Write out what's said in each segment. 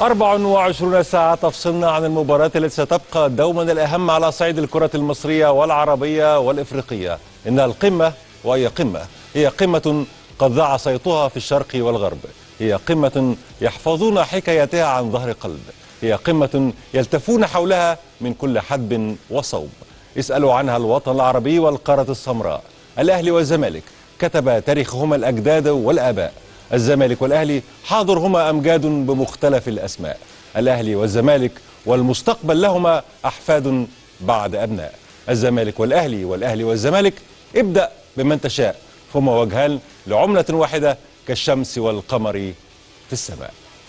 24 ساعة تفصلنا عن المباراة التي ستبقى دوما الأهم على صعيد الكرة المصرية والعربية والإفريقية إنها القمة وهي قمة هي قمة قد ذاع صيتها في الشرق والغرب هي قمة يحفظون حكايتها عن ظهر قلب هي قمة يلتفون حولها من كل حدب وصوب اسألوا عنها الوطن العربي والقارة السمراء الأهلي والزمالك كتب تاريخهما الأجداد والآباء الزمالك والأهلي حاضرهما أمجاد بمختلف الأسماء الأهلي والزمالك والمستقبل لهما أحفاد بعد أبناء الزمالك والأهلي والأهلي والزمالك ابدأ بمن تشاء فهما وجهان لعملة واحدة كالشمس والقمر في السماء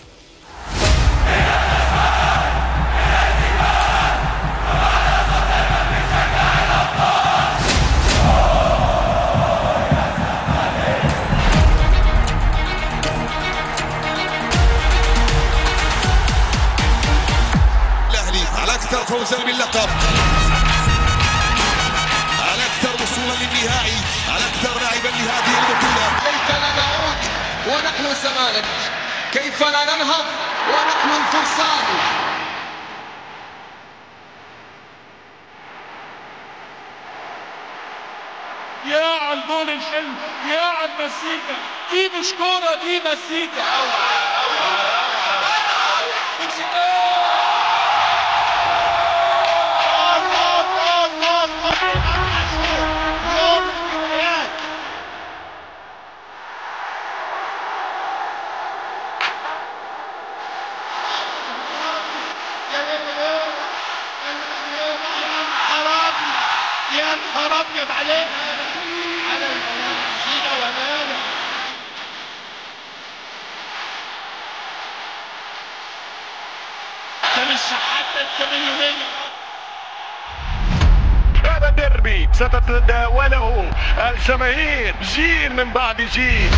الاهلي على اكثر فوزا باللقب على اكثر وصولا للنهائي على اكثر لاعبا لهذه البطوله كيف لا نعود ونحن الزمالك كيف لا ننهض ونحن الفرسان يا على الجول الحلو يا على المزيكا دي مش كوره دي مزيكا يا نهار ابيض عليك على المزيكا ومالك انت مش حتى انت مليونير هذا ديربي ستتداوله الجماهير جيل من بعد جيل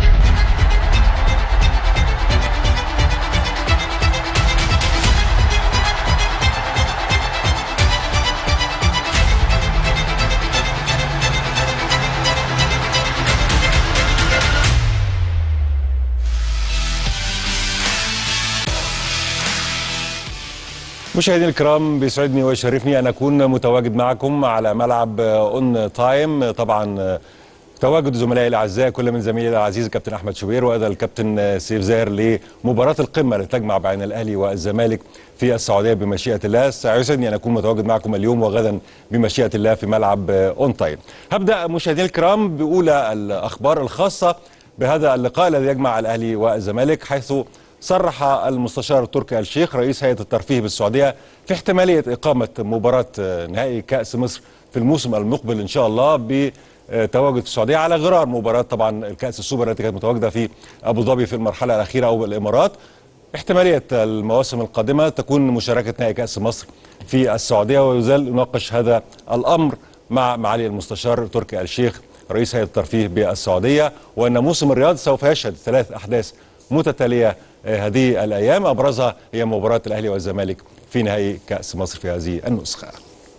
مشاهدينا الكرام بيسعدني ويشرفني ان اكون متواجد معكم على ملعب اون تايم طبعا تواجد زملائي الاعزاء كل من زميلي العزيز الكابتن احمد شوبير وايضا الكابتن سيف زاهر لمباراه القمه اللي تجمع بين الاهلي والزمالك في السعوديه بمشيئه الله سيسعدني ان اكون متواجد معكم اليوم وغدا بمشيئه الله في ملعب اون تايم هبدا مشاهدينا الكرام باولى الاخبار الخاصه بهذا اللقاء الذي يجمع الاهلي والزمالك حيث صرح المستشار تركي الشيخ رئيس هيئه الترفيه بالسعوديه في احتماليه اقامه مباراه نهائي كاس مصر في الموسم المقبل ان شاء الله بتواجد في السعوديه على غرار مباراه طبعا الكاس السوبر التي كانت متواجده في ابو ظبي في المرحله الاخيره او الامارات احتماليه المواسم القادمه تكون مشاركه نهائي كاس مصر في السعوديه ويزال يناقش هذا الامر مع معالي المستشار تركي الشيخ رئيس هيئه الترفيه بالسعوديه وان موسم الرياض سوف يشهد ثلاث احداث متتاليه هذه الايام ابرزها هي مباراه الاهلي والزمالك في نهائي كاس مصر في هذه النسخه.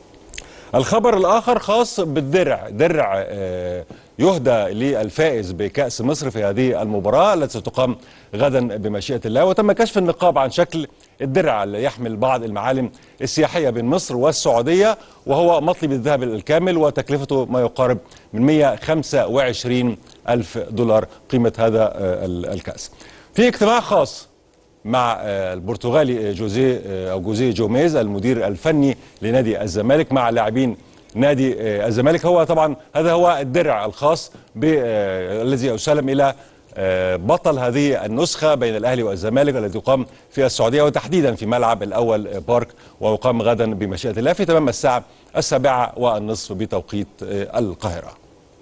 الخبر الاخر خاص بالدرع، درع آه، يهدى للفائز بكاس مصر في هذه المباراه التي ستقام غدا بمشيئه الله وتم كشف النقاب عن شكل الدرع اللي يحمل بعض المعالم السياحيه بين مصر والسعوديه وهو مطلب الذهب الكامل وتكلفته ما يقارب من 125 الف دولار قيمه هذا آه، الكاس. في اجتماع خاص مع آه، البرتغالي جوزيه آه، او جوزيه جوميز المدير الفني لنادي الزمالك مع لاعبين نادي آه، الزمالك هو طبعا هذا هو الدرع الخاص ب- آه، الذي يسلم الى آه، بطل هذه النسخة بين الأهلي والزمالك التي تقام في السعودية وتحديدا في ملعب الأول بارك ويقام غدا بمشيئة الله في تمام الساعة السابعة والنصف بتوقيت آه، القاهرة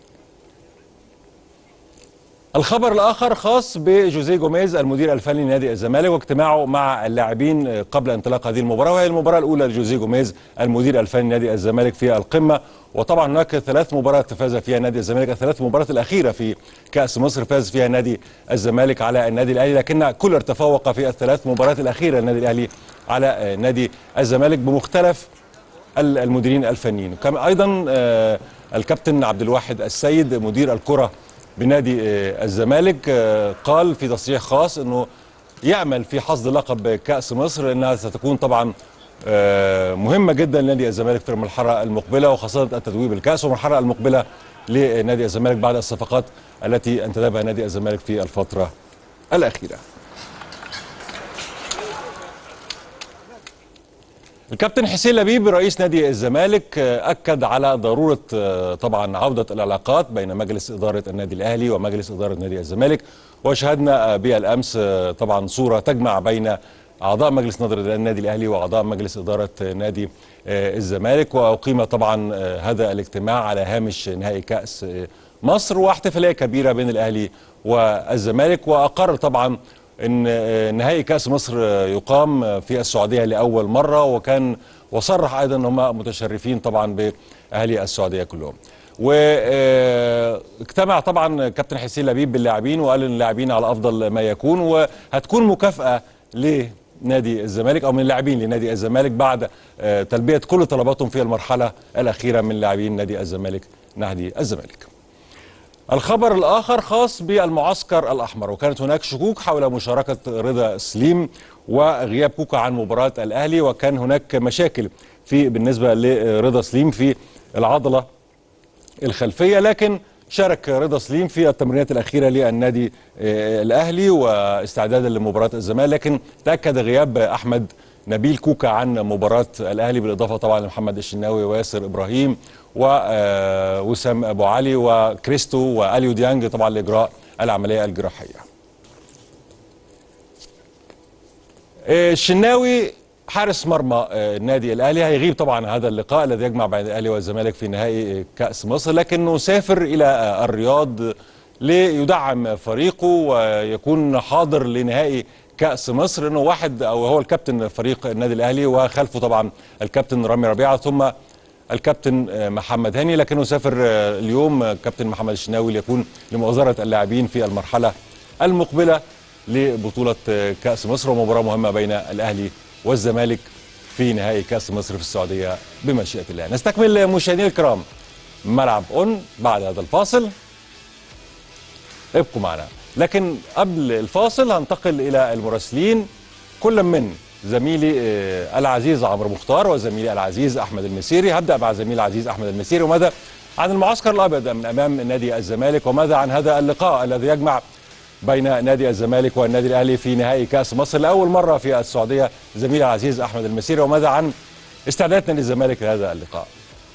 الخبر الاخر خاص بجوزيه جوميز المدير الفني لنادي الزمالك واجتماعه مع اللاعبين قبل انطلاق هذه المباراه وهي المباراه الاولى لجوزيه جوميز المدير الفني لنادي الزمالك في القمه وطبعا هناك ثلاث مباريات فاز فيها نادي الزمالك الثلاث مباريات الاخيره في كاس مصر فاز فيها نادي الزمالك على النادي الاهلي لكن كولر تفوق في الثلاث مباريات الاخيره للنادي الاهلي على نادي الزمالك بمختلف المديرين الفنيين كما ايضا آه، الكابتن عبد الواحد السيد مدير الكره بنادي آه، الزمالك آه، قال في تصريح خاص انه يامل في حصد لقب كاس مصر لانها ستكون طبعا آه، مهمه جدا لنادي الزمالك في المرحله المقبله وخاصه التتويج بالكاس والمرحله المقبله لنادي الزمالك بعد الصفقات التي انتدبها نادي الزمالك في الفتره الاخيره. الكابتن حسين لبيب رئيس نادي الزمالك آه، اكد على ضروره آه، طبعا عوده العلاقات بين مجلس اداره النادي الاهلي ومجلس اداره نادي الزمالك وشهدنا آه، بالامس آه، طبعا صوره تجمع بين اعضاء مجلس اداره النادي الاهلي واعضاء مجلس اداره نادي آه، الزمالك واقيم طبعا آه، هذا الاجتماع على هامش نهائي كاس آه، مصر واحتفاليه كبيره بين الاهلي والزمالك واقر طبعا ان آه، نهائي كاس مصر آه، يقام آه، في السعوديه لاول مره وكان وصرح ايضا ان هم متشرفين طبعا باهالي السعوديه كلهم. واجتمع طبعا كابتن حسين لبيب باللاعبين وقال ان اللاعبين على افضل ما يكون وهتكون مكافاه لنادي الزمالك او من اللاعبين لنادي الزمالك بعد آه، تلبيه كل طلباتهم في المرحله الاخيره من لاعبين نادي الزمالك نادي الزمالك. الخبر الآخر خاص بالمعسكر الأحمر وكانت هناك شكوك حول مشاركة رضا سليم وغياب كوكا عن مباراة الأهلي وكان هناك مشاكل في بالنسبة لرضا سليم في العضلة الخلفية لكن شارك رضا سليم في التمرينات الأخيرة للنادي آه، الأهلي واستعدادا لمباراة الزمالك لكن تأكد غياب أحمد نبيل كوكا عن مباراة الأهلي بالإضافة طبعا لمحمد الشناوي وياسر إبراهيم ووسام أبو علي وكريستو وأليو ديانج طبعا لإجراء العملية الجراحية آه، الشناوي حارس مرمى آه، النادي الاهلي هيغيب طبعا هذا اللقاء الذي يجمع بين الاهلي والزمالك في نهائي كاس مصر لكنه سافر الى آه، الرياض ليدعم فريقه ويكون حاضر لنهائي كاس مصر انه واحد او هو الكابتن فريق النادي الاهلي وخلفه طبعا الكابتن رامي ربيعه ثم الكابتن آه، محمد هاني لكنه سافر آه، اليوم آه، كابتن محمد الشناوي ليكون لمؤازره اللاعبين في المرحله المقبله لبطوله آه، كاس مصر ومباراه مهمه بين الاهلي والزمالك في نهائي كاس مصر في السعوديه بمشيئه الله. نستكمل مشاهدينا الكرام ملعب اون بعد هذا الفاصل ابقوا معنا لكن قبل الفاصل هنتقل الى المراسلين كل من زميلي آه، العزيز عمرو مختار وزميلي العزيز احمد المسيري هبدا مع زميلي العزيز احمد المسيري وماذا عن المعسكر الابيض من امام نادي الزمالك وماذا عن هذا اللقاء الذي يجمع بين نادي الزمالك والنادي الاهلي في نهائي كاس مصر لاول مره في السعوديه زميلي العزيز احمد المسيري وماذا عن استعدادات نادي الزمالك لهذا اللقاء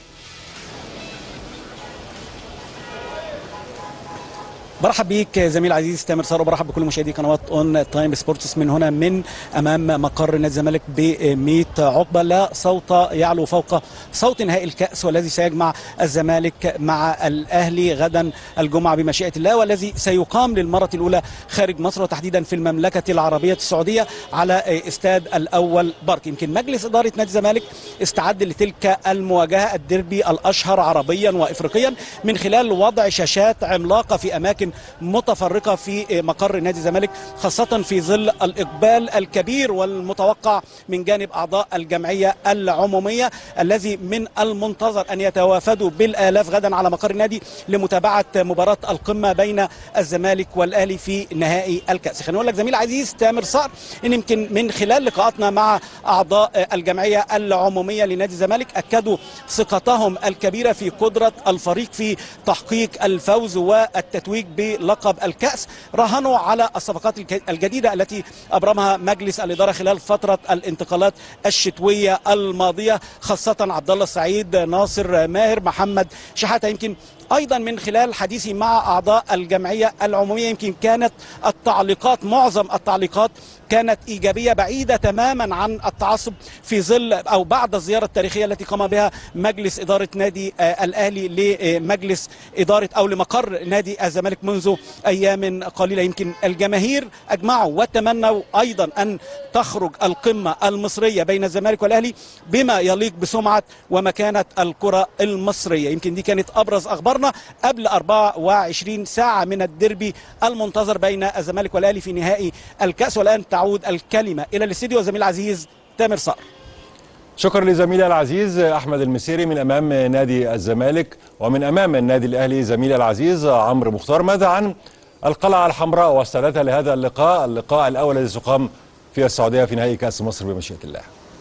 برحب بيك زميل عزيز تامر ثروت برحب بكل مشاهدي قنوات اون تايم سبورتس من هنا من امام مقر نادي الزمالك ب 100 عقبه لا صوت يعلو فوق صوت نهائي الكاس والذي سيجمع الزمالك مع الاهلي غدا الجمعه بمشيئه الله والذي سيقام للمره الاولى خارج مصر وتحديدا في المملكه العربيه السعوديه على استاد الاول بارك يمكن مجلس اداره نادي الزمالك استعد لتلك المواجهه الديربي الاشهر عربيا وافريقيا من خلال وضع شاشات عملاقه في اماكن متفرقه في مقر نادي الزمالك خاصه في ظل الاقبال الكبير والمتوقع من جانب اعضاء الجمعيه العموميه الذي من المنتظر ان يتوافدوا بالالاف غدا على مقر النادي لمتابعه مباراه القمه بين الزمالك والاهلي في نهائي الكاس خلينا نقول لك زميل عزيز تامر صقر ان يمكن من خلال لقاءاتنا مع اعضاء الجمعيه العموميه لنادي الزمالك اكدوا ثقتهم الكبيره في قدره الفريق في تحقيق الفوز والتتويج بلقب الكاس راهنوا على الصفقات الك- الجديده التي ابرمها مجلس الاداره خلال فتره الانتقالات الشتويه الماضيه خاصه عبد الله السعيد ناصر ماهر محمد شحاته يمكن ايضا من خلال حديثي مع اعضاء الجمعيه العموميه يمكن كانت التعليقات معظم التعليقات كانت ايجابيه بعيده تماما عن التعصب في ظل او بعد الزياره التاريخيه التي قام بها مجلس اداره نادي آه، الاهلي لمجلس اداره او لمقر نادي الزمالك منذ ايام قليله يمكن الجماهير اجمعوا وتمنوا ايضا ان تخرج القمه المصريه بين الزمالك والاهلي بما يليق بسمعه ومكانه الكره المصريه يمكن دي كانت ابرز اخبارنا قبل 24 ساعه من الديربي المنتظر بين الزمالك والاهلي في نهائي الكاس والان تعود الكلمه الى الاستديو زميل العزيز تامر صقر شكرا لزميلي العزيز احمد المسيري من امام نادي الزمالك ومن امام النادي الاهلي زميلي العزيز عمرو مختار ماذا عن القلعة الحمراء واستعدادها لهذا اللقاء اللقاء الأول الذي سيقام في السعودية في نهائي كأس مصر بمشيئة الله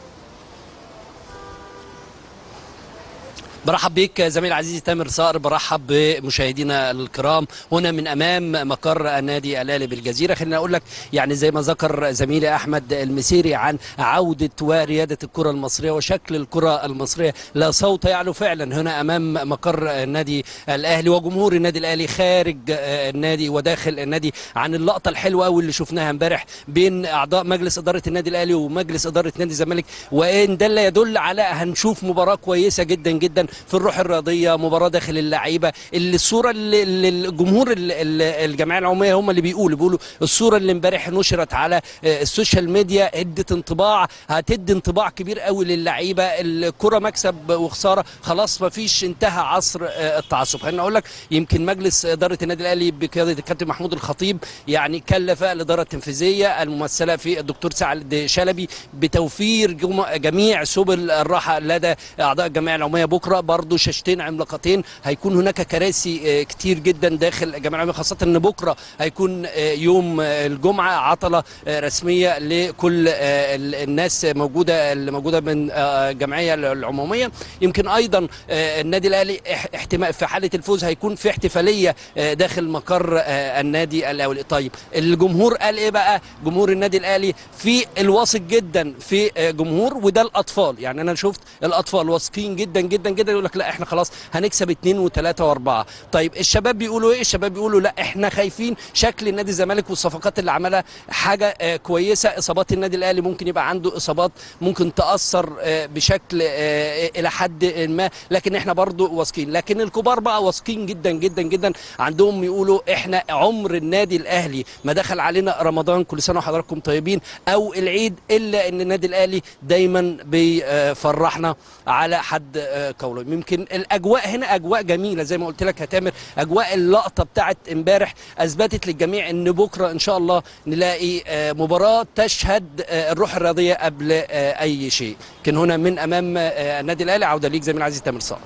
برحب بك زميل عزيزي تامر صقر برحب بمشاهدينا الكرام هنا من امام مقر النادي الاهلي بالجزيره خليني اقول لك يعني زي ما ذكر زميلي احمد المسيري عن عوده ورياده الكره المصريه وشكل الكره المصريه لا صوت يعلو فعلا هنا امام مقر النادي الاهلي وجمهور النادي الاهلي خارج النادي وداخل النادي عن اللقطه الحلوه قوي اللي شفناها امبارح بين اعضاء مجلس اداره النادي الاهلي ومجلس اداره نادي الزمالك وان دل يدل على هنشوف مباراه كويسه جدا جدا في الروح الرياضيه مباراه داخل اللعيبه اللي الصوره اللي اللي الجمهور ال- ال- الجمعيه العموميه هم اللي بيقولوا بيقولوا الصوره اللي امبارح نشرت على آه، السوشيال ميديا ادت انطباع هتدي انطباع كبير قوي للعيبه الكره مكسب وخساره خلاص ما فيش انتهى عصر آه، التعصب خليني اقول لك يمكن مجلس اداره النادي الاهلي بقياده الكابتن محمود الخطيب يعني كلف الاداره التنفيذيه الممثله في الدكتور سعد شلبي بتوفير جم- جميع سبل الراحه لدى اعضاء الجمعيه العموميه بكره برضو شاشتين عملاقتين هيكون هناك كراسي آه، كتير جدا داخل الجمعيه العموميه خاصه ان بكره هيكون آه، يوم آه، الجمعه عطله آه، رسميه لكل آه، ال- الناس موجوده اللي موجوده من آه، الجمعيه العموميه يمكن ايضا آه، النادي الاهلي اح- احتمال في حاله الفوز هيكون في احتفاليه آه، داخل مقر آه، النادي الاهلي طيب الجمهور قال ايه بقى جمهور النادي الاهلي في الواثق جدا في آه، جمهور وده الاطفال يعني انا شفت الاطفال واثقين جدا جدا جدا يقول لك لا احنا خلاص هنكسب اثنين وثلاثه واربعه طيب الشباب بيقولوا ايه الشباب بيقولوا لا احنا خايفين شكل نادي الزمالك والصفقات اللي عملها حاجه آه، كويسه اصابات النادي الاهلي ممكن يبقى عنده اصابات ممكن تاثر آه، بشكل آه، الى حد ما لكن احنا برضو واثقين لكن الكبار بقى واثقين جدا جدا جدا عندهم يقولوا احنا عمر النادي الاهلي ما دخل علينا رمضان كل سنه وحضراتكم طيبين او العيد الا ان النادي الاهلي دايما بيفرحنا على حد آه، قوله يمكن الاجواء هنا اجواء جميله زي ما قلت لك يا تامر اجواء اللقطه بتاعت امبارح اثبتت للجميع ان بكره ان شاء الله نلاقي آه، مباراه تشهد آه، الروح الرياضيه قبل آه، اي شيء كان هنا من امام آه، النادي الاهلي عوده ليك زميل عزيز تامر صقر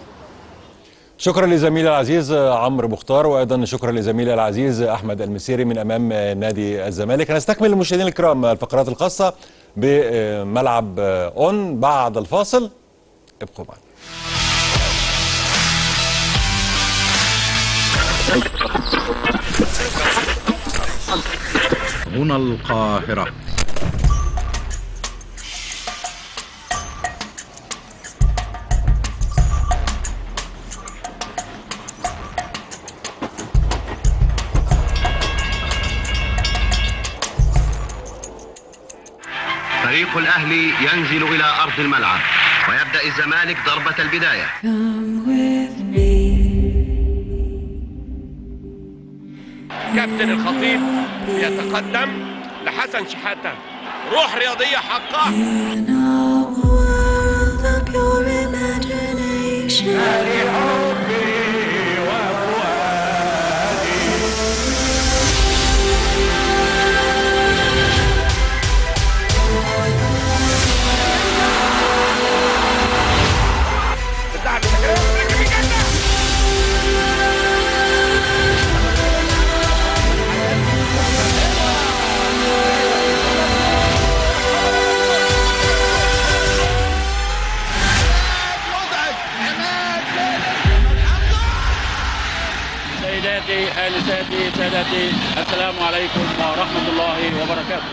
شكرا لزميلي العزيز عمرو مختار وايضا شكرا لزميلي العزيز احمد المسيري من امام نادي الزمالك هنستكمل المشاهدين الكرام الفقرات الخاصه بملعب اون بعد الفاصل ابقوا معنا هنا القاهرة فريق الأهلي ينزل إلى أرض الملعب ويبدأ الزمالك ضربة البداية كابتن الخطيب يتقدم لحسن شحاتة روح رياضية حقة سيداتي آنساتي سادتي السلام عليكم ورحمة الله وبركاته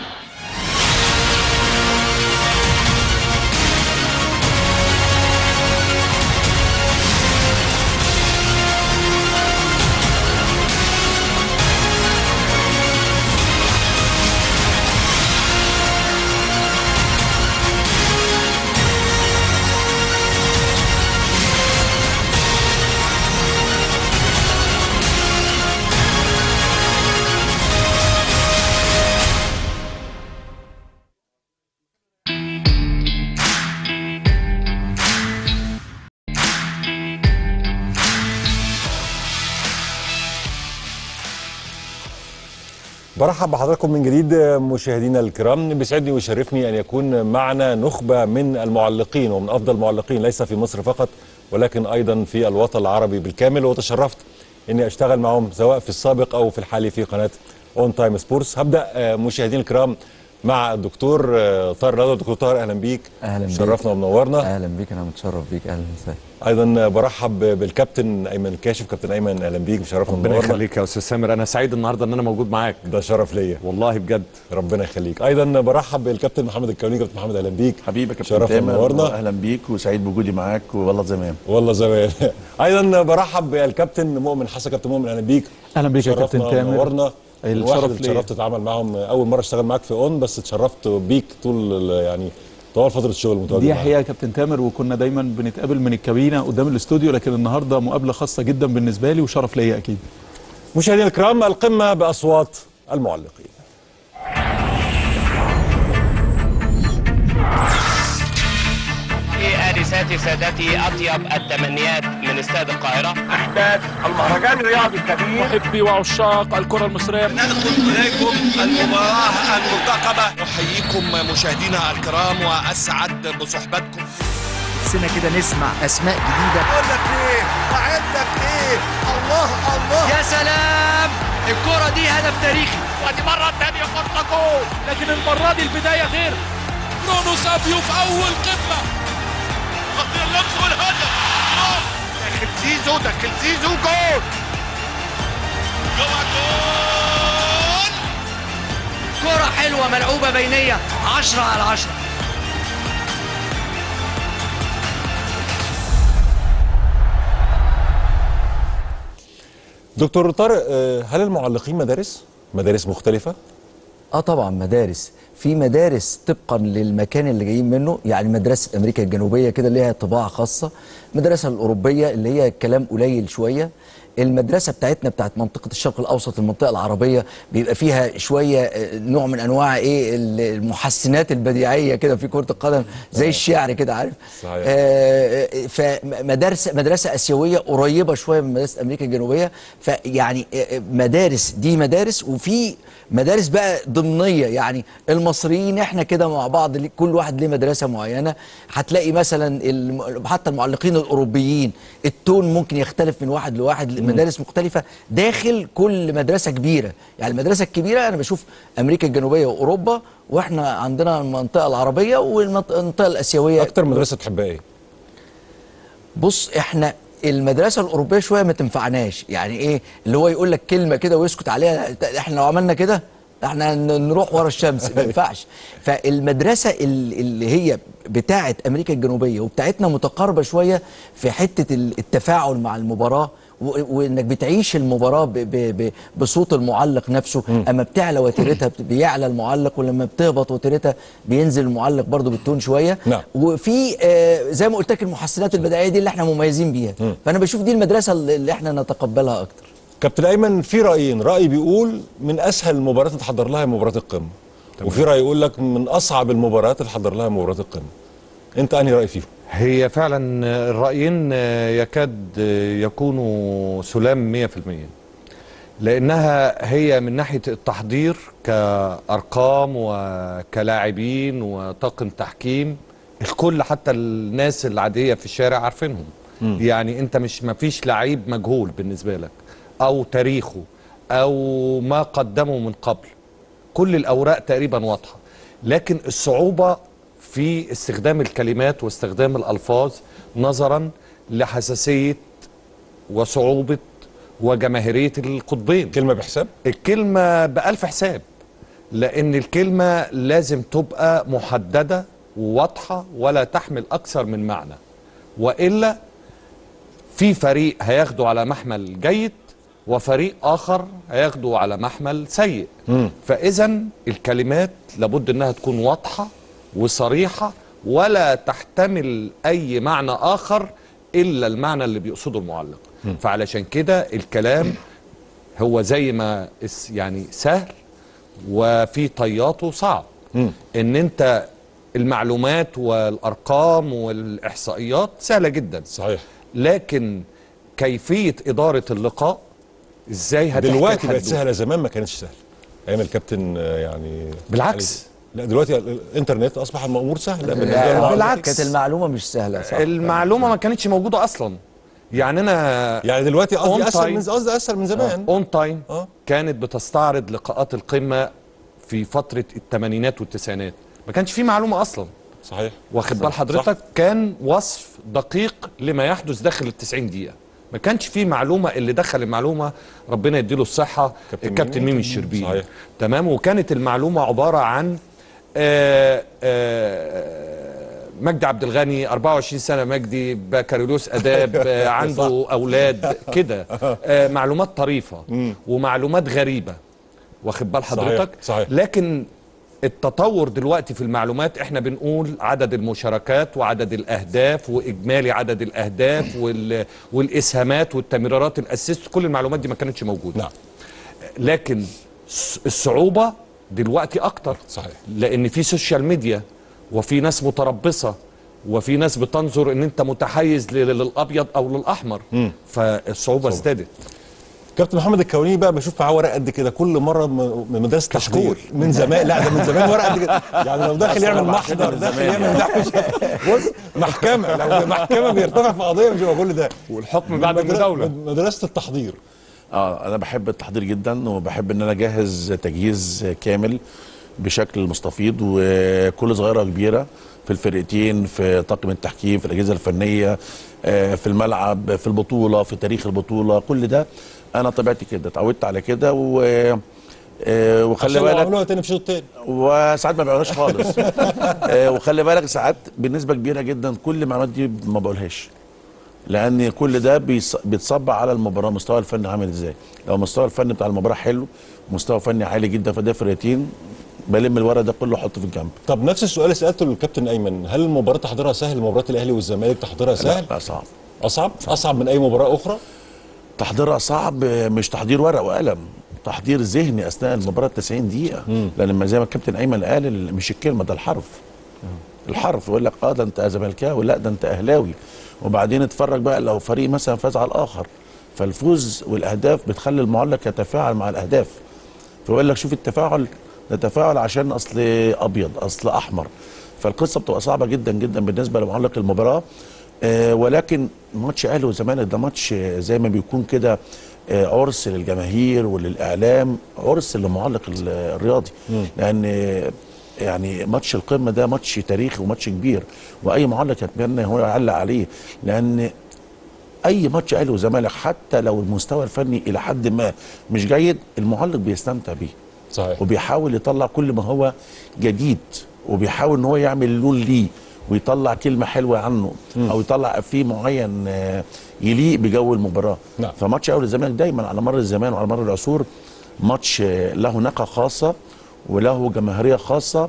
برحب بحضراتكم من جديد مشاهدينا الكرام بيسعدني ويشرفني ان يكون معنا نخبه من المعلقين ومن افضل المعلقين ليس في مصر فقط ولكن ايضا في الوطن العربي بالكامل وتشرفت اني اشتغل معهم سواء في السابق او في الحالي في قناه اون تايم سبورتس هبدا آه، مشاهدينا الكرام مع الدكتور آه، طاهر رضا دكتور طاهر اهلا بيك اهلا بيك شرفنا ومنورنا اهلا بيك انا متشرف بيك اهلا وسهلا ايضا برحب بالكابتن ايمن الكاشف كابتن ايمن اهلا بيك مشرفنا ربنا ومنورنا يخليك يا استاذ سامر انا سعيد النهارده ان انا موجود معاك ده شرف ليا والله بجد ربنا يخليك ايضا برحب بالكابتن محمد الكوني كابتن محمد اهلا بيك حبيبي يا كابتن شرفنا تامر ومنورنا اهلا بيك وسعيد بوجودي معاك والله زمان والله زمان ايضا برحب بالكابتن مؤمن حسن كابتن مؤمن اهلا بيك اهلا بيك يا كابتن شرفنا تامر ونورنا الشرف الواحد ليا. اتشرفت اتعامل معاهم اول مره اشتغل معاك في اون بس اتشرفت بيك طول ال- يعني طوال فتره الشغل المتواجد دي معاك. حقيقه يا كابتن تامر وكنا دايما بنتقابل من الكابينه قدام الاستوديو لكن النهارده مقابله خاصه جدا بالنسبه لي وشرف ليا اكيد مشاهدينا الكرام القمه باصوات المعلقين آنساتي سادتي أطيب التمنيات من استاد القاهرة احداث المهرجان الرياضي الكبير محبي وعشاق الكره المصريه ندخل اليكم المباراه المرتقبه احييكم مشاهدينا الكرام واسعد بصحبتكم نفسنا كده نسمع اسماء جديده اقول لك ايه اعد لك ايه الله الله يا سلام الكره دي هدف تاريخي ودي مره ثانيه خطه جول لكن المره دي البدايه غير برونو سافيو في اول قمه خطير اللمس والهدف داخل زيزو داخل زيزو جول جوه جول كره حلوه ملعوبه بينيه 10 على 10 دكتور طارق آه، هل المعلقين مدارس مدارس مختلفه اه طبعا مدارس في مدارس طبقا للمكان اللي جايين منه يعني مدرسه امريكا الجنوبيه كده ليها طباع خاصه المدرسه الاوروبيه اللي هي كلام قليل شويه المدرسه بتاعتنا بتاعت منطقه الشرق الاوسط المنطقه العربيه بيبقى فيها شويه آه، نوع من انواع ايه المحسنات البديعيه كده في كره القدم زي الشعر كده عارف صحيح. آه، فمدارس مدرسه اسيويه قريبه شويه من مدرسه امريكا الجنوبيه فيعني آه، مدارس دي مدارس وفي مدارس بقى ضمنيه يعني المصريين احنا كده مع بعض ليه- كل واحد ليه مدرسه معينه هتلاقي مثلا الم- حتى المعلقين الاوروبيين التون ممكن يختلف من واحد لواحد مدارس مختلفه داخل كل مدرسه كبيره يعني المدرسه الكبيره انا بشوف امريكا الجنوبيه واوروبا واحنا عندنا المنطقه العربيه والمنطقه الاسيويه اكتر مدرسه تحبها ايه بص احنا المدرسه الاوروبيه شويه ما تنفعناش يعني ايه اللي هو يقول لك كلمه كده ويسكت عليها احنا لو عملنا كده احنا ن- نروح ورا الشمس ما ينفعش فالمدرسه ال- اللي هي بتاعه امريكا الجنوبيه وبتاعتنا متقاربه شويه في حته ال- التفاعل مع المباراه و- وانك بتعيش المباراه ب ب ب بصوت المعلق نفسه اما بتعلى وتيرتها بت- بيعلى المعلق ولما بتهبط وتيرتها بينزل المعلق برضه بالتون شويه نعم. وفي آه، زي ما قلت لك المحسنات البدائيه دي اللي احنا مميزين بيها فانا بشوف دي المدرسه اللي اللي احنا نتقبلها اكتر كابتن ايمن في رايين راي بيقول من اسهل المباريات اللي تحضر لها مباراه القمه وفي راي يقول لك من اصعب المباريات اللي تحضر لها مباراه القمه انت انهي راي فيهم هي فعلا الرايين يكاد يكونوا سلام 100% لانها هي من ناحيه التحضير كارقام وكلاعبين وطاقم تحكيم الكل حتى الناس العاديه في الشارع عارفينهم يعني انت مش ما فيش لعيب مجهول بالنسبه لك او تاريخه او ما قدمه من قبل كل الاوراق تقريبا واضحه لكن الصعوبه في استخدام الكلمات واستخدام الالفاظ نظرا لحساسيه وصعوبه وجماهيريه القطبين كلمه بحساب الكلمه بألف حساب لان الكلمه لازم تبقى محدده وواضحه ولا تحمل اكثر من معنى والا في فريق هياخده على محمل جيد وفريق اخر هياخده على محمل سيء فاذا الكلمات لابد انها تكون واضحه وصريحه ولا تحتمل اي معنى اخر الا المعنى اللي بيقصده المعلق فعلشان كده الكلام هو زي ما اس- يعني سهل وفي طياته صعب ان انت المعلومات والارقام والاحصائيات سهله جدا صحيح لكن كيفيه اداره اللقاء ازاي هتحكي دلوقتي بقت الحدوتة؟ سهله زمان ما كانتش سهله ايام الكابتن آه، يعني بالعكس. لا دلوقتي الانترنت اصبح الامور سهله بالنسبه لا، للمعلق. بالعكس. كانت المعلومه مش سهله صح المعلومه ما كانتش موجوده اصلا يعني انا يعني دلوقتي قصدي on اسهل time. من قصدي اسهل من زمان اون تايم آه. كانت بتستعرض لقاءات القمه في فتره الثمانينات والتسعينات ما كانش في معلومه اصلا صحيح واخد صح. بال حضرتك كان وصف دقيق لما يحدث داخل ال 90 دقيقه ما كانش في معلومه اللي دخل المعلومه ربنا يديله الصحه كابتن الكابتن ميمي. ميمي الشربيني صحيح. تمام وكانت المعلومه عباره عن آه، آه، مجدي عبد الغني 24 سنه مجدي بكالوريوس اداب آه، عنده اولاد كده آه، معلومات طريفه ومعلومات غريبه واخد بال صحيح، حضرتك صحيح. لكن التطور دلوقتي في المعلومات احنا بنقول عدد المشاركات وعدد الاهداف واجمالي عدد الاهداف وال... والاسهامات والتمريرات الاسيست كل المعلومات دي ما كانتش موجوده نعم لكن الص- الصعوبه دلوقتي اكتر صحيح. لان في سوشيال ميديا وفي ناس متربصه وفي ناس بتنظر ان انت متحيز لل- للابيض او للاحمر فالصعوبه ازدادت كابتن محمد الكوني بقى بشوف معاه ورق قد كده كل مره م- من مدرسه تحضير من زمان لا ده من زمان ورق قد كده يعني لو داخل يعمل محضر داخل يعمل بتاع مش بص محكمه لو محكمه بيرتفع في قضيه مش هيبقى كل ده والحكم بعد مدر- المداوله من مدرسه التحضير اه انا بحب التحضير جدا وبحب ان انا اجهز تجهيز كامل بشكل مستفيض وكل صغيره كبيره في الفرقتين في طاقم التحكيم في الاجهزه الفنيه آه، في الملعب في البطوله في تاريخ البطوله كل ده انا طبيعتي كده اتعودت على كده و آه، وخلي عشان لو بالك عملوها تاني في الشوط التاني وساعات ما بيعملوهاش خالص آه، وخلي بالك ساعات بنسبه كبيره جدا كل المعلومات دي ما بقولهاش لان كل ده بيص- بيتصب على المباراه مستوى الفني عامل ازاي لو المستوى الفني بتاع المباراه حلو مستوى فني عالي جدا فده فرقتين بلم الورق ده كله احطه في الجنب طب نفس السؤال اللي سالته للكابتن ايمن هل المباراه تحضيرها سهل مباراه الاهلي والزمالك تحضيرها سهل لا صعب اصعب اصعب من اي مباراه اخرى تحضيرها صعب آه، مش تحضير ورق وقلم تحضير ذهني اثناء المباراه 90 دقيقه لان ما زي ما الكابتن ايمن قال ال- مش الكلمه ده الحرف الحرف يقول لك اه ده انت زملكاوي لا ده انت اهلاوي وبعدين اتفرج بقى لو فريق مثلا فاز على الاخر فالفوز والاهداف بتخلي المعلق يتفاعل مع الاهداف فيقول لك شوف التفاعل ده تفاعل عشان اصل ابيض اصل احمر فالقصه بتبقى صعبه جدا جدا بالنسبه لمعلق المباراه آه ولكن ماتش اهلي والزمالك ده ماتش آه، زي ما بيكون كده آه، عرس للجماهير وللاعلام عرس للمعلق ال- الرياضي لان آه، يعني ماتش القمه ده ماتش تاريخي وماتش كبير واي معلق يتمنى هو يعلق عليه لان اي ماتش اهلي وزمالك حتى لو المستوى الفني الى حد ما مش جيد المعلق بيستمتع بيه صحيح وبيحاول يطلع كل ما هو جديد وبيحاول ان هو يعمل لون ليه ويطلع كلمه حلوه عنه او يطلع افيه معين آه، يليق بجو المباراه نعم. فماتش اهلي والزمالك دايما على مر الزمان وعلى مر العصور ماتش آه، له نكهه خاصه وله جماهيريه خاصه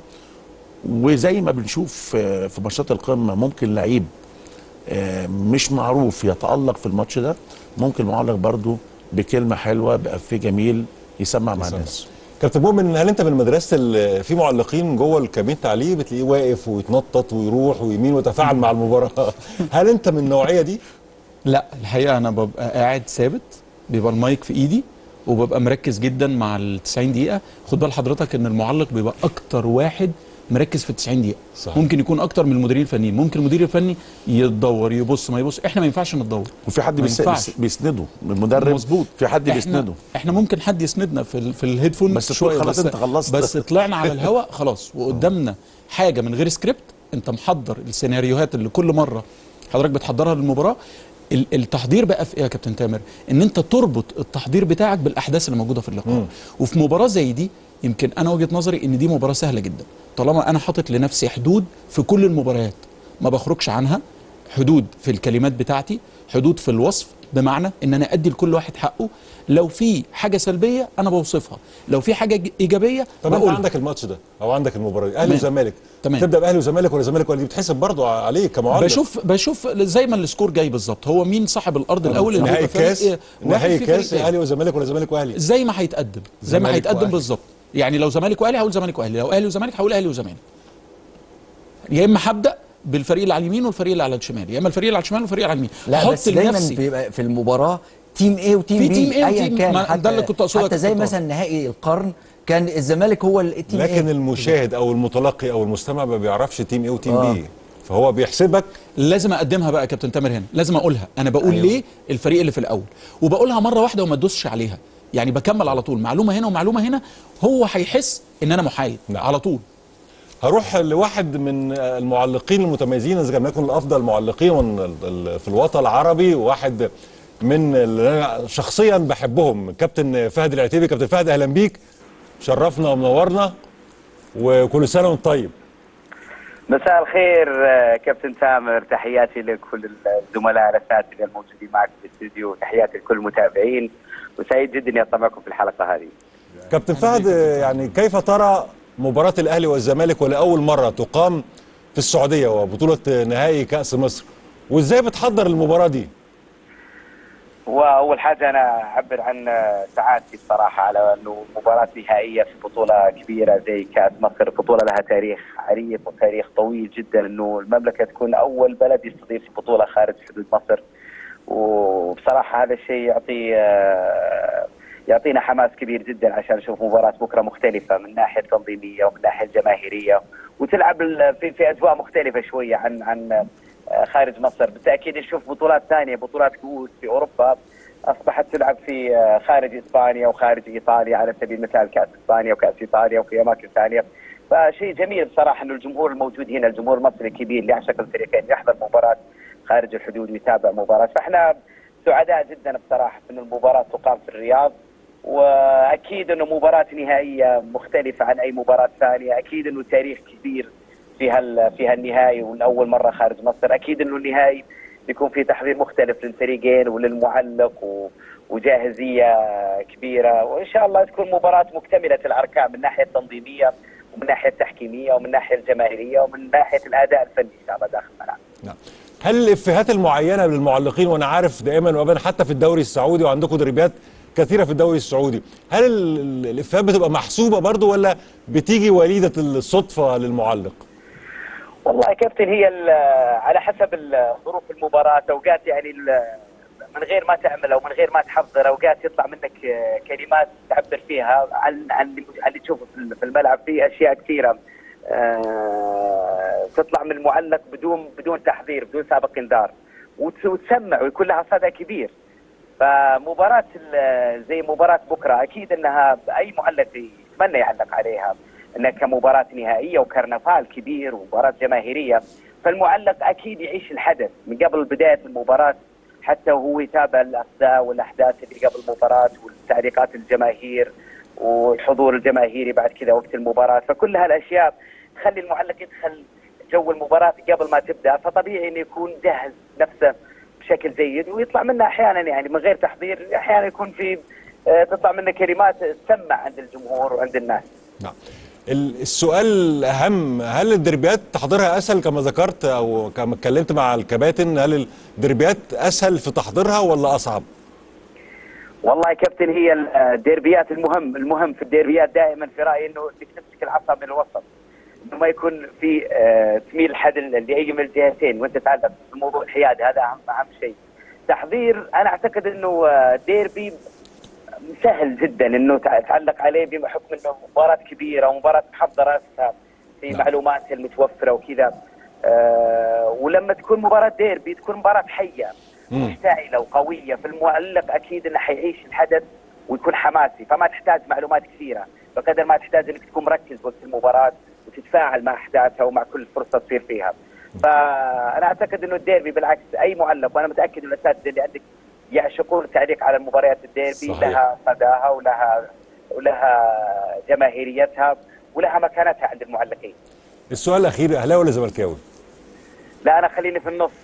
وزي ما بنشوف آه، في ماتشات القمه ممكن لعيب آه، مش معروف يتألق في الماتش ده ممكن معلق برضو بكلمة حلوة بأفيه جميل يسمع مع الناس كابتن مؤمن هل انت من مدرسه ال- في معلقين جوه الكابين تعليق بتلاقيه واقف ويتنطط ويروح ويمين ويتفاعل مع المباراه هل انت من النوعيه دي لا الحقيقه انا ببقى قاعد ثابت بيبقى المايك في ايدي وببقى مركز جدا مع ال 90 دقيقه خد بال حضرتك ان المعلق بيبقى اكتر واحد مركز في ال 90 دقيقه صحيح. ممكن يكون اكتر من المديرين الفنيين ممكن المدير الفني يتدور يبص ما يبص احنا ما ينفعش نتدور وفي حد ما بيس- ينفعش. بيس- بيسنده المدرب مظبوط في حد إحنا- بيسنده احنا ممكن حد يسندنا في ال في الهيدفون بس تقول شويه خلاص بس أنت خلصت. بس طلعنا على الهواء خلاص وقدامنا حاجه من غير سكريبت انت محضر السيناريوهات اللي كل مره حضرتك بتحضرها للمباراه ال- التحضير بقى في ايه يا كابتن تامر ان انت تربط التحضير بتاعك بالاحداث اللي موجوده في اللقاء وفي مباراه زي دي يمكن انا وجهه نظري ان دي مباراه سهله جدا طالما انا حاطط لنفسي حدود في كل المباريات ما بخرجش عنها حدود في الكلمات بتاعتي حدود في الوصف بمعنى ان انا ادي لكل واحد حقه لو في حاجه سلبيه انا بوصفها لو في حاجه ج- ايجابيه طب انت بقولها. عندك الماتش ده او عندك المباراه دي اهلي تمام. وزمالك تمام. تبدا باهلي وزمالك ولا زمالك ولا دي بتحسب برضه عليك كمعلق بشوف بشوف زي ما السكور جاي بالظبط هو مين صاحب الارض الاول اللي نهائي هيبقى فريق كاس إيه؟ واحد نهائي في كاس فريقين. اهلي وزمالك ولا زمالك واهلي زي ما هيتقدم زي ما زمالك هيتقدم وأهلي. بالظبط يعني لو زمالك واهلي هقول زمالك واهلي لو اهلي وزمالك هقول اهلي وزمالك يا اما هبدا بالفريق اللي على اليمين والفريق اللي على الشمال يا اما الفريق اللي على الشمال والفريق اللي على اليمين لا أحط بس دايما لنفسي- بيبقى في المباراه تيم ايه وتيم في بي تيم إيه ايا وتيم- كان ما- ده اللي كنت أقصده يا حتى زي كابتن مثلا نهائي القرن كان الزمالك هو التيم لكن ايه المشاهد او المتلقي او المستمع ما بيعرفش تيم ايه وتيم آه. بي فهو بيحسبك لازم اقدمها بقى يا كابتن تامر هنا لازم اقولها انا بقول أيوة. أيوه. ليه الفريق اللي في الاول وبقولها مره واحده وما تدوسش عليها يعني بكمل على طول معلومه هنا ومعلومه هنا هو هيحس ان انا محايد نعم. على طول هروح لواحد من المعلقين المتميزين اذا لم يكن الافضل معلقين من ال- في الوطن العربي وواحد من اللي أنا شخصيا بحبهم كابتن فهد العتيبي كابتن فهد اهلا بيك شرفنا ومنورنا وكل سنه وانت طيب مساء الخير آه، كابتن تامر تحياتي لك كل الزملاء الاساتذه الموجودين معك في الاستديو تحياتي لكل المتابعين وسعيد جدا اني اطلع معكم في الحلقه هذه كابتن فهد يعني كيف ترى مباراة الأهلي والزمالك ولأول مرة تقام في السعودية وبطولة نهائي كأس مصر وإزاي بتحضر المباراة دي؟ واول حاجه انا اعبر عن سعادتي بصراحه على انه مباراه نهائيه في بطوله كبيره زي كاس مصر بطوله لها تاريخ عريق وتاريخ طويل جدا انه المملكه تكون اول بلد يستضيف بطوله خارج حدود مصر وبصراحه هذا الشيء يعطي آه، يعطينا حماس كبير جدا عشان نشوف مباراه بكره مختلفه من ناحيه تنظيميه ومن ناحيه جماهيريه وتلعب ال- في في اجواء مختلفه شويه عن عن آه، خارج مصر بالتاكيد نشوف بطولات ثانيه بطولات كؤوس في اوروبا اصبحت تلعب في آه، خارج اسبانيا وخارج ايطاليا على سبيل المثال كاس اسبانيا وكاس ايطاليا وفي اماكن ثانيه فشيء جميل بصراحه انه الجمهور الموجود هنا الجمهور المصري الكبير اللي يعشق الفريقين يحضر مباراه خارج الحدود ويتابع مباراه فاحنا سعداء جدا بصراحه ان المباراه تقام في الرياض واكيد انه مباراه نهائيه مختلفه عن اي مباراه ثانيه اكيد انه تاريخ كبير في هال في هالنهائي والاول مره خارج مصر اكيد انه النهائي بيكون في تحضير مختلف للفريقين وللمعلق و... وجاهزيه كبيره وان شاء الله تكون مباراه مكتمله الاركان من ناحيه تنظيميه ومن ناحيه تحكيميه ومن ناحيه الجماهيريه ومن ناحيه الاداء الفني ان شاء الله داخل الملعب هل الإفيهات المعينة للمعلقين وأنا عارف دائما وأبدا حتى في الدوري السعودي وعندكم تدريبات كثيرة في الدوري السعودي هل ال- ال- الإفيهات بتبقى محسوبة برضو ولا بتيجي وليدة الصدفة للمعلق؟ والله يا كابتن هي ال- على حسب ال- ظروف المباراة اوقات يعني ال- من غير ما تعمل او من غير ما تحضر اوقات يطلع منك آه، كلمات تعبر فيها عن عن اللي- عن اللي تشوفه في- في الملعب في اشياء كثيره آه، تطلع من المعلق بدون بدون تحضير بدون سابق انذار وت- وتسمع ويكون لها صدى كبير فمباراة ال- زي مباراة بكرة أكيد أنها أي معلق يتمنى يعلق عليها أنها كمباراة نهائية وكرنفال كبير ومباراة جماهيرية فالمعلق أكيد يعيش الحدث من قبل بداية المباراة حتى وهو يتابع الأصداء والأحداث اللي قبل المباراة والتعليقات الجماهير والحضور الجماهيري بعد كذا وقت المباراة فكل هالأشياء تخلي المعلق يدخل جو المباراة قبل ما تبدأ فطبيعي أنه يكون جهز نفسه بشكل جيد ويطلع منه احيانا يعني من غير تحضير احيانا يكون في آه، تطلع منه كلمات تسمع عند الجمهور وعند الناس ال- السؤال الأهم هل الدربيات تحضيرها أسهل كما ذكرت أو كما اتكلمت مع الكباتن هل الدربيات أسهل في تحضيرها ولا أصعب؟ والله يا كابتن هي الديربيات المهم المهم في الديربيات دائما في رايي انه انك تمسك العصا من الوسط انه ما يكون في آه، تميل حد لاي من الجهتين وانت تعلق في موضوع الحياد هذا اهم اهم شيء تحضير انا اعتقد انه آه، ديربي سهل جدا انه تع- تعلق عليه بحكم انه مباراه كبيره ومباراه محضره نفسها في معلومات المتوفره وكذا آه ولما تكون مباراه ديربي تكون مباراه حيه مشتعله وقويه فالمعلق اكيد انه حيعيش الحدث ويكون حماسي فما تحتاج معلومات كثيره بقدر ما تحتاج انك تكون مركز وقت المباراه وتتفاعل مع احداثها ومع كل فرصه تصير فيها فانا اعتقد انه الديربي بالعكس اي معلق وانا متاكد ان الاساتذه اللي عندك يعشقون التعليق على المباريات الديربي صحيح. لها صداها ولها ولها جماهيريتها ولها مكانتها عند المعلقين السؤال الأخير أهلاوي ولا زملكاوي؟ لا انا خليني في النص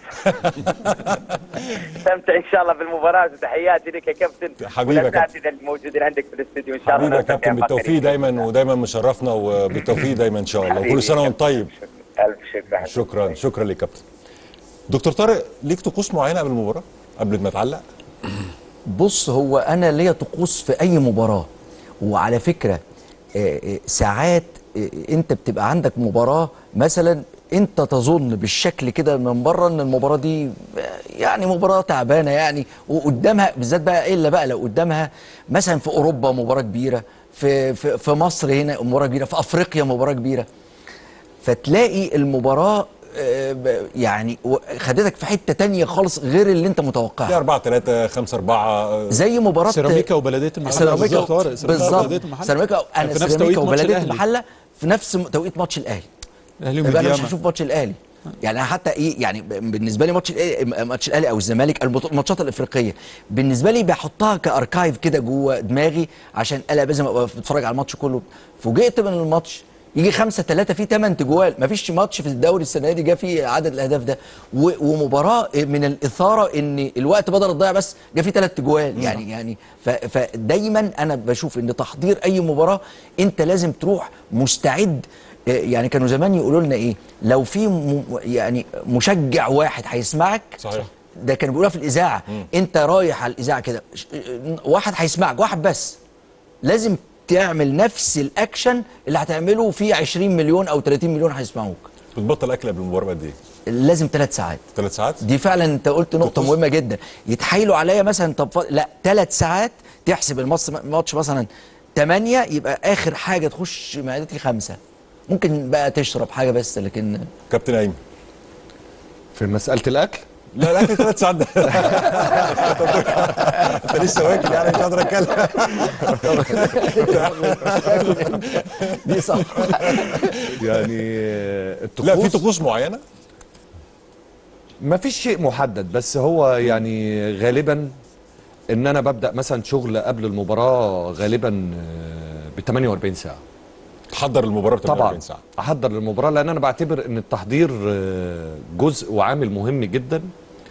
استمتع ان شاء الله بالمباراه وتحياتي لك يا كابتن حبيبي يا والاساتذه الموجودين عندك في الاستوديو ان شاء الله حبيبي يا نستمتع كابتن فقط. بالتوفيق دايما ودايما مشرفنا وبالتوفيق دايما ان شاء الله حبيبي وكل سنه يا وانت طيب الف شكر شكرا شكرا لك كابتن دكتور طارق ليك طقوس معينه قبل المباراه قبل ما تعلق بص هو انا ليا طقوس في اي مباراه وعلى فكره آه، آه، ساعات آه، انت بتبقى عندك مباراه مثلا انت تظن بالشكل كده من بره ان المباراه دي آه، يعني مباراه تعبانه يعني وقدامها بالذات بقى الا بقى لو قدامها مثلا في اوروبا مباراه كبيره في في, في مصر هنا مباراه كبيره في افريقيا مباراه كبيره فتلاقي المباراة آه، ب- يعني و- خدتك في حته تانية خالص غير اللي انت متوقعها 4 3 5 4 زي مباراه سيراميكا وبلديه المحله سيراميكا بالظبط طارق، سيراميكا بالظبط وبلدية المحلة. سيراميكا كان انا في نفس توقيت سيراميكا ماتش وبلديه الأهلي. المحله في نفس م- توقيت ماتش الاهلي الاهلي يبقى انا مش وميدياما. هشوف ماتش الاهلي يعني أنا حتى ايه يعني ب- بالنسبه لي ماتش الاهلي ماتش الاهلي او الزمالك البطو- الماتشات الافريقيه بالنسبه لي بحطها كاركايف كده جوه دماغي عشان انا لازم ابقى بتفرج على الماتش كله فوجئت من الماتش يجي خمسة ثلاثة في ثمان تجوال مفيش ماتش في الدوري السنة دي جه فيه عدد الأهداف ده و- ومباراة من الإثارة إن الوقت بدل الضيع بس جه فيه ثلاث تجوال يعني يعني ف- فدايما أنا بشوف إن تحضير أي مباراة أنت لازم تروح مستعد آه، يعني كانوا زمان يقولوا لنا ايه لو في م... يعني مشجع واحد هيسمعك صحيح ده كانوا بيقولوها في الاذاعه انت رايح على الاذاعه كده ش- واحد هيسمعك واحد بس لازم تعمل نفس الاكشن اللي هتعمله في 20 مليون او 30 مليون هيسمعوك بتبطل اكل قبل المباراه قد ايه؟ لازم ثلاث ساعات ثلاث ساعات؟ دي فعلا انت قلت نقطه مهمه جدا يتحايلوا عليا مثلا طب ف... لا ثلاث ساعات تحسب الماتش الماتش مثلا 8 يبقى اخر حاجه تخش معدتي خمسة ممكن بقى تشرب حاجه بس لكن كابتن ايمن في مساله الاكل لا الاكل ثلاث ساعات ده انت لسه واكل يعني مش قادر اتكلم دي صح يعني لا في طقوس معينه ما فيش شيء محدد بس هو يعني غالبا ان انا ببدا مثلا شغل قبل المباراه غالبا ب 48 ساعه تحضر المباراه ب 48 طبعا ساعه احضر المباراه لان انا بعتبر ان التحضير آه، جزء وعامل مهم جدا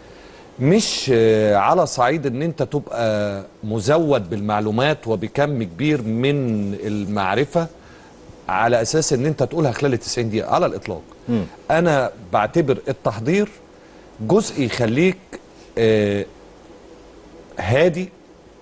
مش آه، على صعيد ان انت تبقى مزود بالمعلومات وبكم كبير من المعرفه على اساس ان انت تقولها خلال ال 90 دقيقه على الاطلاق انا بعتبر التحضير جزء يخليك آه، هادي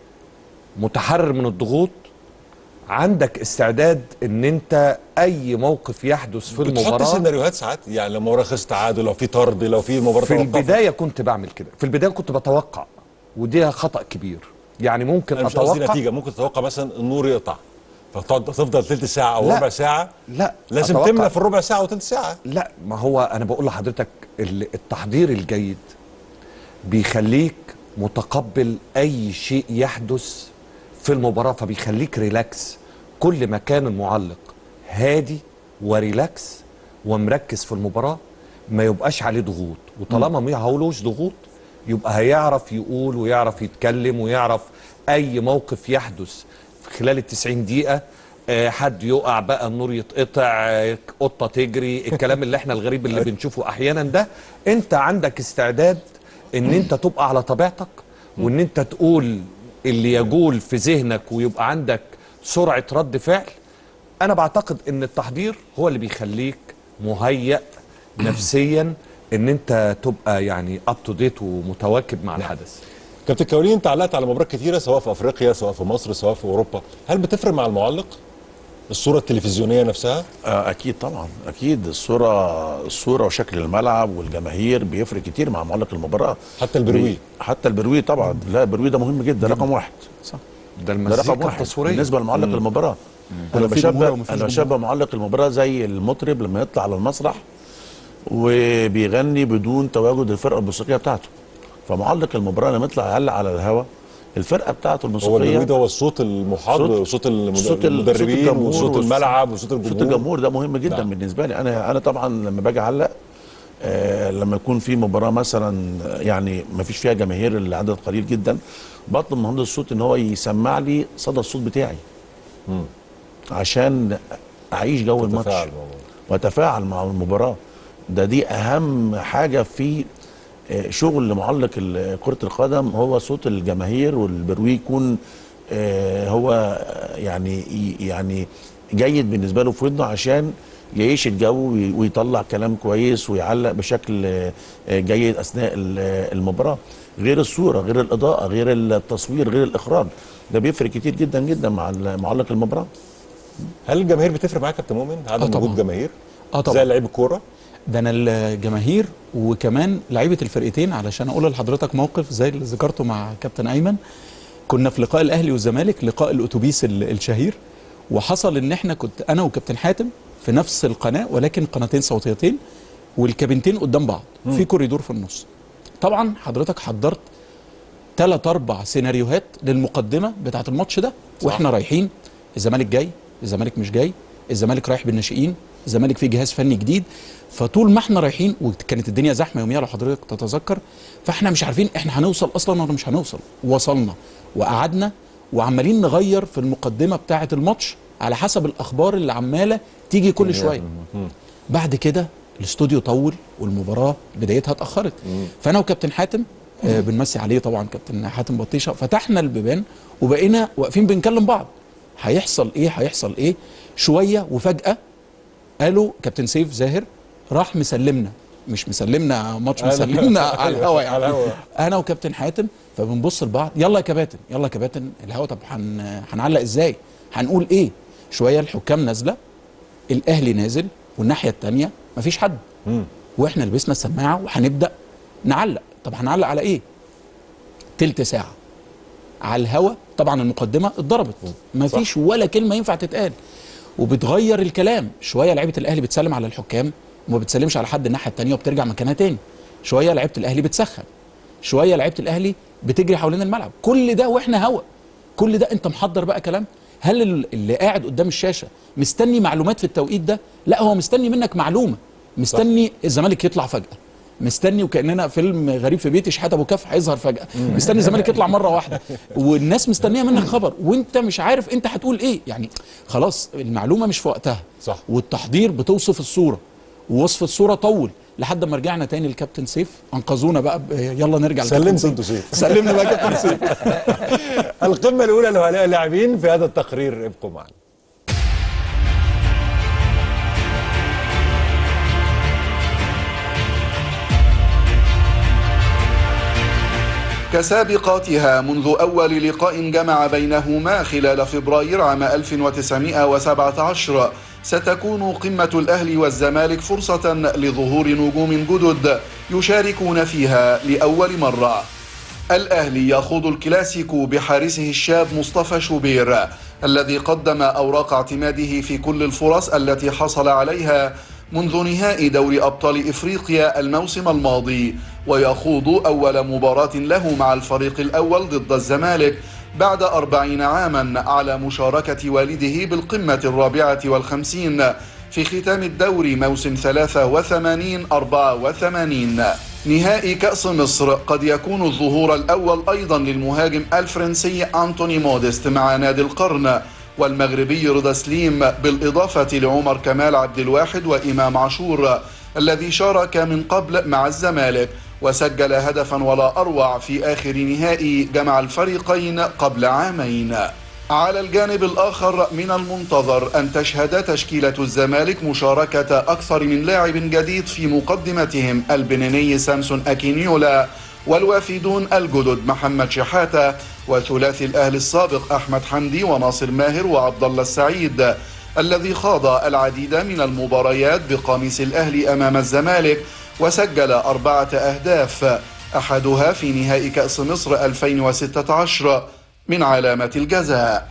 متحرر من الضغوط عندك استعداد ان انت اي موقف يحدث في بتحط المباراه سيناريوهات ساعات يعني لو مباراه خلص تعادل لو في طرد لو في مباراه في توقفت. البدايه كنت بعمل كده في البدايه كنت بتوقع ودي خطا كبير يعني ممكن انا مش قصدي اتوقع نتيجه ممكن تتوقع مثلا النور يقطع فتقعد تفضل ثلث ساعه او لا. ربع ساعه لا لازم أتوقع. تملى في الربع ساعه وثلث ساعه لا ما هو انا بقول لحضرتك ال- التحضير الجيد بيخليك متقبل اي شيء يحدث في المباراه فبيخليك ريلاكس كل ما كان المعلق هادي وريلاكس ومركز في المباراه ما يبقاش عليه ضغوط وطالما ما هولوش ضغوط يبقى هيعرف يقول ويعرف يتكلم ويعرف اي موقف يحدث في خلال ال 90 دقيقه آه، حد يقع بقى النور يتقطع آه، قطه تجري الكلام اللي احنا الغريب اللي بنشوفه احيانا ده انت عندك استعداد ان انت تبقى على طبيعتك وان انت تقول اللي يجول في ذهنك ويبقى عندك سرعه رد فعل انا بعتقد ان التحضير هو اللي بيخليك مهيأ نفسيا ان انت تبقى يعني اب تو ديت ومتواكب مع الحدث كابتن كولين انت علقت على مباريات كتيره سواء في افريقيا سواء في مصر سواء في اوروبا هل بتفرق مع المعلق الصوره التلفزيونيه نفسها آه، اكيد طبعا اكيد الصوره الصوره وشكل الملعب والجماهير بيفرق كتير مع معلق المباراه حتى البروي. بي- حتى البروي طبعا لا البروي ده مهم جدا رقم واحد صح ده ده المزيكا رقم واحد التصويريه بالنسبه لمعلق مم. المباراه انا ولو في جمهور بشبه أو مفيش انا جمهور. بشبه معلق المباراه زي المطرب لما يطلع على المسرح وبيغني بدون تواجد الفرقه الموسيقيه بتاعته فمعلق المباراه لما يطلع يعلق على الهوا الفرقه بتاعته هو الموسيقيه البروي ده هو الصوت المحاضر صوت- وصوت المد- صوت ال- المدربين صوت الجمهور وصوت والص- الملعب وصوت الجمهور صوت الجمهور ده مهم جدا نعم. بالنسبه لي انا انا طبعا لما باجي اعلق آه لما يكون في مباراه مثلا يعني ما فيش فيها جماهير العدد قليل جدا بطلب من مهندس الصوت ان هو يسمع لي صدى الصوت بتاعي عشان اعيش جو الماتش تتفاعل مع واتفاعل مع المباراه ده دي اهم حاجه في آه، شغل معلق ال- كره القدم هو صوت الجماهير والبروي يكون آه، هو آه، يعني يعني جيد بالنسبه له في ودنه عشان يعيش الجو وي- ويطلع كلام كويس ويعلق بشكل آه، آه، جيد اثناء ال- آه، المباراه غير الصوره غير الاضاءه غير التصوير غير الاخراج ده بيفرق كتير جدا جدا مع ال- معلق المباراه هل الجماهير بتفرق معاك يا كابتن مؤمن عدم آه طبعاً. وجود جماهير اه طبعا زي لعيب الكوره ده انا الجماهير وكمان لعيبه الفرقتين علشان اقول لحضرتك موقف زي اللي ذكرته مع كابتن ايمن كنا في لقاء الاهلي والزمالك لقاء الاتوبيس ال- الشهير وحصل ان احنا كنت انا وكابتن حاتم في نفس القناه ولكن قناتين صوتيتين والكابينتين قدام بعض مم. في كوريدور في النص طبعا حضرتك حضرت ثلاث اربع سيناريوهات للمقدمه بتاعه الماتش ده واحنا رايحين الزمالك جاي الزمالك مش جاي الزمالك رايح بالناشئين الزمالك فيه جهاز فني جديد فطول ما احنا رايحين وكانت الدنيا زحمه يوميها لو حضرتك تتذكر فاحنا مش عارفين احنا هنوصل اصلا ولا مش هنوصل وصلنا وقعدنا وعمالين نغير في المقدمه بتاعه الماتش على حسب الاخبار اللي عماله تيجي كل شويه بعد كده الاستوديو طول والمباراه بدايتها اتاخرت فانا وكابتن حاتم آه بنمسي عليه طبعا كابتن حاتم بطيشه فتحنا البيبان وبقينا واقفين بنكلم بعض هيحصل ايه هيحصل ايه شويه وفجاه قالوا كابتن سيف زاهر راح مسلمنا مش مسلمنا ماتش أيوة. مسلمنا على الهوا يعني على الهوا. انا وكابتن حاتم فبنبص لبعض يلا يا كباتن يلا يا كباتن الهوا طب هن... هنعلق ازاي هنقول ايه شويه الحكام نازله الاهلي نازل والناحيه الثانيه مفيش حد واحنا لبسنا السماعه وهنبدا نعلق طب هنعلق على ايه تلت ساعه على الهوا طبعا المقدمه اتضربت مفيش ولا كلمه ينفع تتقال وبتغير الكلام شويه لعيبه الاهلي بتسلم على الحكام وما بتسلمش على حد الناحيه الثانيه وبترجع مكانها تاني شويه لعيبه الاهلي بتسخن شويه لعيبه الاهلي بتجري حوالين الملعب كل ده واحنا هوا كل ده انت محضر بقى كلام هل ال- اللي قاعد قدام الشاشه مستني معلومات في التوقيت ده لا هو مستني منك معلومه مستني الزمالك يطلع فجاه مستني وكاننا فيلم غريب في بيتي شحات ابو كف هيظهر فجاه مستني الزمالك يطلع مره واحده والناس مستنيه منك خبر وانت مش عارف انت هتقول ايه يعني خلاص المعلومه مش في وقتها صح والتحضير بتوصف الصوره ووصف الصوره طول لحد ما رجعنا تاني لكابتن سيف انقذونا بقى ب- يلا نرجع لكابتن سلمت سيف. انتوا سيف سلمنا بقى كابتن سيف القمه الاولى لهؤلاء اللاعبين في هذا التقرير ابقوا معنا كسابقاتها منذ أول لقاء جمع بينهما خلال فبراير عام 1917 ستكون قمة الأهلي والزمالك فرصة لظهور نجوم جدد يشاركون فيها لأول مرة الأهلي يخوض الكلاسيكو بحارسه الشاب مصطفى شوبير الذي قدم أوراق اعتماده في كل الفرص التي حصل عليها منذ نهائي دوري أبطال إفريقيا الموسم الماضي ويخوض أول مباراة له مع الفريق الأول ضد الزمالك بعد أربعين عاما على مشاركة والده بالقمة الرابعة والخمسين في ختام الدوري موسم 83 84 نهائي كأس مصر قد يكون الظهور الأول أيضا للمهاجم الفرنسي أنتوني موديست مع نادي القرن والمغربي رضا سليم بالإضافة لعمر كمال عبد الواحد وإمام عاشور الذي شارك من قبل مع الزمالك وسجل هدفا ولا أروع في آخر نهائي جمع الفريقين قبل عامين على الجانب الآخر من المنتظر أن تشهد تشكيلة الزمالك مشاركة أكثر من لاعب جديد في مقدمتهم البنيني سامسون أكينيولا والوافدون الجدد محمد شحاتة وثلاثي الأهلي السابق أحمد حمدي وناصر ماهر وعبد الله السعيد الذي خاض العديد من المباريات بقميص الأهلي أمام الزمالك وسجل أربعة أهداف أحدها في نهائي كأس مصر 2016 من علامة الجزاء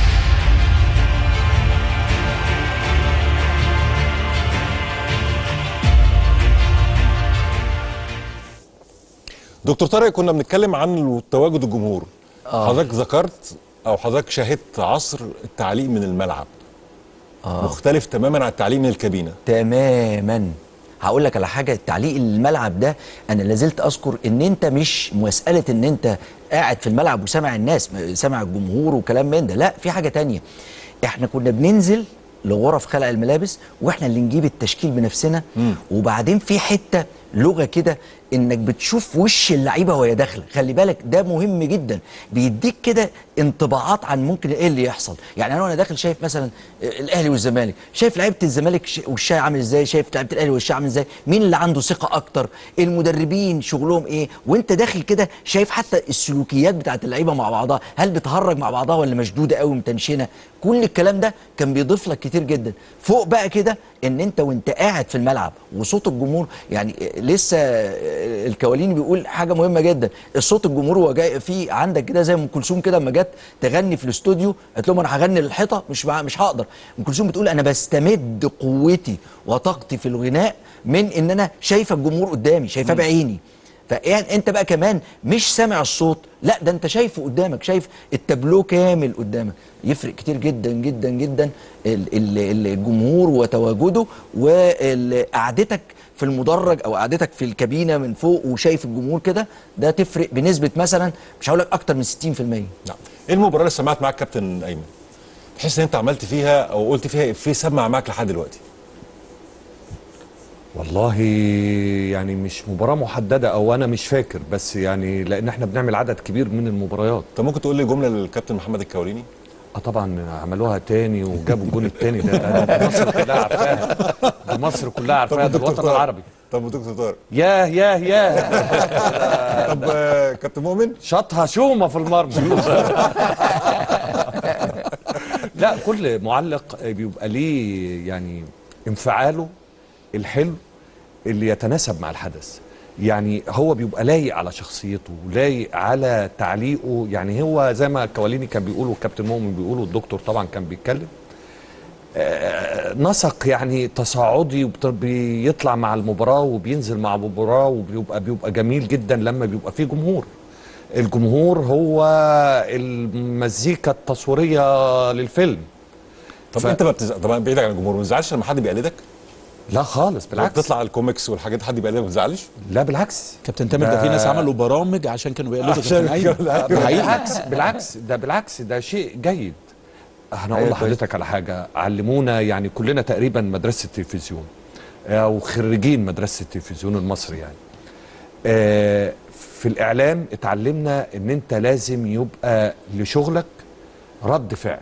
دكتور طارق كنا بنتكلم عن تواجد الجمهور آه. حضرتك ذكرت او حضرتك شاهدت عصر التعليق من الملعب آه. مختلف تماما عن التعليق من الكابينه تماما هقول لك على حاجه التعليق الملعب ده انا لازلت اذكر ان انت مش مساله ان انت قاعد في الملعب وسامع الناس سامع الجمهور وكلام من ده لا في حاجه تانية احنا كنا بننزل لغرف خلع الملابس واحنا اللي نجيب التشكيل بنفسنا وبعدين في حته لغه كده انك بتشوف وش اللعيبه وهي داخله خلي بالك ده مهم جدا بيديك كده انطباعات عن ممكن ايه اللي يحصل يعني انا وانا داخل شايف مثلا الاهلي والزمالك شايف لعيبه الزمالك ش- وشها عامل ازاي شايف لعيبه الاهلي وشها عامل ازاي مين اللي عنده ثقه اكتر المدربين شغلهم ايه وانت داخل كده شايف حتى السلوكيات بتاعت اللعيبه مع بعضها هل بتهرج مع بعضها ولا مشدوده قوي متنشنه كل الكلام ده كان بيضيف لك كتير جدا فوق بقى كده ان انت وانت قاعد في الملعب وصوت الجمهور يعني لسه الكواليني بيقول حاجه مهمه جدا الصوت الجمهور هو جاي في عندك كده زي ام كلثوم كده لما جت تغني في الاستوديو قالت لهم انا هغني للحيطه مش مع- مش هقدر ام كلثوم بتقول انا بستمد قوتي وطاقتي في الغناء من ان انا شايفه الجمهور قدامي شايفاه بعيني فيعني انت بقى كمان مش سامع الصوت لا ده انت شايفه قدامك شايف التابلو كامل قدامك يفرق كتير جدا جدا جدا ال- ال- الجمهور وتواجده وقعدتك في المدرج او قعدتك في الكابينه من فوق وشايف الجمهور كده ده تفرق بنسبه مثلا مش هقول لك اكتر من 60% نعم ايه المباراه اللي سمعت معاك كابتن ايمن تحس ان انت عملت فيها او قلت فيها افيه سمع معاك لحد دلوقتي والله يعني مش مباراة محددة أو أنا مش فاكر بس يعني لأن إحنا بنعمل عدد كبير من المباريات طب ممكن تقول لي جملة للكابتن محمد الكوليني؟ اه طبعا عملوها تاني وجابوا الجون التاني ده, ده, ده مصر كلها عارفاها ده مصر كلها عارفاها ده دكتور الوطن طارق. العربي طب ودكتور طارق ياه ياه ياه طب آه، كابتن مؤمن شاطها شومه في المرمى لا كل معلق بيبقى ليه يعني انفعاله الحلو اللي يتناسب مع الحدث يعني هو بيبقى لايق على شخصيته لايق على تعليقه يعني هو زي ما الكواليني كان بيقول والكابتن مؤمن بيقول والدكتور طبعا كان بيتكلم آه، نسق يعني تصاعدي وبت- بيطلع مع المباراه وبينزل مع المباراه وبيبقى بيبقى جميل جدا لما بيبقى فيه جمهور الجمهور هو المزيكا التصويريه للفيلم طب انت ما بتزعل طبعا بعيد عن الجمهور ما بتزعلش لما حد بيقلدك؟ لا خالص بالعكس بتطلع الكوميكس والحاجات حد بيقلدك ما بتزعلش؟ لا بالعكس كابتن تامر ده في ناس عملوا برامج عشان كانوا بيقلدوا كابتن ايمن ده حقيقي. بالعكس بالعكس ده بالعكس ده شيء جيد انا اقول أيوة لحضرتك على حاجه علمونا يعني كلنا تقريبا مدرسه التلفزيون او خريجين مدرسه التلفزيون المصري يعني آه، في الاعلام اتعلمنا ان انت لازم يبقى لشغلك رد فعل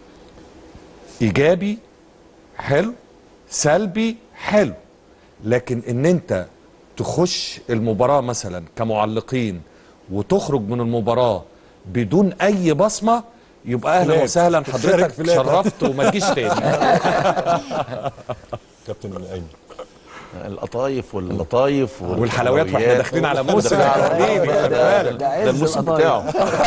ايجابي حلو سلبي حلو لكن ان انت تخش المباراه مثلا كمعلقين وتخرج من المباراه بدون اي بصمه يبقى اهلا فلات. وسهلا خارج حضرتك فلات. شرفت وما تجيش تاني كابتن ايمن القطايف واللطايف والحلويات واحنا داخلين على موسم يا حبيبي خلي بالك. ده الموسم بتاعه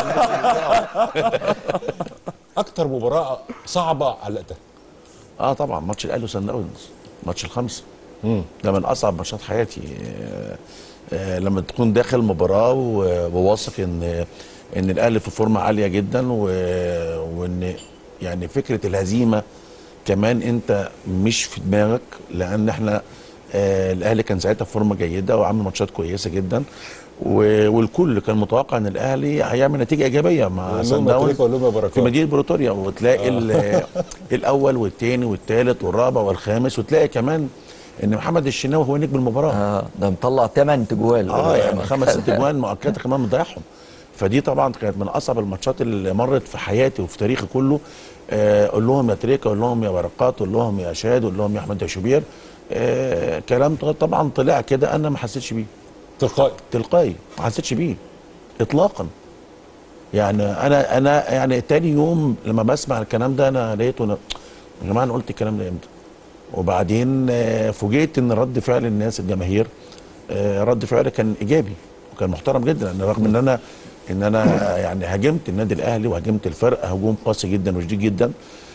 اكتر مباراه صعبه علقتها اه طبعا ماتش الاهلي وسان داونز ماتش الخمسه ده من اصعب ماتشات حياتي آه، آه، لما تكون داخل مباراه و- وواثق ان ان الاهلي في فورمه عاليه جدا و- وان يعني فكره الهزيمه كمان انت مش في دماغك لان احنا آه الاهلي كان ساعتها في فورمه جيده وعامل ماتشات كويسه جدا و- والكل كان متوقع ان الاهلي هيعمل نتيجه ايجابيه مع وقال سان لهم داونز أتليكو، قال لهم يا بركات. في مدينه بريطانيا وتلاقي ال- الاول والثاني والثالث والرابع والخامس وتلاقي كمان ان محمد الشناوي هو نجم المباراه اه ده مطلع 8 تجوال اه يعني خمس ست اجوان مؤكده كمان مضيعهم فدي طبعا كانت من اصعب الماتشات اللي مرت في حياتي وفي تاريخي كله آه، قول لهم يا تريكا قول لهم يا بركات قول لهم يا شاد قول لهم يا احمد يا شوبير آه كلام طبعا طلع كده انا ما حسيتش بيه تلقائي تلقائي ما حسيتش بيه اطلاقا يعني انا انا يعني تاني يوم لما بسمع الكلام ده انا لقيته أنا يا جماعه انا قلت الكلام ده امتى وبعدين آه، فوجئت ان رد فعل الناس الجماهير آه، رد فعل كان ايجابي وكان محترم جدا لان رغم ان انا ان انا يعني هاجمت النادي الاهلي وهاجمت الفرقه هجوم قاسي جدا وشديد جدا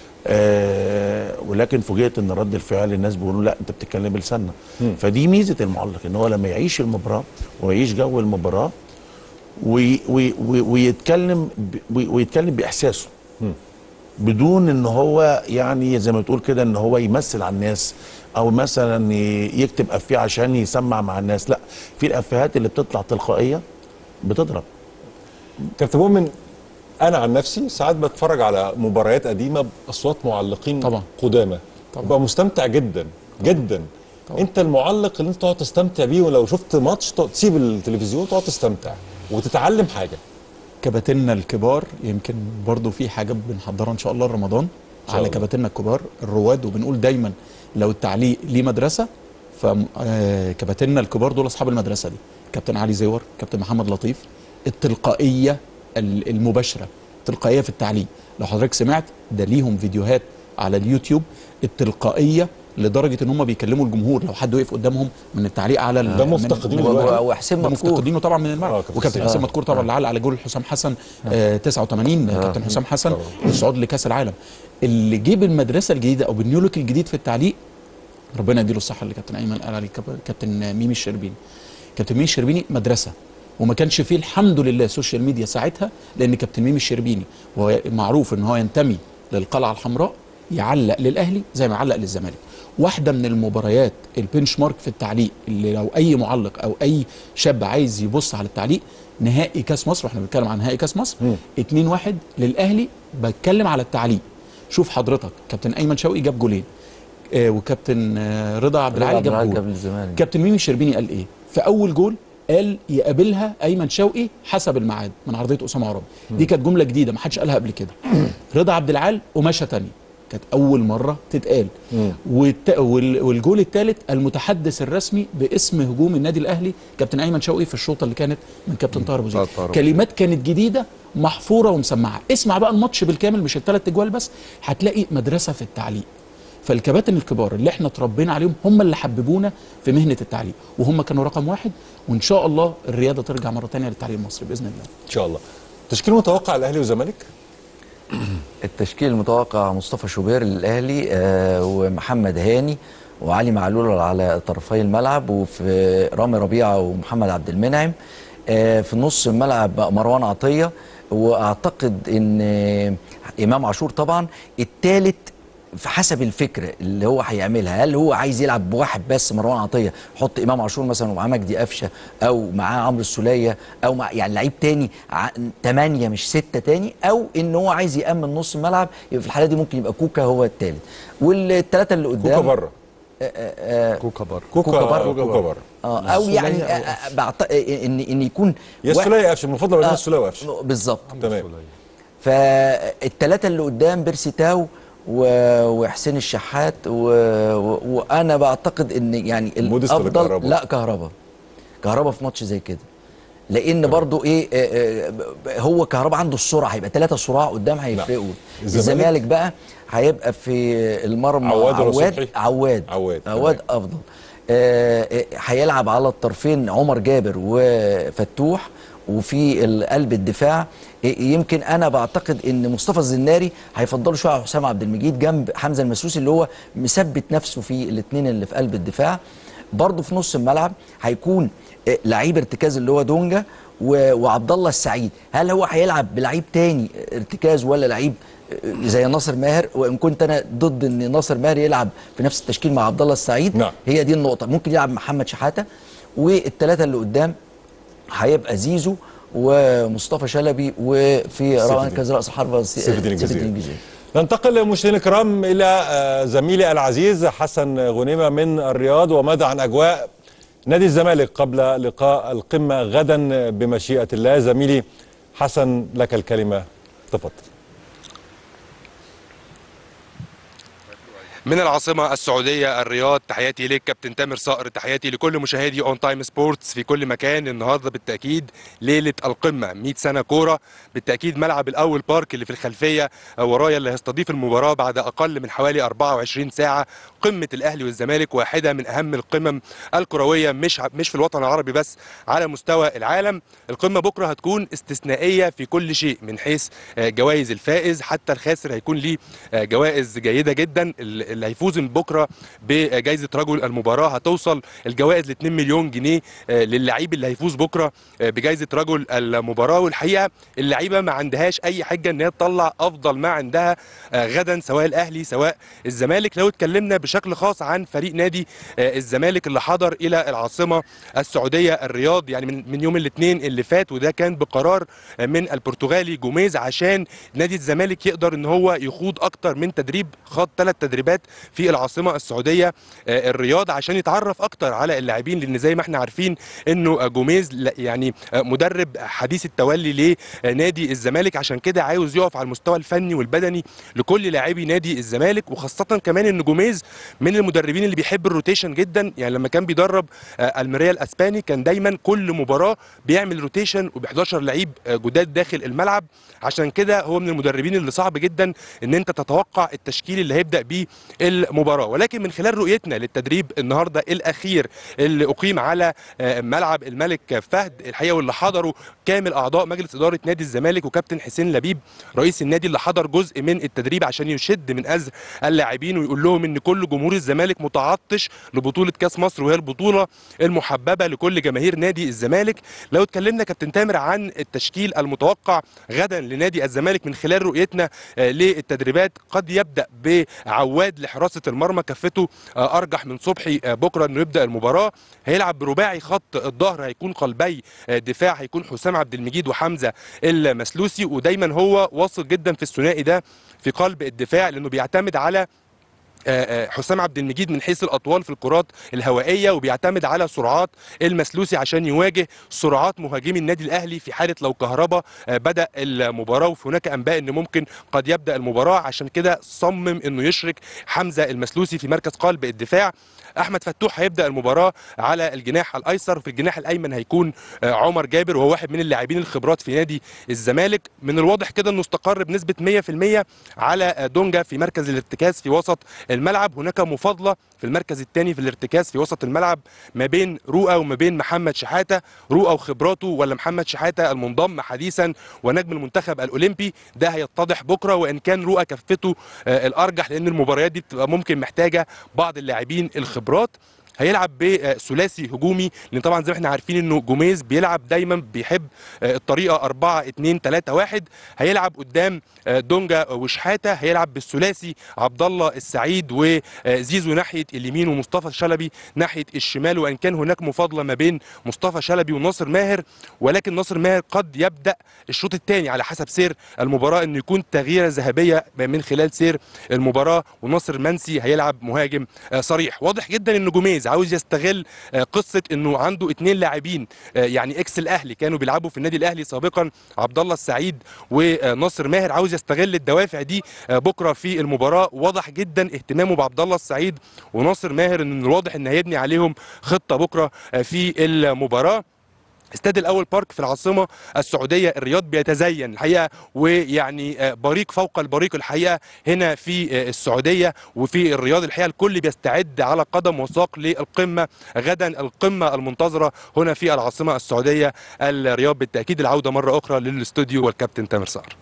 آه ولكن فوجئت ان رد الفعل الناس بيقولوا لا انت بتتكلم بلساننا فدي ميزه المعلق ان هو لما يعيش المباراه ويعيش جو المباراه وي وي وي ويتكلم ب- وي- ويتكلم باحساسه بدون ان هو يعني زي ما بتقول كده ان هو يمثل على الناس او مثلا ي- يكتب افيه عشان يسمع مع الناس لا في الافيهات اللي بتطلع تلقائيه بتضرب كابتن مؤمن انا عن نفسي ساعات بتفرج على مباريات قديمه باصوات معلقين طبعا قدامى طبعا ببقى مستمتع جدا جدا طبعا. انت المعلق اللي انت تقعد تستمتع بيه ولو شفت ماتش تقعد تسيب التلفزيون تقعد تستمتع وتتعلم حاجه كباتننا الكبار يمكن برضو في حاجه بنحضرها ان شاء الله لرمضان شاء على الله. كباتننا الكبار الرواد وبنقول دايما لو التعليق ليه مدرسه فكباتننا الكبار دول اصحاب المدرسه دي كابتن علي زيور كابتن محمد لطيف التلقائيه ال- المباشره التلقائيه في التعليق لو حضرتك سمعت ده ليهم فيديوهات على اليوتيوب التلقائيه لدرجه ان هم بيكلموا الجمهور لو حد وقف قدامهم من التعليق على ال- ده من- مفتقدينه من- دلوقتي. وحسين ده مدكور. مفتقدينه طبعا من الملعب كابتن وكابتن حسين. حسين آه. مدكور طبعا اللي علق على جول حسام حسن آه 89 آه. كابتن حسام حسن الصعود لكاس العالم اللي جه بالمدرسه الجديده او بالنيولوك الجديد في التعليق ربنا يديله الصحه اللي كابتن ايمن قال عليه كاب- كابتن ميمي الشربيني كابتن ميمي الشربيني مدرسه وما كانش فيه الحمد لله سوشيال ميديا ساعتها لان كابتن ميمي الشربيني وهو معروف ان هو ينتمي للقلعه الحمراء يعلق للاهلي زي ما علق للزمالك واحده من المباريات البنش مارك في التعليق اللي لو اي معلق او اي شاب عايز يبص على التعليق نهائي كاس مصر واحنا بنتكلم عن نهائي كاس مصر 2 1 للاهلي بتكلم على التعليق شوف حضرتك كابتن ايمن شوقي جاب جولين آه وكابتن آه رضا عبد رضا العال عبد العال جاب جاب جول للزمالك. كابتن ميمي الشربيني قال ايه في اول جول قال يقابلها ايمن شوقي حسب الميعاد من عرضيه اسامه عرابي دي كانت جمله جديده ما حدش قالها قبل كده رضا عبد العال قماشه تانية كانت اول مره تتقال والت... وال... والجول الثالث المتحدث الرسمي باسم هجوم النادي الاهلي كابتن ايمن شوقي في الشوطه اللي كانت من كابتن طاهر ابو زيد طاهر أبو كلمات كانت جديده محفوره ومسمعه اسمع بقى الماتش بالكامل مش الثلاث اجوال بس هتلاقي مدرسه في التعليق فالكباتن الكبار اللي احنا اتربينا عليهم هم اللي حببونا في مهنه التعليم وهم كانوا رقم واحد وان شاء الله الرياضه ترجع مره ثانيه للتعليم المصري باذن الله ان شاء الله تشكيل متوقع الاهلي والزمالك التشكيل المتوقع مصطفى شوبير للاهلي آه ومحمد هاني وعلي معلول على طرفي الملعب وفي رامي ربيعه ومحمد عبد المنعم آه في نص الملعب مروان عطيه واعتقد ان آه، امام عاشور طبعا الثالث في حسب الفكره اللي هو هيعملها هل هو عايز يلعب بواحد بس مروان عطيه يحط امام عاشور مثلا ومعاه مجدي قفشه او معاه عمرو السوليه او مع يعني لعيب تاني ع- تمانية مش ستة تاني او ان هو عايز يامن نص الملعب يبقى في الحاله دي ممكن يبقى كوكا هو الثالث والثلاثه اللي قدام كوكا بره كوكا بره كوكا كوكا بره. كوكا بره اه او السولية يعني أو آه، آه، بعت... ان ان يكون يا واحد- السوليه يا قفشه المفضل بين آه، السوليه وقفشه بالظبط تمام فالثلاثه اللي قدام بيرسي تاو و... وحسين الشحات و... و... وانا بعتقد ان يعني موديست ولا الافضل كهربا؟ لا كهربا كهربا في ماتش زي كده لان برضو ايه آه، آه، هو كهربا عنده السرعه هيبقى ثلاثه صراع قدام هيفرقوا الزمالك؟ الزمالك بقى هيبقى في المرمى عواد ولا عواد صبحي؟ عواد عواد، عواد افضل آه، آه، هيلعب على الطرفين عمر جابر وفتوح وفي ال- قلب الدفاع ي- يمكن انا بعتقد ان مصطفى الزناري هيفضلوا شويه على حسام عبد المجيد جنب حمزه المسوسي اللي هو مثبت نفسه في الاثنين اللي في قلب الدفاع برضه في نص الملعب هيكون آه، لعيب ارتكاز اللي هو دونجا و- وعبد الله السعيد هل هو هيلعب بلعيب تاني ارتكاز ولا لعيب آه، زي ناصر ماهر وان كنت انا ضد ان ناصر ماهر يلعب في نفس التشكيل مع عبد الله السعيد نعم. هي دي النقطه ممكن يلعب محمد شحاته والثلاثه اللي قدام هيبقى زيزو ومصطفى شلبي وفي سيف روان الدين. كاز راس حربه سيف الدين الجزيري. ننتقل مشاهدينا الكرام الى آه، زميلي العزيز حسن غنيمه من الرياض وماذا عن اجواء نادي الزمالك قبل لقاء القمه غدا بمشيئه الله زميلي حسن لك الكلمه تفضل من العاصمة السعودية الرياض تحياتي ليك كابتن تامر صقر تحياتي لكل مشاهدي اون تايم سبورتس في كل مكان النهارده بالتأكيد ليلة القمة 100 سنة كورة بالتأكيد ملعب الأول بارك اللي في الخلفية ورايا اللي هيستضيف المباراة بعد أقل من حوالي 24 ساعة قمة الأهلي والزمالك واحدة من أهم القمم الكروية مش مش في الوطن العربي بس على مستوى العالم القمة بكرة هتكون استثنائية في كل شيء من حيث آه، جوائز الفائز حتى الخاسر هيكون ليه آه، جوائز جيدة جدا اللي هيفوز من بكرة بجائزة رجل المباراة هتوصل الجوائز ل 2 مليون جنيه آه، للعيب اللي هيفوز بكرة آه، بجائزة رجل المباراة والحقيقة اللعيبة ما عندهاش أي حجة إن هي تطلع أفضل ما عندها آه، غدا سواء الأهلي سواء الزمالك لو اتكلمنا بشكل خاص عن فريق نادي آه، الزمالك اللي حضر إلى العاصمة السعودية الرياض يعني من من يوم الاثنين اللي فات وده كان بقرار آه، من البرتغالي جوميز عشان نادي الزمالك يقدر ان هو يخوض اكتر من تدريب خاض ثلاث تدريبات في العاصمه السعوديه آه، الرياض عشان يتعرف اكتر على اللاعبين لان زي ما احنا عارفين انه آه، جوميز لا- يعني آه، مدرب حديث التولي لنادي الزمالك عشان كده عاوز يقف على المستوى الفني والبدني لكل لاعبي نادي الزمالك وخاصه كمان ان جوميز من المدربين اللي بيحب الروتيشن جدا يعني لما كان بيدرب آه، الميريا الاسباني كان دايما كل مباراه بيعمل روتيشن وب 11 لعيب آه، جداد داخل الملعب عشان كده هو من المدربين اللي صعب جدا ان انت تتوقع التشكيل اللي هيبدا بيه المباراه ولكن من خلال رؤيتنا للتدريب النهارده الاخير اللي اقيم على آه، ملعب الملك فهد الحقيقه واللي حضروا كامل اعضاء مجلس اداره نادي الزمالك وكابتن حسين لبيب رئيس النادي اللي حضر جزء من التدريب عشان يشد من ازر اللاعبين ويقول لهم ان كل جمهور الزمالك متعطش لبطوله كاس مصر وهي البطوله المحببه لكل جماهير نادي الزمالك لو اتكلمنا كابتن تامر عن التشكيل المتوقع غدا لنادي الزمالك من خلال رؤيتنا آه، للتدريبات قد يبدا بعواد لحراسه المرمى كفته آه، ارجح من صبحي آه، بكره انه يبدا المباراه هيلعب برباعي خط الظهر هيكون قلبي آه، دفاع هيكون حسام عبد المجيد وحمزه المسلوسي ودايما هو واثق جدا في الثنائي ده في قلب الدفاع لانه بيعتمد على آه، آه، حسام عبد المجيد من حيث الاطوال في الكرات الهوائيه وبيعتمد على سرعات المسلوسي عشان يواجه سرعات مهاجمي النادي الاهلي في حاله لو كهربا آه، بدا المباراه وفي هناك انباء ان ممكن قد يبدا المباراه عشان كده صمم انه يشرك حمزه المسلوسي في مركز قلب الدفاع احمد فتوح هيبدا المباراه على الجناح الايسر وفي الجناح الايمن هيكون آه، عمر جابر وهو واحد من اللاعبين الخبرات في نادي الزمالك من الواضح كده انه استقر بنسبه 100% على آه، دونجا في مركز الارتكاز في وسط الملعب هناك مفاضله في المركز الثاني في الارتكاز في وسط الملعب ما بين رؤى وما بين محمد شحاته رؤى وخبراته ولا محمد شحاته المنضم حديثا ونجم المنتخب الاولمبي ده هيتضح بكره وان كان رؤى كفته آه، الارجح لان المباريات دي بتبقى ممكن محتاجه بعض اللاعبين الخبرات هيلعب بثلاثي هجومي لان طبعا زي ما احنا عارفين انه جوميز بيلعب دايما بيحب آه، الطريقه 4 2 3 1 هيلعب قدام آه، دونجا وشحاته هيلعب بالثلاثي عبد الله السعيد وزيزو ناحيه اليمين ومصطفى شلبي ناحيه الشمال وان كان هناك مفاضله ما بين مصطفى شلبي وناصر ماهر ولكن ناصر ماهر قد يبدا الشوط الثاني على حسب سير المباراه انه يكون تغييره ذهبيه من خلال سير المباراه وناصر منسي هيلعب مهاجم آه، صريح واضح جدا ان جوميز عاوز يستغل آه، قصه انه عنده اثنين لاعبين آه، يعني اكس الاهلي كانوا بيلعبوا في النادي الاهلي سابقا عبد الله السعيد وناصر ماهر عاوز يستغل الدوافع دي آه، بكره في المباراه واضح جدا اهتمامه بعبد الله السعيد وناصر ماهر ان الواضح ان هيبني عليهم خطه بكره آه، في المباراه استاد الاول بارك في العاصمه السعوديه الرياض بيتزين الحقيقه ويعني آه، بريق فوق البريق الحقيقه هنا في آه، السعوديه وفي الرياض الحقيقه الكل بيستعد على قدم وساق للقمه غدا القمه المنتظره هنا في العاصمه السعوديه الرياض بالتاكيد العوده مره اخرى للاستوديو والكابتن تامر صقر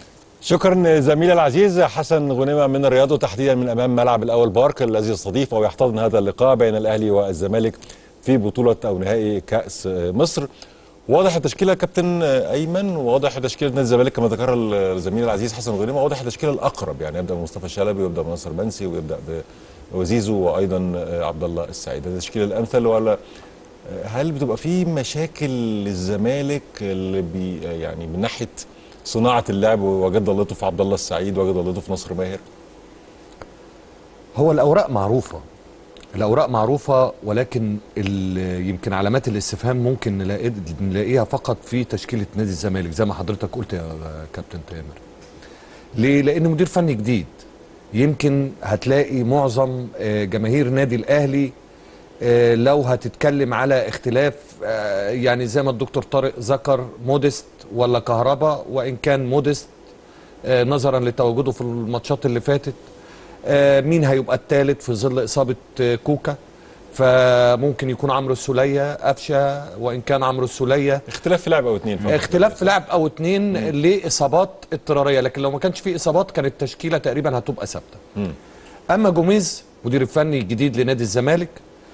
شكرا زميلي العزيز حسن غنيمة من الرياض وتحديدا من امام ملعب الاول بارك الذي يستضيف او يحتضن هذا اللقاء بين الاهلي والزمالك في بطوله او نهائي كاس مصر واضح التشكيله يا كابتن ايمن واضح تشكيله نادي الزمالك كما ذكر الزميل العزيز حسن غنيمه واضح التشكيله الاقرب يعني يبدا بمصطفى شلبي ويبدا بناصر منسي ويبدا بوزيزو وايضا عبد الله السعيد هذا التشكيله الامثل ولا هل بتبقى في مشاكل للزمالك اللي بي يعني من ناحيه صناعه اللعب وجد ضلته في عبد الله السعيد وجد ضلته في نصر ماهر هو الاوراق معروفه الاوراق معروفه ولكن ال- يمكن علامات الاستفهام ممكن نلاقي نلاقيها فقط في تشكيله نادي الزمالك زي ما حضرتك قلت يا كابتن تامر ليه لان مدير فني جديد يمكن هتلاقي معظم آه، جماهير نادي الاهلي آه، لو هتتكلم على اختلاف آه، يعني زي ما الدكتور طارق ذكر مودست ولا كهربا وان كان مودست آه، نظرا لتواجده في الماتشات اللي فاتت آه، مين هيبقى الثالث في ظل اصابه آه، كوكا فممكن يكون عمرو السوليه قفشه وان كان عمرو السوليه اختلاف في لعب او اتنين فقط. اختلاف في لعب او اتنين لاصابات اضطراريه لكن لو ما كانش في اصابات كانت التشكيله تقريبا هتبقى ثابته اما جوميز مدير الفني الجديد لنادي الزمالك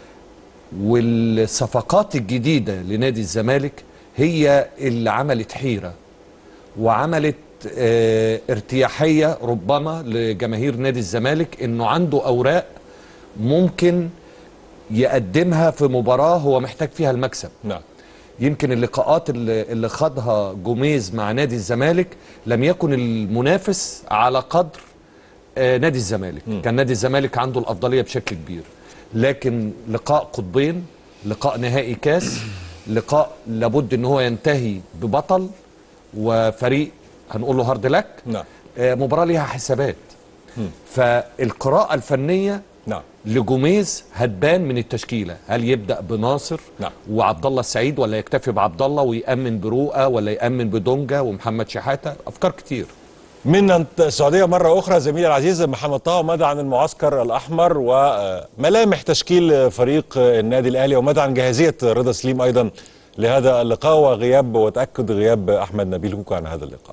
والصفقات الجديده لنادي الزمالك هي اللي عملت حيره وعملت آه، ارتياحيه ربما لجماهير نادي الزمالك انه عنده اوراق ممكن يقدمها في مباراه هو محتاج فيها المكسب نعم يمكن اللقاءات اللي, اللي خاضها جوميز مع نادي الزمالك لم يكن المنافس على قدر آه، نادي الزمالك م. كان نادي الزمالك عنده الافضليه بشكل كبير لكن لقاء قطبين لقاء نهائي كاس لقاء لابد ان هو ينتهي ببطل وفريق هنقول له هارد لك نعم آه، مباراه ليها حسابات فالقراءه الفنيه نعم لجوميز هتبان من التشكيله هل يبدا بناصر نعم. وعبد الله السعيد ولا يكتفي بعبد الله ويامن برؤى ولا يامن بدونجا ومحمد شحاته افكار كتير من السعوديه مره اخرى زميلي العزيز محمد طه ماذا عن المعسكر الاحمر وملامح تشكيل فريق النادي الاهلي وماذا عن جاهزيه رضا سليم ايضا لهذا اللقاء وغياب وتاكد غياب احمد نبيل كوكا عن هذا اللقاء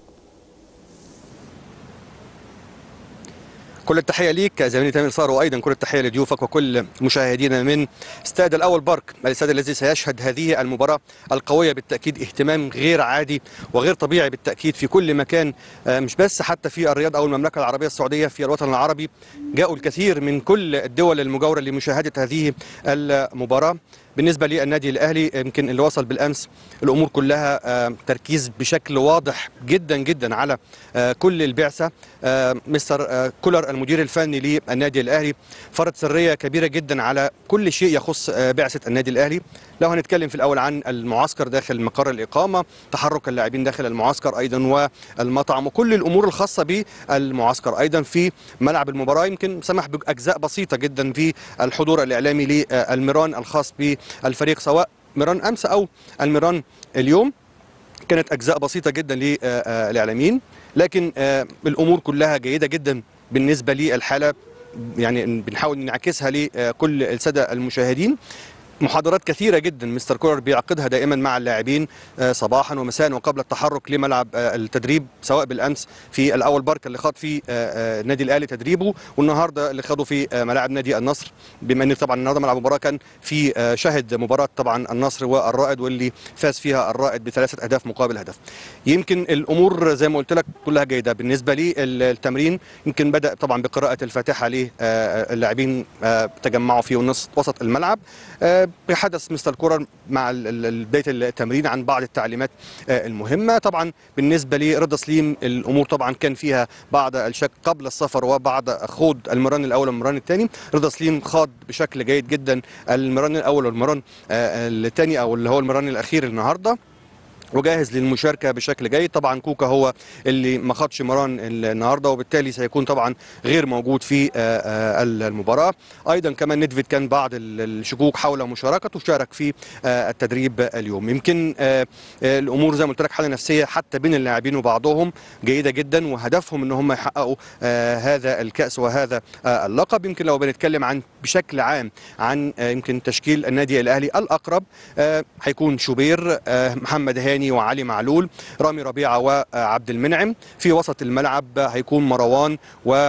كل التحيه ليك زميلي تامر صار وايضا كل التحيه لضيوفك وكل مشاهدينا من استاد الاول بارك الاستاد الذي سيشهد هذه المباراه القويه بالتاكيد اهتمام غير عادي وغير طبيعي بالتاكيد في كل مكان آه، مش بس حتى في الرياض او المملكه العربيه السعوديه في الوطن العربي جاءوا الكثير من كل الدول المجاوره لمشاهده هذه المباراه بالنسبه للنادي الاهلي يمكن اللي وصل بالامس الامور كلها آه، تركيز بشكل واضح جدا جدا على آه، كل البعثه آه، مستر آه، كولر المدير الفني للنادي الاهلي فرض سريه كبيره جدا على كل شيء يخص آه، بعثه النادي الاهلي لو هنتكلم في الاول عن المعسكر داخل مقر الاقامه تحرك اللاعبين داخل المعسكر ايضا والمطعم وكل الامور الخاصه بالمعسكر ايضا في ملعب المباراه يمكن سمح باجزاء بسيطه جدا في الحضور الاعلامي للميران الخاص بالفريق سواء ميران امس او الميران اليوم كانت اجزاء بسيطه جدا للاعلاميين لكن آه، الامور كلها جيده جدا بالنسبه للحاله يعني بنحاول نعكسها لكل الساده المشاهدين محاضرات كثيرة جدا مستر كولر بيعقدها دائما مع اللاعبين آه، صباحا ومساء وقبل التحرك لملعب آه، التدريب سواء بالامس في الاول بارك اللي خاض فيه آه، آه، النادي الاهلي تدريبه والنهارده اللي خاضه في آه، ملاعب نادي النصر بما ان طبعا النهارده ملعب المباراه كان في آه، شهد مباراه طبعا النصر والرائد واللي فاز فيها الرائد بثلاثه اهداف مقابل هدف. يمكن الامور زي ما قلت لك كلها جيده بالنسبه للتمرين يمكن بدا طبعا بقراءه الفاتحه للاعبين تجمعوا في ونص وسط الملعب آه، بحدث مستر كولر مع ال- ال- بدايه التمرين عن بعض التعليمات آه، المهمه طبعا بالنسبه لرضا سليم الامور طبعا كان فيها بعض الشك قبل السفر وبعد خوض المران الاول والمران الثاني رضا سليم خاض بشكل جيد جدا المران الاول والمران آه، الثاني او اللي هو المران الاخير النهارده وجاهز للمشاركه بشكل جيد طبعا كوكا هو اللي ما خدش مران النهارده وبالتالي سيكون طبعا غير موجود في آه، آه، المباراه ايضا كمان ندفيد كان بعض ال- الشكوك حول مشاركته شارك في آه، التدريب اليوم يمكن آه، آه، الامور زي ما قلت لك حاله نفسيه حتى بين اللاعبين وبعضهم جيده جدا وهدفهم ان هم يحققوا آه، هذا الكاس وهذا آه، اللقب يمكن لو بنتكلم عن بشكل عام عن آه، يمكن تشكيل النادي الاهلي الاقرب آه، هيكون شوبير آه، محمد هاني وعلي معلول رامي ربيعه وعبد المنعم في وسط الملعب هيكون مروان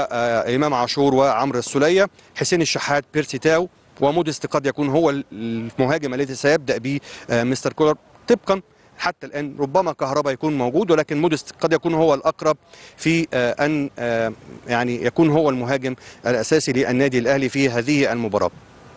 وامام عاشور وعمرو السوليه حسين الشحات بيرسي تاو ومودست قد يكون هو المهاجم الذي سيبدا به آه، مستر كولر طبقا حتى الان ربما كهربا يكون موجود ولكن مودست قد يكون هو الاقرب في آه، ان آه، يعني يكون هو المهاجم الاساسي للنادي الاهلي في هذه المباراه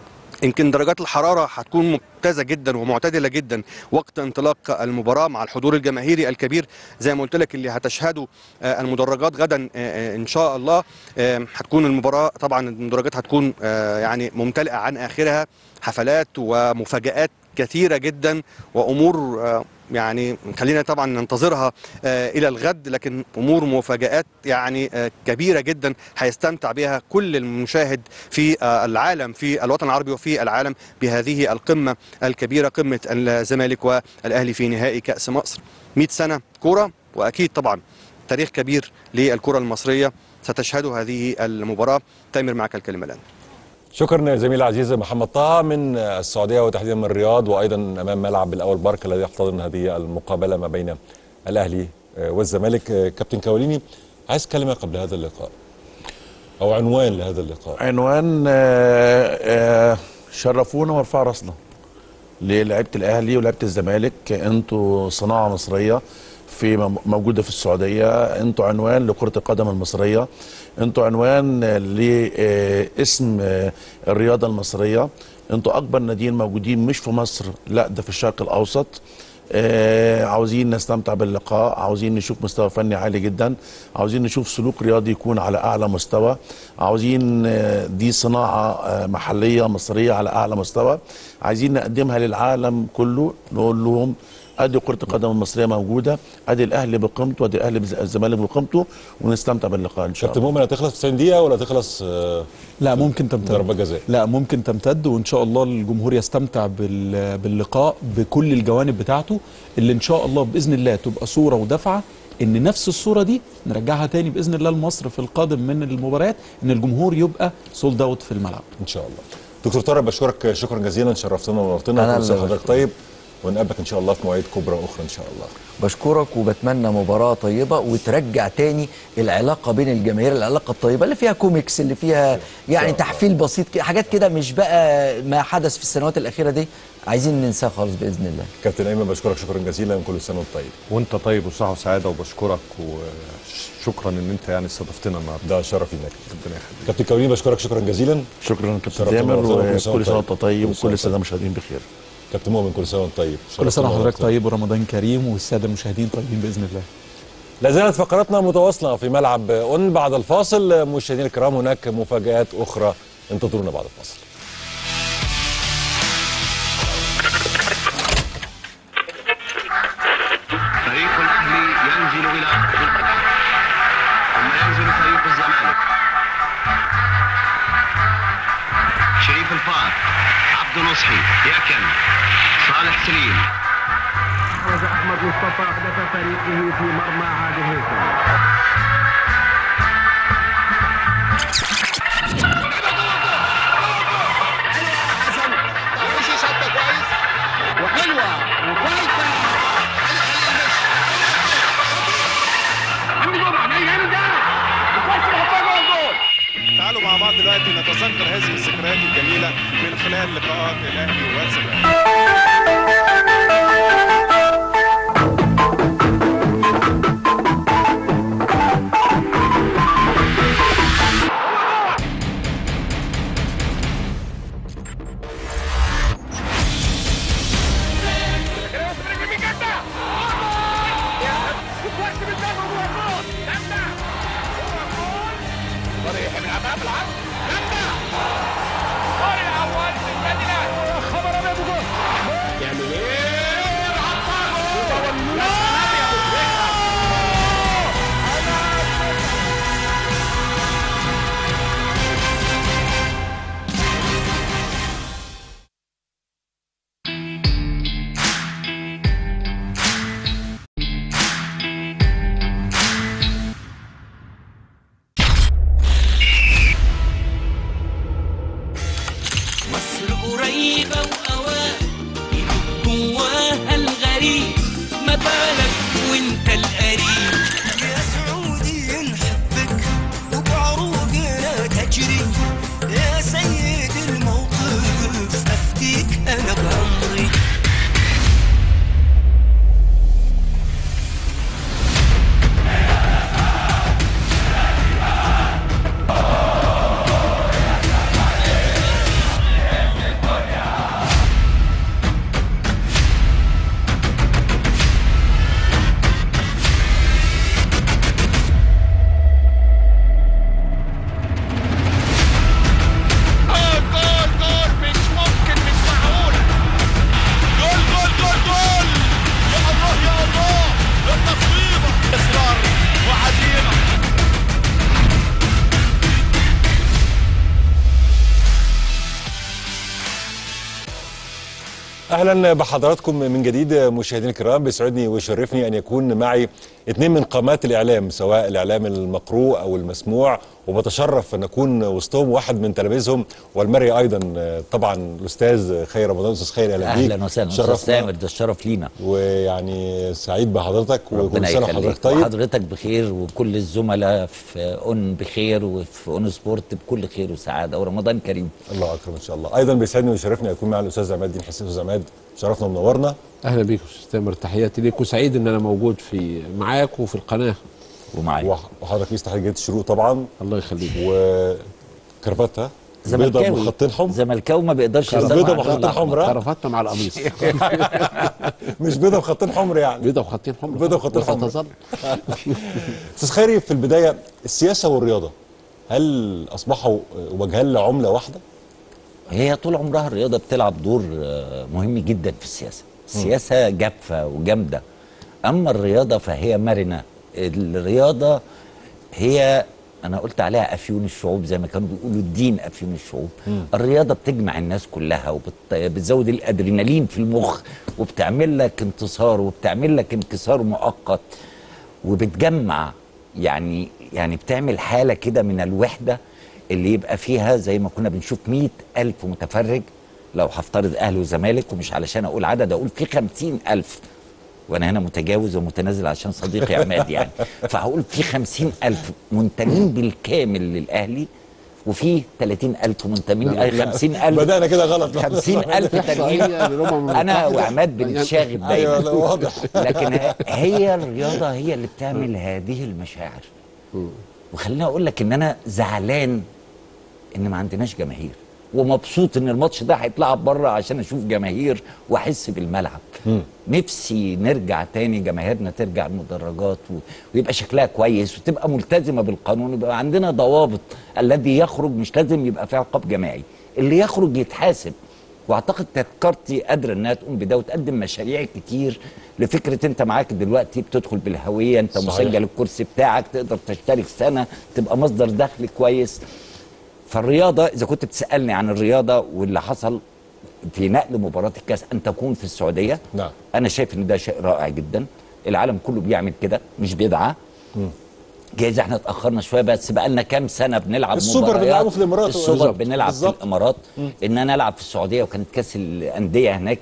يمكن درجات الحرارة هتكون ممتازة جدا ومعتدلة جدا وقت انطلاق المباراة مع الحضور الجماهيري الكبير زي ما قلت لك اللي هتشهده آه، المدرجات غدا آه، آه، إن شاء الله آه، هتكون المباراة طبعا المدرجات هتكون آه، يعني ممتلئة عن آخرها حفلات ومفاجآت كثيرة جدا وأمور آه، يعني خلينا طبعا ننتظرها آه، الى الغد لكن امور مفاجات يعني آه، كبيره جدا هيستمتع بها كل المشاهد في آه، العالم في الوطن العربي وفي العالم بهذه القمه الكبيره قمه الزمالك والاهلي في نهائي كاس مصر 100 سنه كوره واكيد طبعا تاريخ كبير للكره المصريه ستشهده هذه المباراه تامر معك الكلمه الان شكرا زميلي العزيز محمد طه من السعوديه وتحديدا من الرياض وايضا امام ملعب الاول بارك الذي يحتضن هذه المقابله ما بين الاهلي والزمالك كابتن كاوليني عايز كلمه قبل هذا اللقاء او عنوان لهذا اللقاء عنوان آه، آه، شرفونا وارفعوا راسنا للعيبه الاهلي ولعيبه الزمالك انتوا صناعه مصريه في م- موجوده في السعوديه انتوا عنوان لكره القدم المصريه انتوا عنوان لاسم الرياضه المصريه انتوا اكبر ناديين موجودين مش في مصر لا ده في الشرق الاوسط آه، عاوزين نستمتع باللقاء عاوزين نشوف مستوى فني عالي جدا عاوزين نشوف سلوك رياضي يكون على اعلى مستوى عاوزين آه، دي صناعه آه، محليه مصريه على اعلى مستوى عايزين نقدمها للعالم كله نقول لهم ادي كره القدم المصريه موجوده ادي الاهلي بقيمته ادي الاهلي بز- الزمالك بقيمته ونستمتع باللقاء ان شاء كابتن الله مؤمن هتخلص في 90 دقيقه ولا تخلص آه، لا ممكن تمتد ضربات جزاء لا ممكن تمتد وان شاء الله الجمهور يستمتع بال- باللقاء بكل الجوانب بتاعته اللي ان شاء الله باذن الله تبقى صوره ودفعه ان نفس الصوره دي نرجعها تاني باذن الله لمصر في القادم من المباريات ان الجمهور يبقى سولد اوت في الملعب ان شاء الله دكتور طارق بشكرك شكرا جزيلا شرفتنا ونورتنا أنا كل سنه اللي وحضرتك طيب ونقابلك ان شاء الله في مواعيد كبرى اخرى ان شاء الله بشكرك وبتمنى مباراة طيبة وترجع تاني العلاقة بين الجماهير العلاقة الطيبة اللي فيها كوميكس اللي فيها يعني تحفيل بسيط كده حاجات كده مش بقى ما حدث في السنوات الأخيرة دي عايزين ننساه خالص بإذن الله كابتن ايمن بشكرك شكرا جزيلا كل سنه وانت طيب وانت طيب وصحه وسعاده وبشكرك وشكرا ان انت يعني استضفتنا النهارده ده شرف ليك ربنا يخليك كابتن كريم بشكرك شكرا جزيلا شكرا كابتن شرفتنا تامر ونورتنا. وكل سنه وانت طيب كل سنة وكل الساده وأنت المشاهدين بخير كابتن مؤمن كل سنه وانت طيب كل سنه شرفتنا وحضرتك ونورتنا. طيب ورمضان كريم والساده المشاهدين طيبين باذن الله لا زالت فقراتنا متواصله في ملعب اون بعد الفاصل مشاهدينا الكرام هناك مفاجات اخرى انتظرونا بعد الفاصل فريق الاهلي ينزل الى ارض الملعب ثم ينزل فريق الزمالك شريف الفار عبد نصحي يكن صالح سليم خرج احمد مصطفى احدث فريقه في مرمى عادل هيثم ماشي شطه كويس وحلوه وكويسه عندي جمعه ما جامده وكويس يحطها جوه الجول تعالوا مع بعض دلوقتي نتذكر هذه الذكريات الجميله من خلال لقاءات الاهلي والزمالك صريح من امام العرض جامده طارق اول من المدينه خبر ابيض وجول يعمل ايه العطار مصر قريبة وأوان جواها الغريب ما بالك وانت القريب يا سعودي نحبك وبعروقنا تجري يا سيد الموقف أفديك أنا بعمري جول جول جول مش ممكن مش معقولة جول جول جول جول يا الله يا الله التصويبة إصرار وعزيمة اهلا بحضراتكم من جديد مشاهدينا الكرام بيسعدني ويشرفني ان يكون معي اثنين من قامات الاعلام سواء الاعلام المقروء او المسموع وبتشرف ان اكون وسطهم واحد من تلاميذهم والمرئي ايضا طبعا الاستاذ خير رمضان استاذ خير اهلا بيك اهلا وسهلا استاذ شرفنا سامر ده الشرف لينا ويعني سعيد بحضرتك وكل ربنا سنه يخليك وحضرتك طيب وحضرتك بخير وكل الزملاء في اون بخير وفي اون سبورت بكل خير وسعاده ورمضان كريم الله اكرم ان شاء الله ايضا بيسعدني ويشرفني اكون مع الاستاذ عماد الدين حسين استاذ عماد شرفنا ومنورنا اهلا بيك يا استاذ تامر تحياتي ليك وسعيد ان انا موجود في معاك وفي القناه ومعايا وحضرتك لسه تحيه جريده الشروق طبعا الله يخليك وكرافته بيضه زملكاوي بخطين حمر زملكاوي ما بيقدرش يستغنى بيضه عن بخطين اللون حمر ها؟ كرافتنا مع القميص مش بيضه بخطين حمر يعني بيضه بخطين حمر بيضه بخطين حمر وستظل. استاذ خيري في البدايه السياسه والرياضه هل اصبحوا وجهان لعمله واحده؟ هي طول عمرها الرياضه بتلعب دور آه، مهم جدا في السياسه سياسه جافه وجامده اما الرياضه فهي مرنه الرياضه هي انا قلت عليها افيون الشعوب زي ما كانوا بيقولوا الدين افيون الشعوب مم. الرياضه بتجمع الناس كلها وبتزود الادرينالين في المخ وبتعمل لك انتصار وبتعمل لك انكسار مؤقت وبتجمع يعني يعني بتعمل حاله كده من الوحده اللي يبقى فيها زي ما كنا بنشوف مئة ألف متفرج لو هفترض أهلي وزمالك ومش علشان أقول عدد أقول في خمسين ألف وأنا هنا متجاوز ومتنازل عشان صديقي عماد يعني فهقول في خمسين ألف منتمين بالكامل للأهلي وفي 30 ألف منتمين لا، أي لا، 50 ألف بدأنا كده غلط. 50 ألف تانيين إحصائية للأمم أنا المتحدة. وعماد بنتشاغب دايما أيوة، لا، واضح. لكن ه- هي الرياضة هي اللي بتعمل هذه المشاعر وخليني أقول لك إن أنا زعلان إن ما عندناش جماهير ومبسوط إن الماتش ده هيتلعب بره عشان أشوف جماهير وأحس بالملعب نفسي نرجع تاني جماهيرنا ترجع المدرجات و... ويبقى شكلها كويس وتبقى ملتزمه بالقانون ويبقى عندنا ضوابط الذي يخرج مش لازم يبقى فيه عقاب جماعي اللي يخرج يتحاسب واعتقد تذكرتي قادره انها تقوم بده وتقدم مشاريع كتير لفكره انت معاك دلوقتي بتدخل بالهويه انت صحيح. مسجل الكرسي بتاعك تقدر تشترك سنه تبقى مصدر دخل كويس فالرياضه اذا كنت بتسالني عن الرياضه واللي حصل في نقل مباراه الكاس ان تكون في السعوديه نعم انا شايف ان ده شيء رائع جدا العالم كله بيعمل كده مش بدعه جايز احنا اتاخرنا شويه بس بقى لنا كام سنه بنلعب السوبر مباريات. بنلعبه في الإمارات. السوبر بالظبط. بنلعب بالظبط. في الامارات مم. ان انا العب في السعوديه وكانت كاس الانديه هناك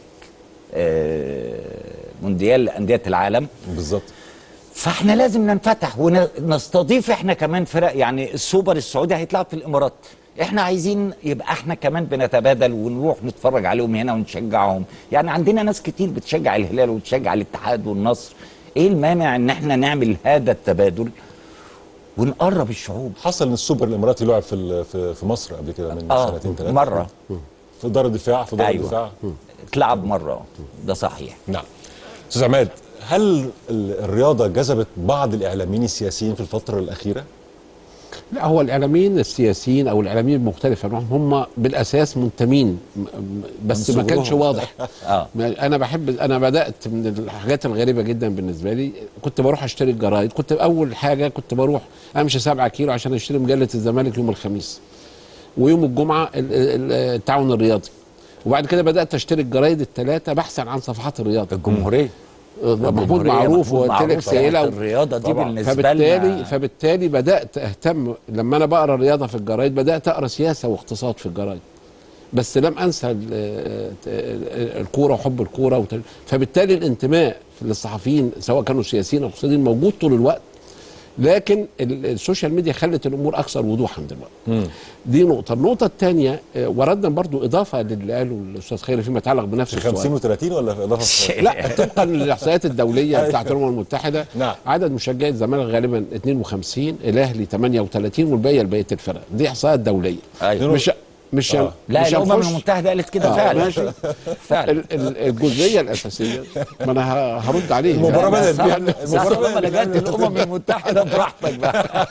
آه، مونديال انديه العالم بالظبط فاحنا لازم ننفتح ونستضيف احنا كمان فرق يعني السوبر السعودي هيتلعب في الامارات احنا عايزين يبقى احنا كمان بنتبادل ونروح نتفرج عليهم هنا ونشجعهم يعني عندنا ناس كتير بتشجع الهلال وتشجع الاتحاد والنصر ايه المانع ان احنا نعمل هذا التبادل ونقرب الشعوب حصل ان السوبر الاماراتي لعب في ال- في في مصر قبل كده من آه، سنتين ثلاثه مرة. في دار الدفاع في دار أيوة. الدفاع اتلعب مره ده صحيح نعم استاذ عماد هل ال- الرياضه جذبت بعض الاعلاميين السياسيين في الفتره الاخيره؟ لا هو الاعلاميين السياسيين او الاعلاميين المختلفه نوعهم هم بالاساس منتمين م- م- بس من ما كانش صغرهم. واضح اه ما- انا بحب انا بدات من الحاجات الغريبه جدا بالنسبه لي كنت بروح اشتري الجرايد كنت اول حاجه كنت بروح امشي 7 كيلو عشان اشتري مجله الزمالك يوم الخميس ويوم الجمعه ال- ال- التعاون الرياضي وبعد كده بدات اشتري الجرايد الثلاثه بحثا عن صفحات الرياضه الجمهوريه محمود الجمهورية معروف محمود معروف وتلك ساعة سيلة الرياضة دي طبعاً. بالنسبة فبالتالي لنا- فبالتالي بدات اهتم لما انا بقرا الرياضه في الجرايد بدات اقرا سياسه واقتصاد في الجرايد بس لم انسى ال- ال- الكوره وحب الكوره وت- فبالتالي الانتماء للصحفيين سواء كانوا سياسيين او اقتصاديين موجود طول الوقت لكن ال- السوشيال ميديا خلت الامور اكثر وضوحا دلوقتي دي نقطه النقطه الثانيه وردنا برضو اضافه للي قاله الاستاذ خيري فيما يتعلق بنفس في 50 السؤال و30 ولا في اضافه لا طبقا للاحصائيات الدوليه بتاعت الامم المتحده نعم. عدد مشجعي الزمالك غالبا 52 الاهلي 38 والباقيه لبقيه الفرق دي احصائيات دوليه أيوة. مش مش آه. لا مش الامم هنخش- المتحده قالت كده آه، فعلا ماشي فعلا ال- ال- الجزئيه الاساسيه ما انا ه- هرد عليه المباراة بدأت صح- بيها. صح- صح، طالما لجأت الأمم المتحدة براحتك بقى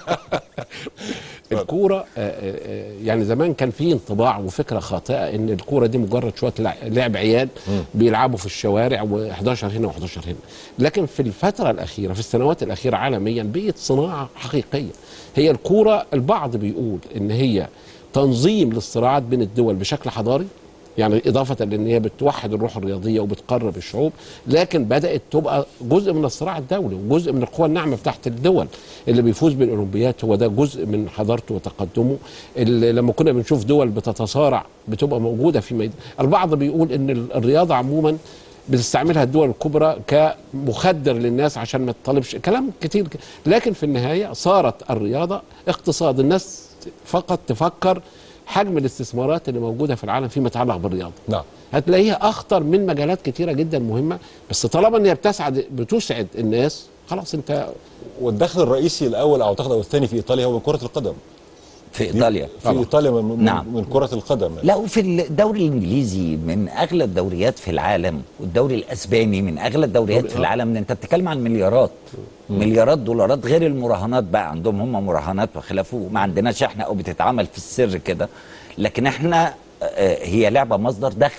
الكوره آه، آه، يعني زمان كان في انطباع وفكره خاطئه ان الكوره دي مجرد شويه لع- لعب عيال بيلعبوا في الشوارع و11 هنا و11 هنا لكن في الفتره الاخيره في السنوات الاخيره عالميا بقت صناعه حقيقيه هي الكوره البعض بيقول ان هي تنظيم للصراعات بين الدول بشكل حضاري يعني إضافة لأن هي بتوحد الروح الرياضية وبتقرب الشعوب لكن بدأت تبقى جزء من الصراع الدولي وجزء من القوى الناعمة بتاعت الدول اللي بيفوز بالأولمبيات هو ده جزء من حضارته وتقدمه اللي لما كنا بنشوف دول بتتصارع بتبقى موجودة في ميدان البعض بيقول أن ال- الرياضة عموما بتستعملها الدول الكبرى كمخدر للناس عشان ما تطالبش كلام كتير ك- لكن في النهاية صارت الرياضة اقتصاد الناس فقط تفكر حجم الاستثمارات اللي موجوده في العالم فيما يتعلق بالرياضه نعم هتلاقيها اخطر من مجالات كتيره جدا مهمه بس طالما ان هي بتسعد بتسعد الناس خلاص انت والدخل الرئيسي الاول او اعتقد او الثاني في ايطاليا هو كره القدم في ايطاليا في ايطاليا من, من, نعم. من كره القدم لا وفي الدوري الانجليزي من اغلى الدوريات في العالم والدوري الاسباني من اغلى الدوريات في العالم ده انت بتتكلم عن مليارات مليارات دولارات غير المراهنات بقى عندهم هم مراهنات وخلافه ما عندناش احنا او بتتعمل في السر كده لكن احنا آه، هي لعبه مصدر دخل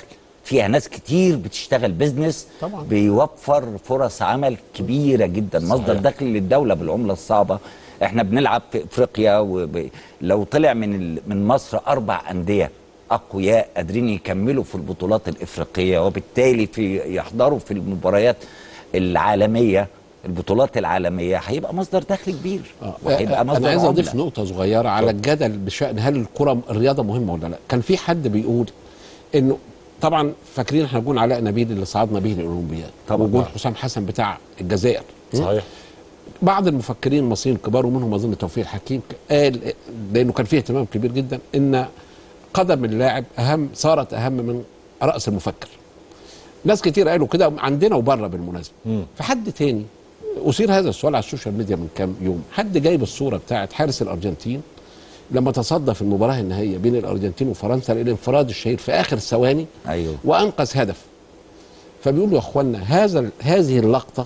فيها ناس كتير بتشتغل بيزنس طبعاً. بيوفر فرص عمل كبيره جدا مصدر صحيح. دخل للدوله بالعمله الصعبه احنا بنلعب في افريقيا وب... لو طلع من ال... من مصر اربع انديه اقوياء قادرين يكملوا في البطولات الافريقيه وبالتالي في يحضروا في المباريات العالميه البطولات العالميه هيبقى مصدر دخل كبير وهيبقى مصدر انا عايز عملة. اضيف نقطه صغيره على الجدل بشان هل الكره الرياضه مهمه ولا لا كان في حد بيقول انه طبعا فاكرين احنا جون علاء نبيل اللي صعدنا بيه الاولمبياد طبعاً. وجون حسام حسن بتاع الجزائر صحيح بعض المفكرين المصريين الكبار ومنهم اظن توفيق الحكيم قال لانه كان فيه اهتمام كبير جدا ان قدم اللاعب اهم صارت اهم من راس المفكر ناس كتير قالوا كده عندنا وبره بالمناسبه فحد تاني اثير هذا السؤال على السوشيال ميديا من كام يوم حد جايب الصوره بتاعت حارس الارجنتين لما تصدى في المباراه النهائيه بين الارجنتين وفرنسا للانفراد الشهير في اخر الثواني ايوه وانقذ هدف فبيقولوا يا اخوانا هذا هذه اللقطه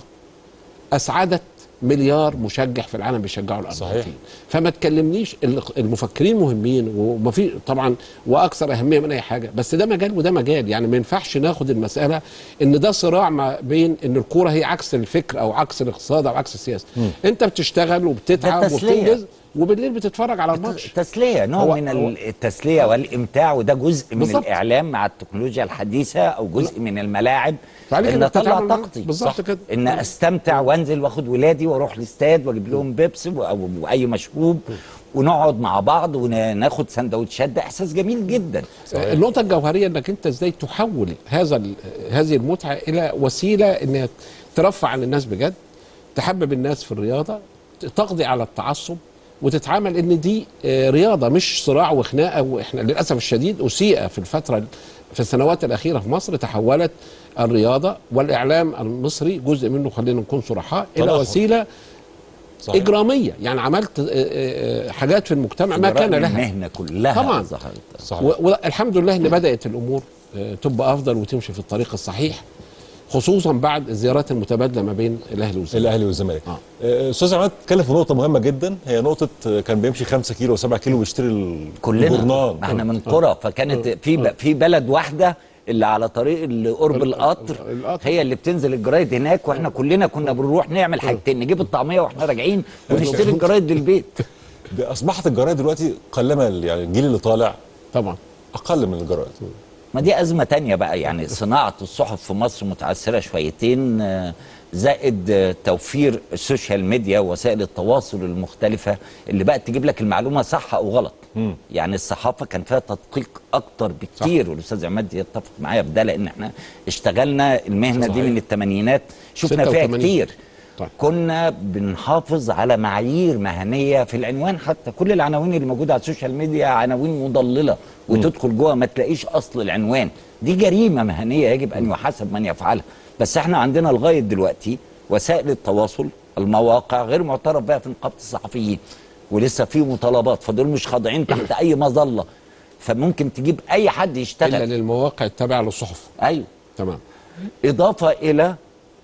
اسعدت مليار مشجع في العالم بيشجعوا الارجنتين صحيح. فما تكلمنيش ال- المفكرين مهمين وما في طبعا واكثر اهميه من اي حاجه بس ده مجال وده مجال يعني ما ينفعش ناخد المساله ان ده صراع ما بين ان الكوره هي عكس الفكر او عكس الاقتصاد او عكس السياسه مم. انت بتشتغل وبتتعب ده تسلية. وبتنجز وبالليل بتتفرج على الماتش تسليه نوع هو- من هو- التسليه والامتاع وده جزء من بالظبط. الاعلام مع التكنولوجيا الحديثه او جزء من الملاعب فعليك ان إنك اطلع تتعامل معاه. طاقتي بالظبط صح. كده. ان استمتع وانزل واخد ولادي واروح الاستاد واجيب لهم بيبسي و- او اي مشروب ونقعد مع بعض وناخد سندوتشات ده احساس جميل جدا النقطة الجوهرية انك انت ازاي تحول هذا ال- هذه المتعة الى وسيلة انها ترفع عن الناس بجد تحبب الناس في الرياضة تقضي على التعصب وتتعامل ان دي آه، رياضة مش صراع وخناقة واحنا للاسف الشديد اسيء في الفترة في السنوات الاخيرة في مصر تحولت الرياضة والاعلام المصري جزء منه خلينا نكون صراحة الى تدخل. وسيلة صحيح. اجرامية يعني عملت آه، آه، آه، حاجات في المجتمع ما كان لها المهنه كلها طبعا ظهرت صحيح. و- والحمد لله ان بدات الامور آه، تبقى افضل وتمشي في الطريق الصحيح خصوصا بعد الزيارات المتبادله ما بين الاهلي والزمالك الاهلي والزمالك آه، استاذ عماد اتكلم في نقطه مهمه جدا هي نقطه آه، كان بيمشي 5 كيلو و7 كيلو ويشتري ال- كلنا الجورنال ما احنا من قرى فكانت في ب- في بلد واحده اللي على طريق اللي قرب القطر هي اللي بتنزل الجرايد هناك واحنا كلنا كنا بنروح نعمل حاجتين نجيب الطعميه واحنا راجعين ونشتري الجرايد للبيت اصبحت الجرايد دلوقتي قلما يعني الجيل اللي طالع طبعا اقل من الجرايد ما دي أزمة تانية بقى يعني صناعة الصحف في مصر متعثرة شويتين آه، زائد آه، توفير السوشيال ميديا ووسائل التواصل المختلفة اللي بقت تجيب لك المعلومة صح أو غلط يعني الصحافة كان فيها تدقيق أكتر بكتير والأستاذ عماد يتفق معايا في ده لأن احنا اشتغلنا المهنة دي صحيح. من الثمانينات شفنا فيها 86. كتير طيب. كنا بنحافظ على معايير مهنيه في العنوان حتى كل العناوين اللي موجوده على السوشيال ميديا عناوين مضلله وتدخل جوه ما تلاقيش اصل العنوان دي جريمه مهنيه يجب ان يحاسب من يفعلها بس احنا عندنا لغايه دلوقتي وسائل التواصل المواقع غير معترف بها في نقابه الصحفيين ولسه في مطالبات فدول مش خاضعين تحت اي مظله فممكن تجيب اي حد يشتغل الا للمواقع التابعه للصحف ايوه تمام اضافه الى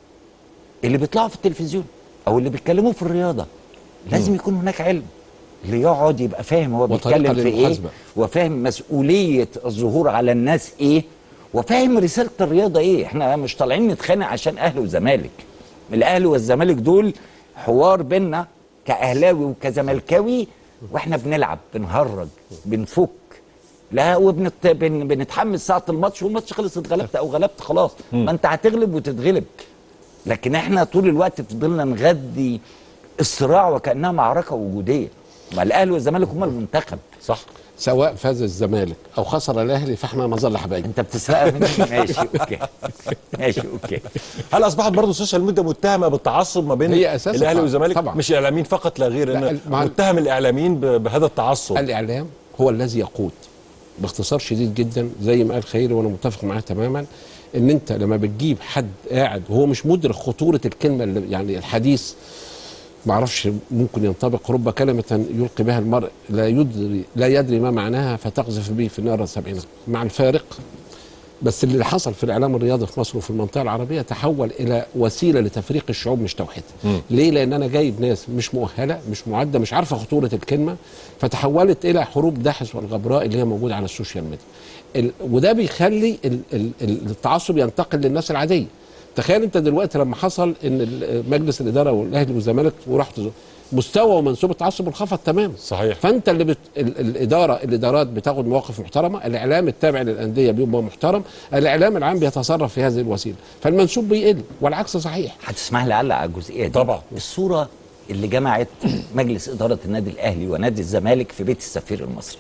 اللي بيطلعوا في التلفزيون او اللي بيتكلموا في الرياضه لازم يكون هناك علم اللي يقعد يبقى فاهم هو وطريقة بيتكلم في ايه للمحاسبة. وفاهم مسؤوليه الظهور على الناس ايه وفاهم رساله الرياضه ايه احنا مش طالعين نتخانق عشان اهلي وزمالك الاهلي والزمالك دول حوار بينا كاهلاوي وكزملكاوي واحنا بنلعب بنهرج بنفك لا وبنت بن... بنتحمس ساعه الماتش والماتش خلص اتغلبت او غلبت خلاص ما انت هتغلب وتتغلب لكن احنا طول الوقت فضلنا نغذي الصراع وكانها معركه وجوديه ما الاهلي والزمالك هم المنتخب صح سواء فاز الزمالك او خسر الاهلي فاحنا نظل حبايب انت بتسرقها مني ماشي اوكي ماشي اوكي هل اصبحت برضه السوشيال ميديا متهمه بالتعصب ما بين هي أساساً الاهلي طبعاً. والزمالك طبعاً. مش الاعلاميين فقط لا غير لا، ان مع- متهم الاعلاميين ب- بهذا التعصب الاعلام هو الذي يقود باختصار شديد جدا زي ما قال خيري وانا متفق معاه تماما ان انت لما بتجيب حد قاعد وهو مش مدرك خطوره الكلمه اللي يعني الحديث ما اعرفش ممكن ينطبق رب كلمه يلقي بها المرء لا يدري لا يدري ما معناها فتقذف به في النار سبعين مع الفارق بس اللي حصل في الاعلام الرياضي في مصر وفي المنطقه العربيه تحول الى وسيله لتفريق الشعوب مش توحيدها مم. ليه لان انا جايب ناس مش مؤهله مش معده مش عارفه خطوره الكلمه فتحولت الى حروب داحس والغبراء اللي هي موجوده على السوشيال ميديا ال... وده بيخلي ال... ال... ال- التعصب ينتقل للناس العاديه تخيل انت دلوقتي لما حصل ان ال- مجلس الاداره والاهلي والزمالك ورحت مستوى ومنسوب التعصب انخفض تماما صحيح فانت اللي بت... ال... الاداره الادارات بتاخد مواقف محترمه الاعلام التابع للانديه بيبقى محترم الاعلام العام بيتصرف في هذه الوسيله فالمنسوب بيقل والعكس صحيح هتسمح لي اعلق على الجزئيه دي طبعا الصوره اللي جمعت مجلس اداره النادي الاهلي ونادي الزمالك في بيت السفير المصري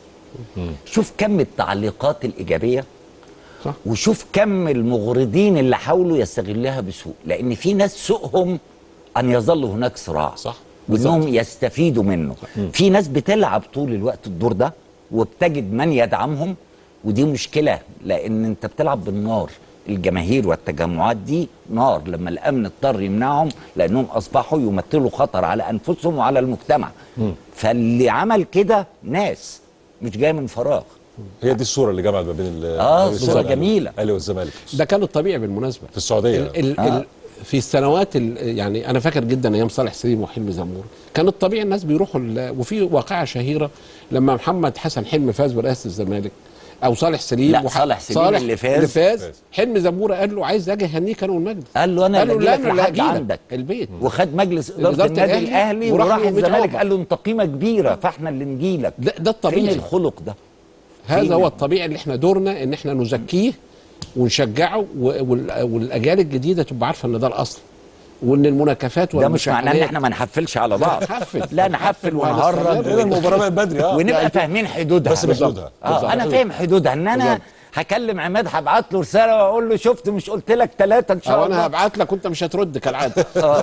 شوف كم التعليقات الايجابيه صح. وشوف كم المغرضين اللي حاولوا يستغلها بسوء لان في ناس سوءهم ان يظل هناك صراع صح وانهم يستفيدوا منه في ناس بتلعب طول الوقت الدور ده وبتجد من يدعمهم ودي مشكله لان انت بتلعب بالنار الجماهير والتجمعات دي نار لما الامن اضطر يمنعهم لانهم اصبحوا يمثلوا خطر على انفسهم وعلى المجتمع فاللي عمل كده ناس مش جايه من فراغ هي دي الصوره اللي جمعت ما بين ال- آه، ما بين صورة الأهلي- جميلة. الاهلي والزمالك ده كان الطبيعي بالمناسبه في السعوديه ال ال آه. ال في السنوات ال- يعني انا فاكر جدا ايام صالح سليم وحلمي زمور كان الطبيعي الناس بيروحوا ال- وفي واقعه شهيره لما محمد حسن حلمي فاز برئاسه الزمالك او صالح سليم لا، وح- صالح سليم اللي فاز. اللي فاز حلمي زموره قال له عايز اجي اهنيك انا والمجد قال له انا قال له اللي لا أجيلك انا اللي لحد هجيلك عندك البيت وخد مجلس اداره إدارة النادي الأهلي الاهلي وراح وراح له بيت الزمالك عمر. قال له انت قيمه كبيره فاحنا اللي نجيلك ده, ده الطبيعي فين الخلق ده هذا فين هو ال- الطبيعي اللي احنا دورنا ان احنا نزكيه ونشجعه و- وال- والاجيال الجديده تبقى عارفه ان ده الاصل وان المناكفات ده مش معناه ان والمشاحنات- احنا ما نحفلش على بعض نحفل. لا نحفل وهنستمر. ونهرج إيه ده المباراة بقت بدري، آه. ونبقى يعني فاهمين حدودها بس بحدودها. اه بالظبط. انا فاهم حدودها ان انا بالظبط. هكلم عماد هبعت له رساله واقول له شفت مش قلت لك ثلاثه ان شاء او الله انا هبعت لك وانت مش هترد كالعاده اه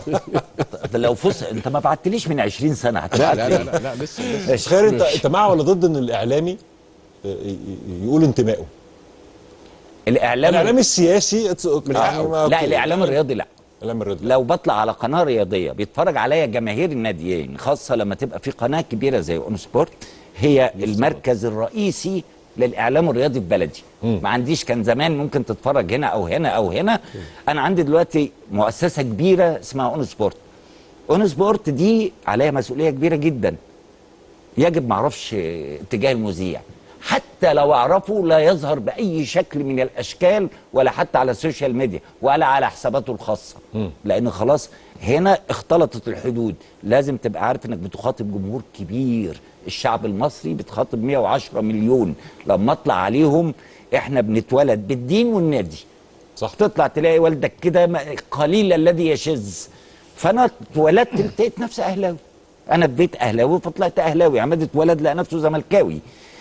ده لو فص انت ما بعتليش من 20 سنه لا هتبعت لا لي لا, لا, لا لسه لسه بس خير انت انت مع ولا ضد ان الاعلامي ي- ي- يقول انتمائه الاعلام الاعلام السياسي it's- يعني ما- لا أوكي. الاعلام الرياضي لا الاعلام الرياضي لو بطلع على قناه رياضيه بيتفرج عليا جماهير الناديين خاصه لما تبقى في قناه كبيره زي اون سبورت هي المركز الرئيسي للاعلام الرياضي في بلدي ما عنديش كان زمان ممكن تتفرج هنا او هنا او هنا انا عندي دلوقتي مؤسسه كبيره اسمها اون سبورت اون سبورت دي عليها مسؤوليه كبيره جدا يجب ما اعرفش اتجاه المذيع حتى لو اعرفه لا يظهر باي شكل من الاشكال ولا حتى على السوشيال ميديا ولا على حساباته الخاصه لان خلاص هنا اختلطت الحدود لازم تبقى عارف انك بتخاطب جمهور كبير الشعب المصري بتخاطب 110 مليون لما اطلع عليهم احنا بنتولد بالدين والنادي صح تطلع تلاقي والدك كده ما- قليل الذي يشذ فانا اتولدت لقيت نفسي اهلاوي انا في بيت اهلاوي فطلعت اهلاوي عماد اتولد لقى نفسه زملكاوي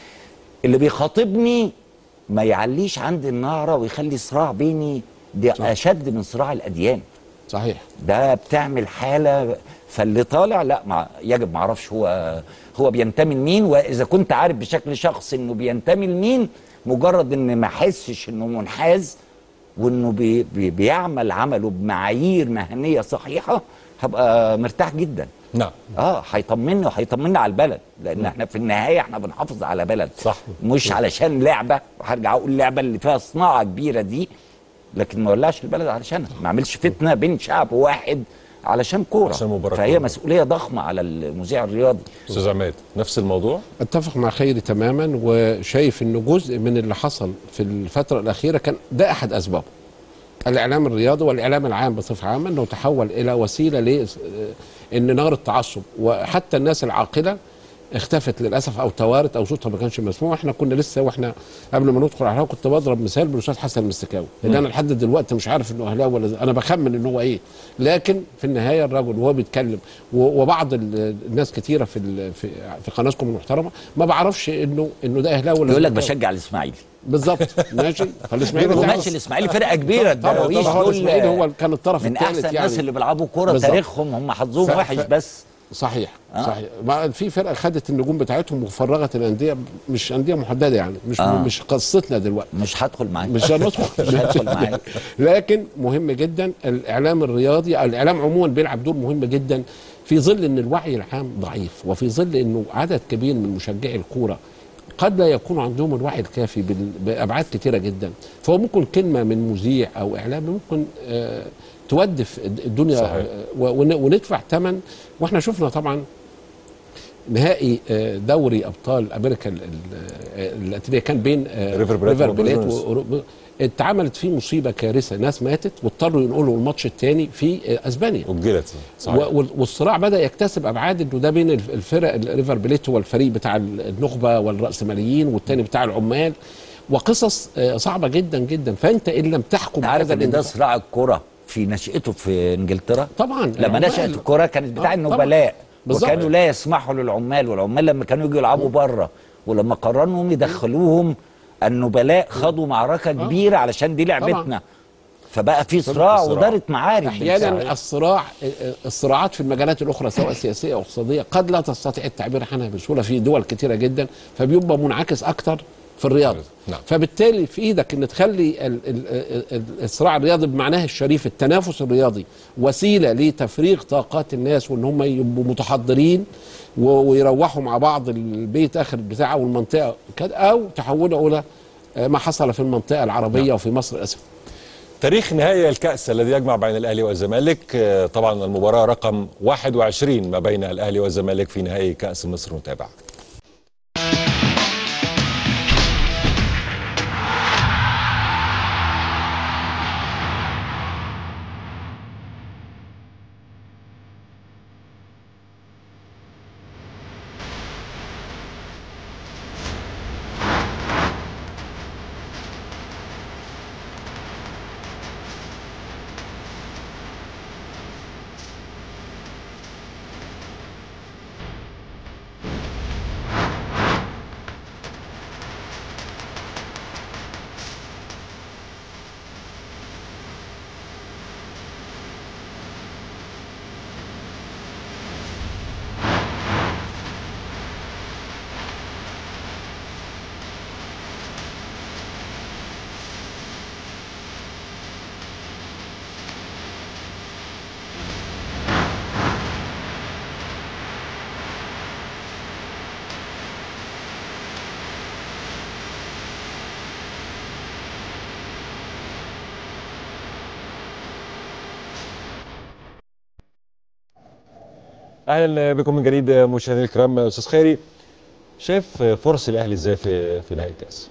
اللي بيخاطبني ما يعليش عندي النعره ويخلي صراع بيني دي اشد من صراع الاديان صحيح ده بتعمل حاله فاللي طالع لا ما يجب ما اعرفش هو هو بينتمي لمين واذا كنت عارف بشكل شخصي انه بينتمي لمين مجرد ان ما احسش انه منحاز وانه بي بي بيعمل عمله بمعايير مهنيه صحيحه هبقى مرتاح جدا نعم اه هيطمني وهيطمنا على البلد لان احنا في النهايه احنا بنحافظ على بلد صح مش علشان لعبه وهرجع اقول اللعبه اللي فيها صناعه كبيره دي لكن ما ولعش البلد علشانها ما اعملش فتنه بين شعب واحد علشان كوره عشان مباراة فهي كورة. مسؤوليه ضخمه على المذيع الرياضي استاذ عماد نفس الموضوع اتفق مع خيري تماما وشايف انه جزء من اللي حصل في الفتره الاخيره كان ده احد اسبابه الاعلام الرياضي والاعلام العام بصفه عامه انه تحول الى وسيله ل ان نار التعصب وحتى الناس العاقله اختفت للاسف او توارت او صوتها ما كانش مسموع احنا كنا لسه واحنا قبل ما ندخل على الهواء كنت بضرب مثال بالاستاذ حسن المستكاوي اللي انا لحد دلوقتي مش عارف انه اهلاوي ولا زي- انا بخمن ان هو ايه لكن في النهايه الرجل وهو بيتكلم و- وبعض ال- الناس كتيره في ال- في, في قناتكم المحترمه ما بعرفش انه انه ده اهلاوي ولا يقول لك زملكاوي. بشجع الاسماعيلي بالظبط ماشي فالاسماعيلي ده- وماشي الاسماعيلي فرقه كبيره طبعا الدراويش طبعا هو دول الاسماعيلي هو كان الطرف من الثالث احسن يعني الناس اللي بيلعبوا كوره بالظبط. تاريخهم هم حظهم ف- وحش ف- بس صحيح آه. آه. صحيح ما في فرقه خدت النجوم بتاعتهم وفرغت الانديه مش انديه محدده يعني مش آه. آه. مش قصتنا دلوقتي مش هدخل معاك مش هندخل مش هدخل معاك لكن مهم جدا الاعلام الرياضي الاعلام عموما بيلعب دور مهم جدا في ظل ان الوعي العام ضعيف وفي ظل انه عدد كبير من مشجعي الكوره قد لا يكون عندهم الوعي الكافي بال- بابعاد كتيره جدا فهو ممكن كلمه من مذيع او اعلامي ممكن آه، تودف الدنيا صحيح. آه، ون- وندفع ثمن واحنا شفنا طبعا نهائي آه، دوري ابطال امريكا ال- ال- اللاتينيه كان بين آه، ريفر بليت ريفر وبوزنس. بليت و- اتعملت فيه مصيبه كارثه ناس ماتت واضطروا ينقلوا الماتش الثاني في آه، اسبانيا اجلت صحيح و- وال- والصراع بدا يكتسب ابعاد انه ده بين الف- الفرق الريفر بليت هو الفريق بتاع النخبه والراسماليين والتاني بتاع العمال وقصص آه، صعبه جدا جدا فانت ان لم تحكم عارف هذا ان ده الاندفاع- صراع الكره في نشأته في انجلترا طبعا لما العمال. نشأت الكره كانت بتاع آه، النبلاء طبعاً. بالظبط. وكانوا لا يسمحوا للعمال والعمال لما كانوا يجوا يلعبوا بره ولما قرروا انهم يدخلوهم النبلاء خدوا معركه كبيره علشان دي لعبتنا فبقى في صراع ودارت معارك احيانا بالفعل. الصراع الصراعات في المجالات الاخرى سواء سياسيه او اقتصاديه قد لا تستطيع التعبير عنها بسهوله في دول كثيره جدا فبيبقى منعكس اكتر في الرياضه نعم. فبالتالي في ايدك ان تخلي ال- ال- ال- الصراع الرياضي بمعناه الشريف التنافس الرياضي وسيله لتفريغ طاقات الناس وان هم يبقوا متحضرين و- ويروحوا مع بعض البيت اخر بتاع او المنطقه كده او تحولوا الى ما حصل في المنطقه العربيه وفي مصر اسف تاريخ نهائي الكأس الذي يجمع بين الأهلي والزمالك آه، طبعا المباراة رقم 21 ما بين الأهلي والزمالك في نهائي كأس مصر نتابع اهلا بكم من جديد مشاهدينا الكرام استاذ خيري شايف فرص الاهلي ازاي في في نهائي الكاس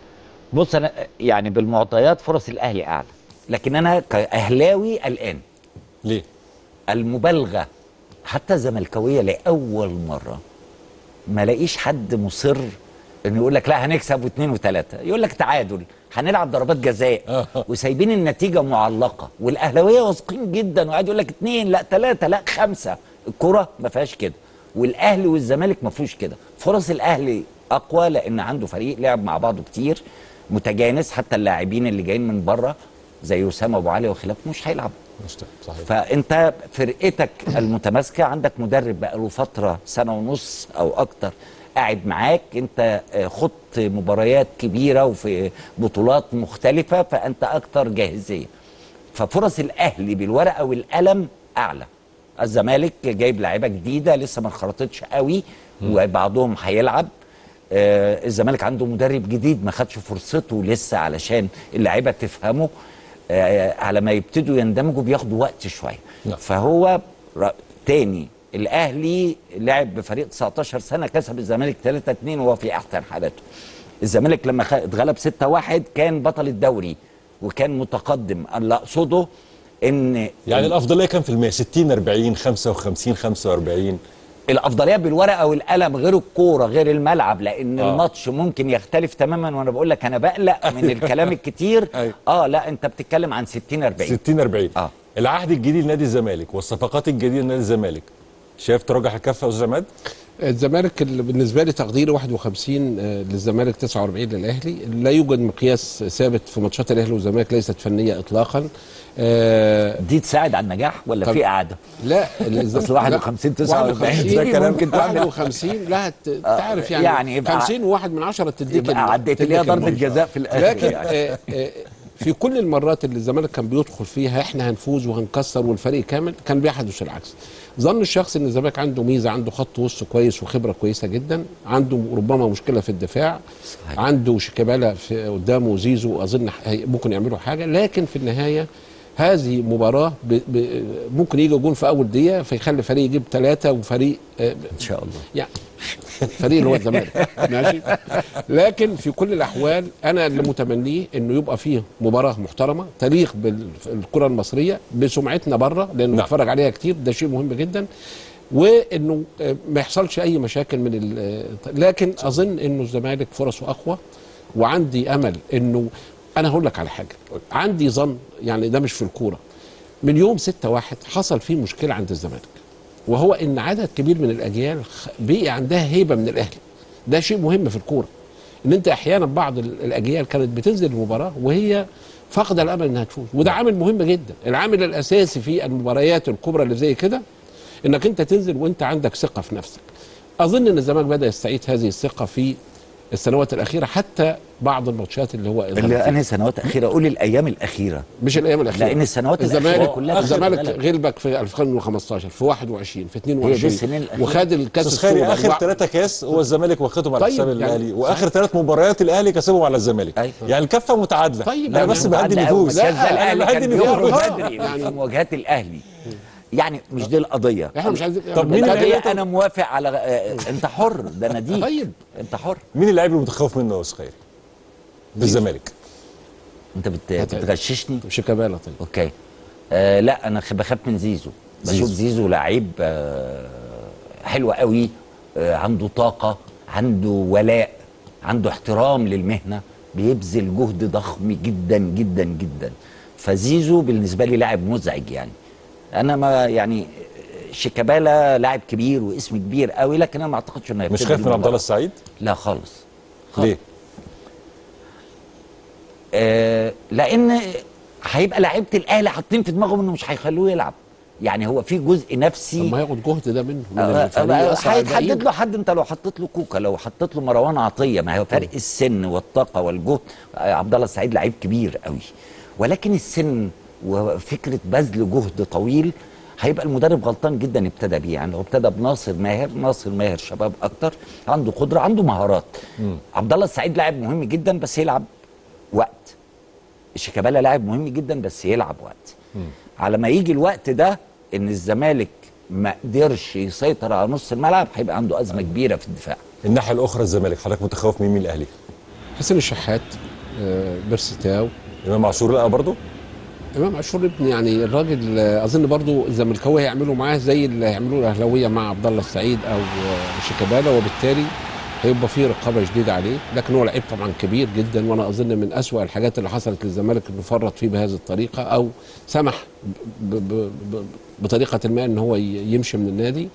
بص انا يعني بالمعطيات فرص الاهلي اعلى لكن انا كاهلاوي قلقان ليه المبالغه حتى الزملكاويه لاول مره ما لاقيش حد مصر انه يقول لك لا هنكسب واثنين وثلاثه يقول لك تعادل هنلعب ضربات جزاء وسايبين النتيجه معلقه والاهلاويه واثقين جدا وقاعد يقول لك اثنين لا ثلاثه لا خمسه الكره ما فيهاش كده والاهلي والزمالك ما فيهوش كده فرص الاهلي اقوى لان عنده فريق لعب مع بعضه كتير متجانس حتى اللاعبين اللي جايين من بره زي اسامه ابو علي وخلافه مش هيلعبوا صحيح فانت فرقتك المتماسكه عندك مدرب بقى له فتره سنه ونص او اكتر قاعد معاك انت آه، خضت مباريات كبيره وفي بطولات مختلفه فانت اكتر جاهزيه ففرص الاهلي بالورقه والقلم اعلى الزمالك جايب لاعيبه جديده لسه ما انخرطتش قوي وبعضهم هيلعب آه الزمالك عنده مدرب جديد ما خدش فرصته لسه علشان اللعيبه تفهمه آه على ما يبتدوا يندمجوا بياخدوا وقت شويه فهو ر- تاني الاهلي لعب بفريق 19 سنه كسب الزمالك 3 2 وهو في احسن حالاته الزمالك لما خ- اتغلب 6 1 كان بطل الدوري وكان متقدم اللي اقصده ان يعني الافضليه كام في المية 60 40 55 45 الافضليه بالورقه والقلم غير الكوره غير الملعب لان آه. آه. الماتش ممكن يختلف تماما وانا بقول لك انا بقلق من الكلام الكتير اه لا انت بتتكلم عن 60 40 60 40 اه العهد الجديد لنادي الزمالك والصفقات الجديده لنادي الزمالك شايف ترجح الكفه يا استاذ عماد الزمالك اللي بالنسبه لي تقديري 51 آه، للزمالك 49 للاهلي لا يوجد مقياس ثابت في ماتشات الاهلي والزمالك ليست فنيه اطلاقا دي تساعد على النجاح ولا طب- في قاعده لا أصل 51 49 ده كلام ممكن تعمل- 51 لا ت- تعرف يعني, يعني يبقى- 50 وواحد من عشرة تديك يبقى ال- عديت تديك ليها ضربة الماتش. جزاء في الآخر لكن يعني. آه، آه، في كل المرات اللي الزمالك كان بيدخل فيها احنا هنفوز وهنكسر والفريق كامل كان بيحدث العكس ظن الشخص ان الزمالك عنده ميزه عنده خط وسط كويس وخبره كويسه جدا عنده ربما مشكله في الدفاع صحيح. عنده شيكابالا في قدامه زيزو اظن هي- ممكن يعملوا حاجه لكن في النهايه هذه مباراه ب... ب... ممكن يجي جون في اول دقيقه فيخلي فريق يجيب ثلاثه وفريق ان شاء الله يعني فريق اللي هو الزمالك ماشي لكن في كل الاحوال انا اللي متمنيه انه يبقى فيه مباراه محترمه تليق بالكره المصريه بسمعتنا بره لانه نعم. بتفرج عليها كتير ده شيء مهم جدا وانه آه، ما يحصلش اي مشاكل من ال- آه، لكن اظن انه الزمالك فرصه اقوى وعندي امل انه انا هقول لك على حاجه عندي ظن يعني ده مش في الكوره من يوم 6 واحد حصل فيه مشكله عند الزمالك وهو ان عدد كبير من الاجيال خ- بقي عندها هيبه من الاهلي ده شيء مهم في الكوره ان انت احيانا بعض ال- الاجيال كانت بتنزل المباراه وهي فاقده الامل انها تفوز وده عامل مهم جدا العامل الاساسي في المباريات الكبرى اللي زي كده انك انت تنزل وانت عندك ثقه في نفسك اظن ان الزمالك بدا يستعيد هذه الثقه في السنوات الاخيره حتى بعض الماتشات اللي هو اللي انا سنوات اخيره قول الايام الاخيره مش الايام الاخيره لان السنوات الاخيره الزمالك كلها الزمالك بتتغلب. غلبك في 2015 في 21 في هي دي 22 السنين الأخيرة. وخد الكاس استاذ خيري السوبر اخر وع- ثلاثة كاس هو الزمالك واخدهم على طيب، حساب يعني الاهلي واخر ثلاث مباريات الاهلي كسبهم على الزمالك يعني الكفه متعادله طيب، انا يعني بس بهدي متعادلة أوي. النفوس بس ده انا الاهلي بهدي كان النفوس بيخرج بدري في مواجهات الاهلي يعني مش دي القضيه احنا مش عايزين طب مين القضيه اللي انا موافق على آه، انت حر ده ناديك طيب انت حر مين اللاعب اللي متخوف منه يا استاذ خيري في الزمالك انت بت... بتغششني شيكابالا طيب اوكي آه لا انا خ- بخاف من زيزو زيزو. بشوف زيزو لعيب آه حلو قوي آه عنده طاقه عنده ولاء عنده احترام للمهنه بيبذل جهد ضخم جدا جدا جدا فزيزو بالنسبه لي لاعب مزعج يعني انا ما يعني شيكابالا لاعب كبير واسم كبير قوي لكن انا ما اعتقدش انه مش هيبتدي خايف من عبد المباراة. الله السعيد لا خالص ليه آه لان هيبقى لعيبه الاهلي حاطين في دماغهم انه مش هيخلوه يلعب يعني هو في جزء نفسي طب ما ياخد جهد ده منه من آه، الفريق آه، أصلاً هيتحدد بعيد. له حد انت لو حطيت له كوكا لو حطيت له مروان عطيه ما هو فرق السن والطاقه والجهد آه، عبد الله السعيد لعيب كبير قوي ولكن السن وفكره بذل جهد طويل هيبقى المدرب غلطان جدا ابتدى بيه يعني لو ابتدى بناصر ماهر ناصر ماهر شباب اكتر عنده قدره عنده مهارات عبد الله السعيد لاعب مهم جدا بس يلعب وقت شيكابالا لاعب مهم جدا بس يلعب وقت على ما يجي الوقت ده ان الزمالك ما قدرش يسيطر على نص الملعب هيبقى عنده ازمه كبيره في الدفاع الناحيه الاخرى الزمالك حضرتك متخوف من مين الاهلي حسين الشحات آه، بيرستاو امام عاشور لا برضه امام عاشور ابن يعني الراجل آه، اظن برضو الزملكاويه هيعملوا معاه زي اللي هيعملوه الاهلاويه مع عبد الله السعيد او آه، شيكابالا وبالتالي هيبقى في رقابه شديده عليه لكن هو لعيب طبعا كبير جدا وانا اظن من أسوأ الحاجات اللي حصلت للزمالك انه فرط فيه بهذه الطريقه او سمح ب ب ب بطريقه ما ان هو ي- يمشي من النادي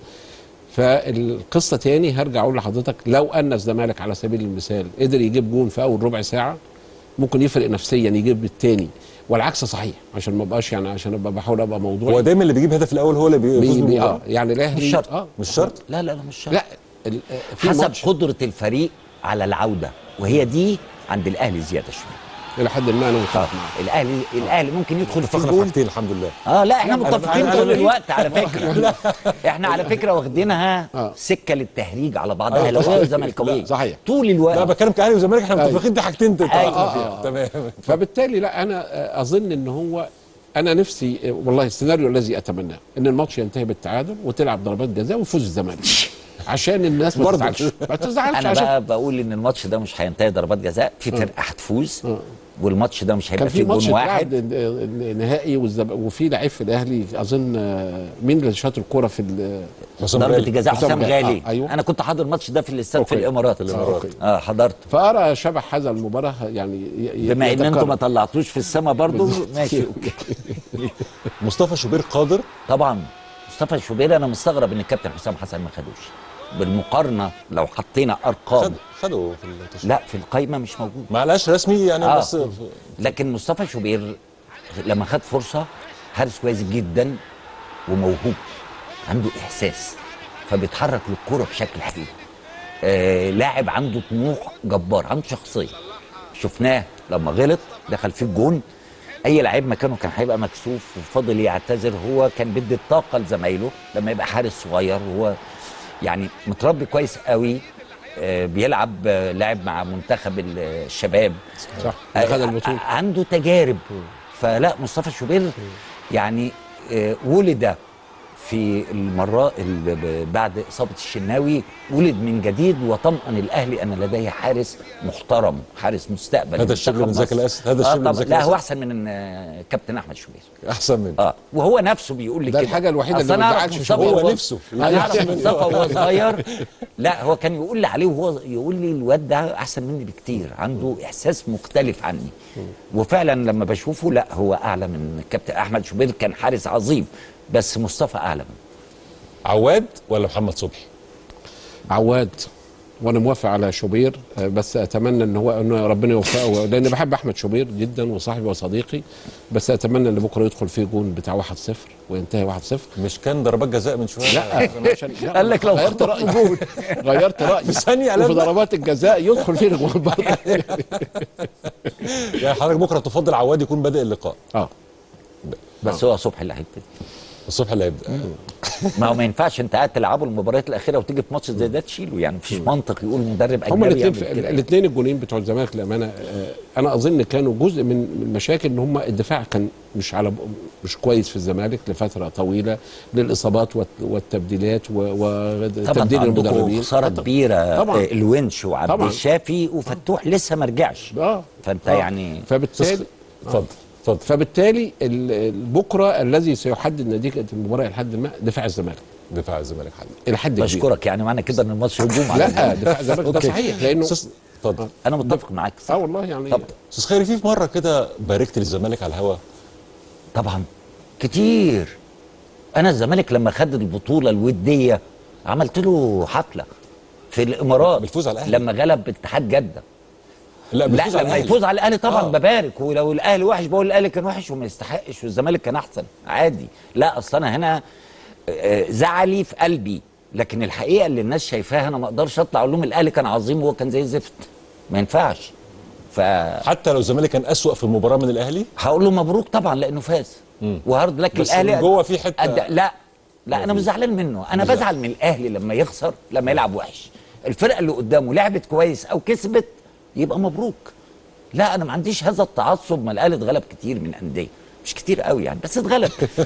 فالقصه تاني هرجع اقول لحضرتك لو ان الزمالك على سبيل المثال قدر يجيب جون في اول ربع ساعه ممكن يفرق نفسيا يجيب التاني والعكس صحيح عشان ما ابقاش يعني عشان ابقى بحاول ابقى موضوعي هو دايما اللي بيجيب هدف الاول هو اللي بيفوز بي بي بالمباراة؟ اه يعني الاهلي مش شرط. اه مش شرط لا لا لا مش شرط لا ال- آه، في حسب ماتش قدره الفريق على العوده وهي دي عند الاهلي زياده شويه الى حد ما انا متفق معاك الاهلي الاهلي ممكن يدخل في اتفقنا في الجون حاجتين الحمد لله اه لا احنا أنا- متفقين أنا- طول أنا- الوقت على فكره احنا على فكره واخدينها آه. سكه للتهريج على بعض آه، اهلاويه طبعاً. وزملكاويه صحيح طول لا الوقت بتكلم كاهلي وزمالك احنا أيوة. متفقين دي حاجتين أيوة. تتفقنا آه، فيها آه. تمام فبالتالي لا انا آه، اظن ان هو انا نفسي آه، والله السيناريو الذي اتمناه ان الماتش ينتهي بالتعادل وتلعب ضربات جزاء ويفوز الزمالك عشان الناس ما برضه. تزعلش ما تزعلش انا عشان بقى بقول ان الماتش ده مش هينتهي ضربات جزاء في فرقه هتفوز والماتش ده مش كان هيبقى في فيه ماتش جون واحد واحد نهائي والزب... وفي لعيب في الاهلي اظن آه، مين اللي شاط الكوره في ال- حسام ضربه غالي. الجزاء حسام غالي آه ايوه انا كنت حاضر الماتش ده في الاستاد في أوكي. الامارات في الإمارات. اه حضرت فارى شبح هذا المباراه يعني ي- ي- بما ان انتم يتكرر. ما طلعتوش في السما برضو ماشي اوكي مصطفى شوبير قادر طبعا مصطفى شوبير انا مستغرب ان الكابتن حسام حسن ما خدوش بالمقارنه لو حطينا ارقام خد خدوا في التشكيل لا في القايمه مش موجود معلش رسمي يعني آه. بس لكن مصطفى شوبير لما خد فرصه حارس كويس جدا وموهوب عنده احساس فبيتحرك للكوره بشكل حلو آه لاعب عنده طموح جبار عنده شخصيه شفناه لما غلط دخل في الجون اي لعيب مكانه كان هيبقى مكسوف وفضل يعتذر هو كان بيدي الطاقه لزمايله لما يبقى حارس صغير هو يعني متربي كويس قوي آه، بيلعب آه، لعب مع منتخب ال- الشباب صح آه، خد البطوله ع- عنده تجارب فلا مصطفى شوبير يعني آه، ولد في المرة ال- ب- بعد إصابة الشناوي ولد من جديد وطمأن الأهلي أن لديه حارس محترم حارس مستقبل هذا الشبل منتخب من زكي مصر. الأسد؟ هذا آه الشبل من طبعاً. زكي لا هو الأسد؟ أحسن من آه، كابتن أحمد شوبير احسن منه اه وهو نفسه بيقول لي ده كده الحاجة الوحيدة اللي أصل ما أنا أعرف تزعلش مصطفى شوبير. وهو- هو نفسه. انا اعرف أحسن منه. مصطفى وهو صغير لا هو كان يقول لي عليه وهو يقول لي الواد ده احسن مني بكتير عنده احساس مختلف عني وفعلا لما بشوفه لا هو اعلى من كابتن احمد شوبير كان حارس عظيم بس مصطفى اعلى منه عواد ولا محمد صبحي عواد وانا موافق على شوبير آه، بس اتمنى ان هو ان ربنا يوفقه لان بحب احمد شوبير جدا وصاحبي وصديقي بس اتمنى ان بكره يدخل فيه جون بتاع 1-0 وينتهي 1-0 مش كان ضربات جزاء من شويه لا عشان لا قال لك لو غيرت خطأ رايي جون. غيرت رايي ثانية وفي لما- ضربات الجزاء يدخل فيه الجون برضه يعني حضرتك بكره تفضل عواد يكون بادئ اللقاء اه بس هو صبحي اللي هيبتدي الصبح اللي هيبدا ما هو ما ينفعش انت قاعد تلعبه المباريات الاخيره وتيجي في ماتش زي ده تشيله يعني مفيش منطق يقول مدرب هما اجنبي الاثنين يعمل كده الاثنين الجونين بتوع الزمالك للامانه آه، انا اظن كانوا جزء من من المشاكل ان هم الدفاع كان مش على مش كويس في الزمالك لفتره طويله للاصابات والت- والتبديلات و- طبعا وتبديل عندكم المدربين خساره آه، كبيره طبعا آه، الونش وعبد طبعا. الشافي وفتوح لسه ما رجعش اه فانت آه. يعني فبالتالي اتفضل اتفضل فبالتالي ال- ال- بكره الذي سيحدد نتيجه المباراه لحد ما دفاع الزمالك دفاع الزمالك حد الى حد كبير بشكرك يعني معنى كده ان الماتش هجوم على لا الزمالك. دفاع الزمالك ده أوكي. صحيح لانه أستاذ- اتفضل انا متفق معاك اه والله يعني طبعا استاذ خيري في مره كده باركت للزمالك على الهوا طبعا كتير انا الزمالك لما خد البطوله الوديه عملت له حفله في الامارات بالفوز على الأهلي. لما غلب اتحاد جده لا لا بالفوز على لما الأهلي. يفوز على الاهلي طبعا آه. آه. ببارك ولو الاهلي وحش بقول الاهلي كان وحش وما يستحقش والزمالك كان احسن عادي لا اصل انا هنا آه، زعلي في قلبي لكن الحقيقه اللي الناس شايفاها انا ما اقدرش اطلع اقول لهم الاهلي كان عظيم وهو كان زي الزفت ما ينفعش ف حتى لو الزمالك كان اسوأ في المباراه من الاهلي هقول له مبروك طبعا لانه فاز وهارد لك بس الاهلي من جوه في حتة- أد... لا لا انا مش زعلان منه انا مش بزعل من الاهلي لما يخسر لما يلعب وحش الفرقه اللي قدامه لعبت كويس او كسبت يبقى مبروك لا انا ما عنديش هذا التعصب ما الاهلي اتغلب كتير من انديه مش كتير قوي يعني بس اتغلب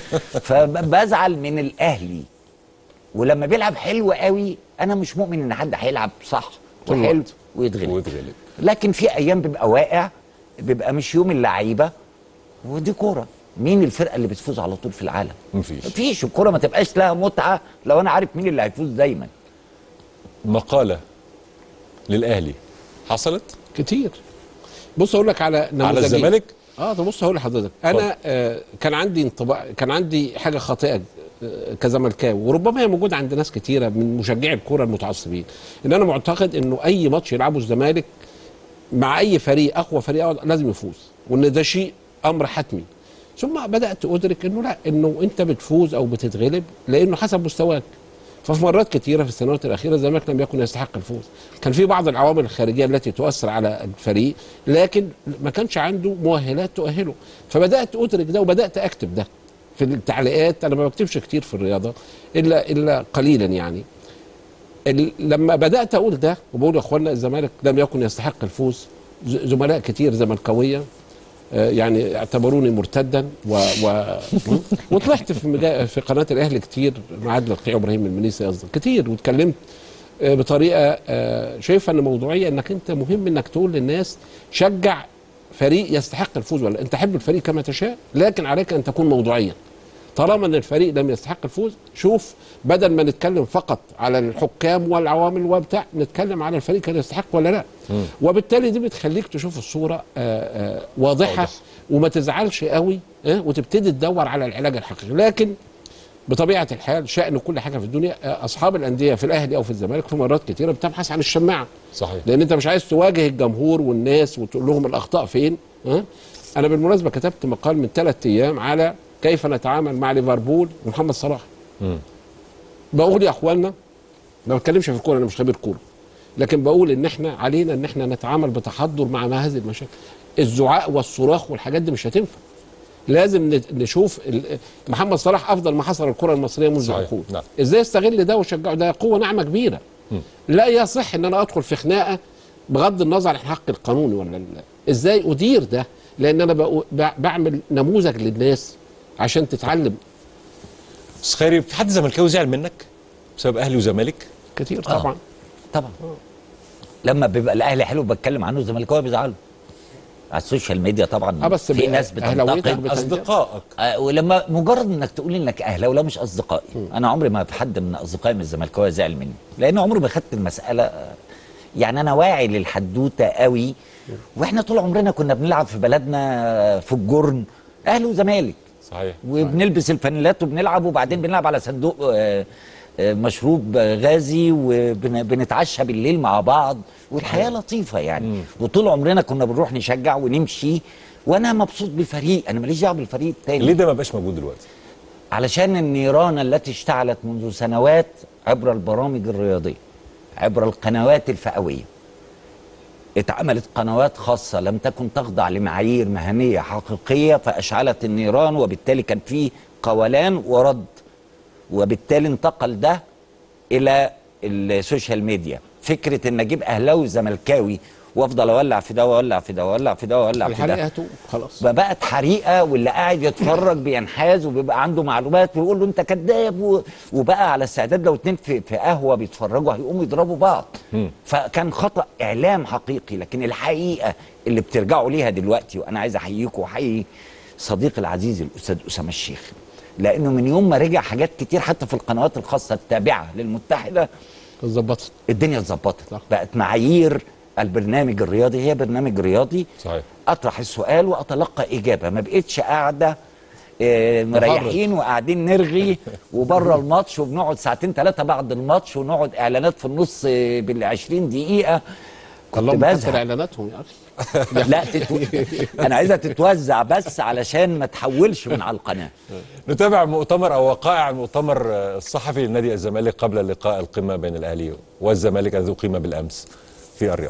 فبزعل من الاهلي ولما بيلعب حلو قوي انا مش مؤمن ان حد هيلعب صح طول وحلو الوقت. ويتغلب ويتغلب لكن في ايام بيبقى واقع بيبقى مش يوم اللعيبه ودي كوره مين الفرقه اللي بتفوز على طول في العالم مفيش مفيش الكوره ما تبقاش لها متعه لو انا عارف مين اللي هيفوز دايما مقاله للاهلي حصلت كتير بص اقول لك على نموذجين الزمالك؟ اه ده بص هقول لحضرتك انا آه كان عندي انطباع كان عندي حاجه خاطئه آه، كزملكاوي وربما هي موجوده عند ناس كتيره من مشجعي الكوره المتعصبين ان انا معتقد انه اي ماتش يلعبه الزمالك مع اي فريق اقوى فريق أقوى لازم يفوز وان ده شيء امر حتمي ثم بدات ادرك انه لا انه انت بتفوز او بتتغلب لانه حسب مستواك ففي مرات كثيره في السنوات الاخيره الزمالك لم يكن يستحق الفوز كان في بعض العوامل الخارجيه التي تؤثر على الفريق لكن ما كانش عنده مؤهلات تؤهله فبدات ادرك ده وبدات اكتب ده في التعليقات انا ما بكتبش كتير في الرياضه الا الا قليلا يعني ال- لما بدات اقول ده وبقول يا اخوانا الزمالك لم يكن يستحق الفوز ز- زملاء كتير زملكاويه آه، يعني اعتبروني مرتدا و, و... وطلعت في مجا... في قناه الاهلي كتير مع عادل القيع ابراهيم المنيسي قصدي كتير واتكلمت آه، بطريقه آه، شايفه ان موضوعيه انك انت مهم انك تقول للناس شجع فريق يستحق الفوز ولا انت حب الفريق كما تشاء لكن عليك ان تكون موضوعيا طالما ان الفريق لم يستحق الفوز شوف بدل ما نتكلم فقط على الحكام والعوامل وبتاع نتكلم على الفريق كان يستحق ولا لا وبالتالي دي بتخليك تشوف الصوره آه، آه، واضحه واضح. وما تزعلش قوي آه، وتبتدي تدور على العلاج الحقيقي لكن بطبيعه الحال شان كل حاجه في الدنيا آه، اصحاب الانديه في الاهلي او في الزمالك في مرات كتيره بتبحث عن الشماعه صحيح لان انت مش عايز تواجه الجمهور والناس وتقول لهم الاخطاء فين ها انا بالمناسبه كتبت مقال من ثلاث ايام على كيف نتعامل مع ليفربول ومحمد صلاح مم. بقول يا اخوانا ما بتكلمش في الكوره انا مش خبير كوره لكن بقول ان احنا علينا ان احنا نتعامل بتحضر مع ما هذه المشاكل الزعاق والصراخ والحاجات دي مش هتنفع لازم نت- نشوف ال- محمد صلاح افضل ما حصل الكره المصريه منذ صحيح. عقود نعم. ازاي استغل ده واشجعه ده قوه ناعمه كبيره لا يصح ان انا ادخل في خناقه بغض النظر عن الحق القانوني ولا لا ازاي ادير ده لان انا بقو- بع- بعمل نموذج للناس عشان تتعلم بس خيري في حد زملكاوي زعل منك بسبب اهلي وزمالك كتير آه. طبعا طبعا لما بيبقى الاهلي حلو بتكلم عنه الزملكاويه بيزعلوا على السوشيال ميديا طبعا اه بس في بي- ناس أهلاويتك بتنتقد بتنتقد. اصدقائك آه ولما مجرد انك تقول انك اهلاوي لا مش اصدقائي انا عمري ما في حد من اصدقائي من الزملكاويه زعل مني لان عمري ما خدت المساله آه، يعني انا واعي للحدوته قوي واحنا طول عمرنا كنا بنلعب في بلدنا آه، في الجرن اهلي وزمالك صحيح وبنلبس الفانيلات وبنلعب وبعدين بنلعب على صندوق آه، آه، مشروب آه، غازي وبنتعشى بالليل مع بعض والحياه لطيفه يعني وطول عمرنا كنا بنروح نشجع ونمشي وانا مبسوط بالفريق انا ماليش دعوه بالفريق التاني ليه ده ما بقاش موجود دلوقتي علشان النيران التي اشتعلت منذ سنوات عبر البرامج الرياضيه عبر القنوات الفئويه اتعملت قنوات خاصة لم تكن تخضع لمعايير مهنية حقيقية فأشعلت النيران وبالتالي كان في قولان ورد وبالتالي انتقل ده إلى السوشيال ميديا فكرة إن أجيب أهلاوي وزملكاوي وأفضل أولع في ده وأولع في ده وأولع في ده وأولع في الحريقه ده هتقوم خلاص فبقت حريقه واللي قاعد يتفرج بينحاز وبيبقى عنده معلومات ويقول له انت كذاب و... وبقى على استعداد لو اتنين في, في قهوه بيتفرجوا هيقوموا يضربوا بعض فكان خطا اعلام حقيقي لكن الحقيقه اللي بترجعوا ليها دلوقتي وانا عايز احييكم واحيي صديقي العزيز الاستاذ اسامه الشيخ لانه من يوم ما رجع حاجات كتير حتى في القنوات الخاصه التابعه للمتحده اتظبطت الدنيا اتظبطت بقت معايير البرنامج الرياضي هي برنامج رياضي صحيح اطرح السؤال واتلقى اجابه ما بقتش قاعده آه، مريحين وقاعدين نرغي وبره الماتش وبنقعد ساعتين ثلاثه بعد الماتش ونقعد اعلانات في النص آه، بال 20 دقيقه كنت اللهم كتر بزهق اعلاناتهم يا اخي لا تتو... انا عايزها تتوزع بس علشان ما تحولش من على القناه نتابع مؤتمر او وقائع المؤتمر الصحفي لنادي الزمالك قبل لقاء القمه بين الاهلي والزمالك الذي اقيم بالامس في الرياض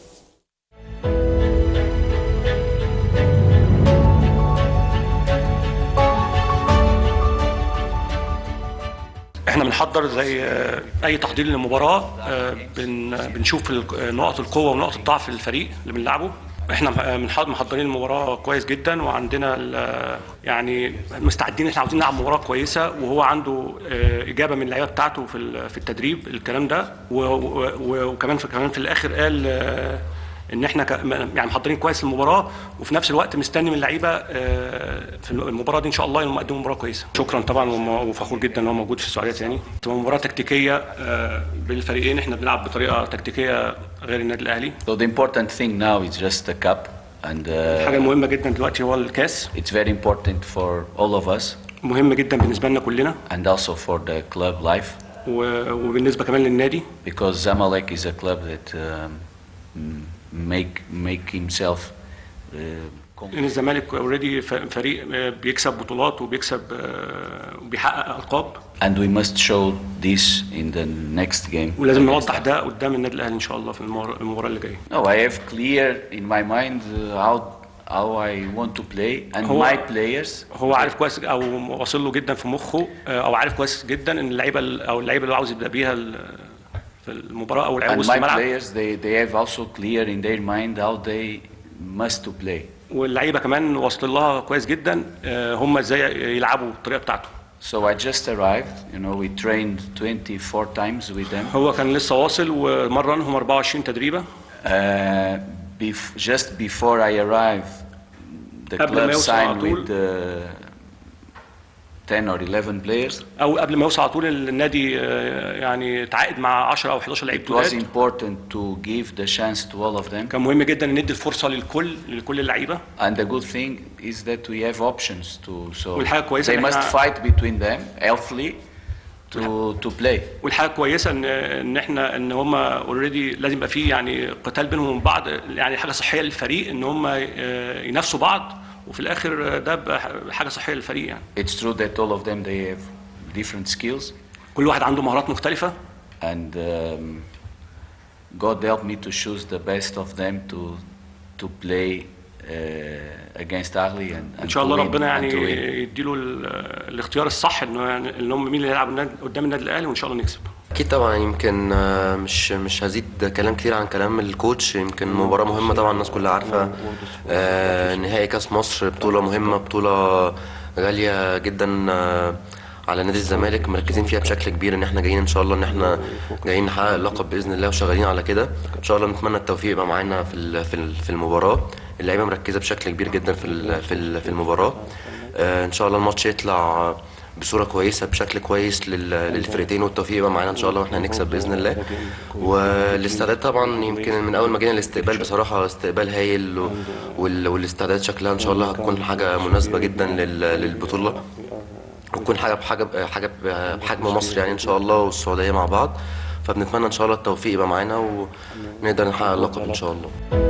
احنا بنحضر زي آه، اي تحضير للمباراه آه، بن بنشوف ال- آه، نقط القوه ونقط الضعف للفريق اللي بنلعبه احنا آه، بنحضر محضرين المباراه كويس جدا وعندنا ال- يعني مستعدين احنا عاوزين نلعب مباراه كويسه وهو عنده آه، اجابه من اللعيبه بتاعته في ال- في التدريب الكلام ده و- و- و- وكمان في كمان في الاخر قال آه، ان احنا ك- يعني محضرين كويس المباراه وفي نفس الوقت مستني من اللعيبه آه، في المباراه دي ان شاء الله انهم يقدموا مباراه كويسه شكرا طبعا وم- وفخور جدا ان هو موجود في السعوديه تاني تبقى مباراه تكتيكيه آه، بين الفريقين احنا بنلعب بطريقه تكتيكيه غير النادي الاهلي So the important thing now is just the cup, and الحاجه uh, المهمه جدا دلوقتي هو الكاس it's very important for all of us, مهم جدا بالنسبه لنا كلنا and also for the club life, و- وبالنسبه كمان للنادي because Zamalek is a club that um, m- make make himself uh, لان الزمالك اوريدي فريق آه، بيكسب بطولات وبيكسب آه، وبيحقق القاب and we must show this in the next game. ولازم نوضح ده قدام النادي الاهلي ان شاء الله في المباراه المباراة اللي جايه No, I have clear in my mind uh, how how I want to play and هو- my players. هو عارف كويس او واصل له جدا في مخه آه، او عارف كويس جدا ان اللعيبه ال- او اللعيبه اللي عاوز يبدا بيها ال- في المباراه او اللعيبه And وسط my الملعب players, they, they have also clear in their mind how they must to play. واللعيبه كمان واصل لها كويس جدا آه، هم ازاي يلعبوا الطريقه بتاعته So I just arrived, you know, we trained 24 times with them. هو كان لسه واصل ومرنهم 24 تدريبه Uh, bef- just before I arrived, the قبل ما club يوصل على signed طول. with uh, 10 or 11 players. او قبل ما يوصل على طول النادي آه، يعني تعاقد مع 10 او 11 لعيب It was جداد important to give the chance to all of them. كان مهم جدا ان ندي الفرصه للكل لكل اللعيبه And the good thing is that we have options to so والحاجة كويسة they إن must إحنا- fight between them healthily to to play. والحاجه كويسه ان ان احنا ان هم اوريدي لازم يبقى في يعني قتال بينهم وبين بعض يعني حاجه صحيه للفريق ان هم آه، ينافسوا بعض وفي الاخر آه، ده بقى حاجه صحيه للفريق يعني It's true that all of them they have different skills كل واحد عنده مهارات مختلفه and um, God help me to choose the best of them to to play uh, against Ahly and, and ان شاء to الله win, ربنا يعني and to win. يديله ال- الاختيار الصح انه يعني اللي هم مين اللي هيلعب النادي- قدام النادي الاهلي وان شاء الله نكسب اكيد طبعا يمكن آه، مش مش هزيد كلام كتير عن كلام الكوتش يمكن مباراه مهمه طبعا الناس كلها عارفه آه، نهائي كاس مصر بطوله مهمه بطوله غاليه جدا آه، على نادي الزمالك مركزين فيها بشكل كبير ان احنا جايين ان شاء الله ان احنا جايين نحقق اللقب باذن الله وشغالين على كده ان شاء الله نتمنى التوفيق يبقى معانا في ال- في ال- في المباراه اللعيبه مركزه بشكل كبير جدا في ال- في ال- في المباراه آه، ان شاء الله الماتش يطلع بصوره كويسه بشكل كويس لل- للفرقتين والتوفيق يبقى معانا ان شاء الله واحنا هنكسب باذن الله والاستعداد طبعا يمكن من اول ما جينا الاستقبال بصراحه استقبال هايل و- وال- والاستعداد شكلها ان شاء الله هتكون حاجه مناسبه جدا لل- للبطوله وتكون حاجه بحاجه حاجه بحجم مصر يعني ان شاء الله والسعوديه مع بعض فبنتمنى ان شاء الله التوفيق يبقى معانا ونقدر نحقق اللقب ان شاء الله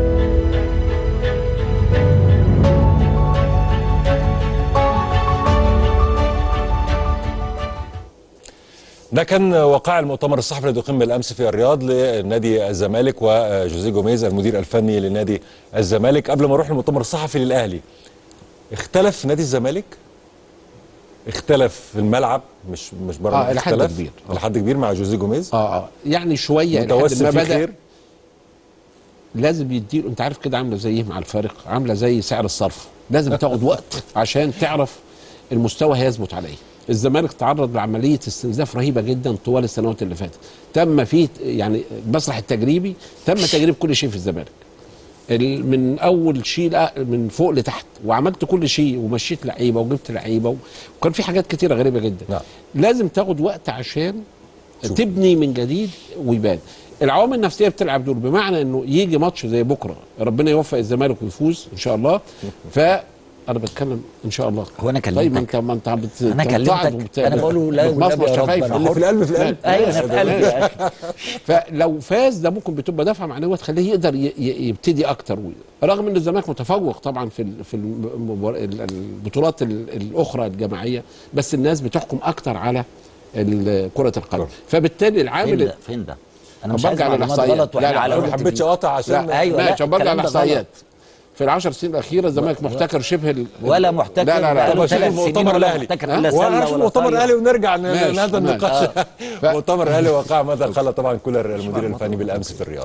ده كان وقع المؤتمر الصحفي الذي قم بالامس في الرياض لنادي الزمالك وجوزيه جوميز المدير الفني لنادي الزمالك قبل ما اروح المؤتمر الصحفي للاهلي اختلف نادي الزمالك اختلف في الملعب مش مش بره آه، إلى حد اختلف كبير. الى حد كبير مع جوزيه جوميز اه اه يعني شويه لحد متوسم ما فيه بدا خير لازم يديله انت عارف كده عامله زي ايه مع الفارق عامله زي سعر الصرف لازم تاخد وقت عشان تعرف المستوى هيثبت على ايه الزمالك تعرض لعمليه استنزاف رهيبه جدا طوال السنوات اللي فاتت تم فيه يعني المسرح التجريبي تم تجريب كل شيء في الزمالك ال- من اول شيء لأ- من فوق لتحت وعملت كل شيء ومشيت لعيبه وجبت لعيبه و- وكان في حاجات كتيره غريبه جدا نعم. لازم تاخد وقت عشان شوف. تبني من جديد ويبان العوامل النفسيه بتلعب دور بمعنى انه يجي ماتش زي بكره ربنا يوفق الزمالك ويفوز ان شاء الله ف انا بتكلم ان شاء الله هو انا كلمتك طيب ما انت ما انت بت... انا بتنتعد كلمتك وبت- انا بقول له لا بتمصمص والنبي يا رب شفايفك. أنا حر. ايوه انا في قلبي يا اخي فلو فاز ده ممكن بتبقى دفعه معنويه تخليه يقدر ي- ي- يبتدي اكتر رغم ان الزمالك متفوق طبعا في ال- في المبار- ال- البطولات ال- الاخرى الجماعيه بس الناس بتحكم اكتر على ال- كره القدم فبالتالي فين العامل ده فين ده انا مش برجع عايز معلومات للاحصائيات غلط واحنا على ما وقت حبيتش كبير. اقطع عشان لا، ايوه لا ماشي برجع الكلام ده للاحصائيات غلط. في العشر سنين الاخيره الزمالك محتكر شبه ال... ولا محتكر لا لا لا بقاله طب ثلاث شوف سنين المؤتمر ولا الاهلي محتكر ها؟ لا سلة وهنشوف ولا المؤتمر طايرة. الاهلي ونرجع ن- ماشي، لهذا ماشي. النقاش آه. مؤتمر الاهلي وقع ماذا قال طبعا كولر المدير الفني بالامس في الرياض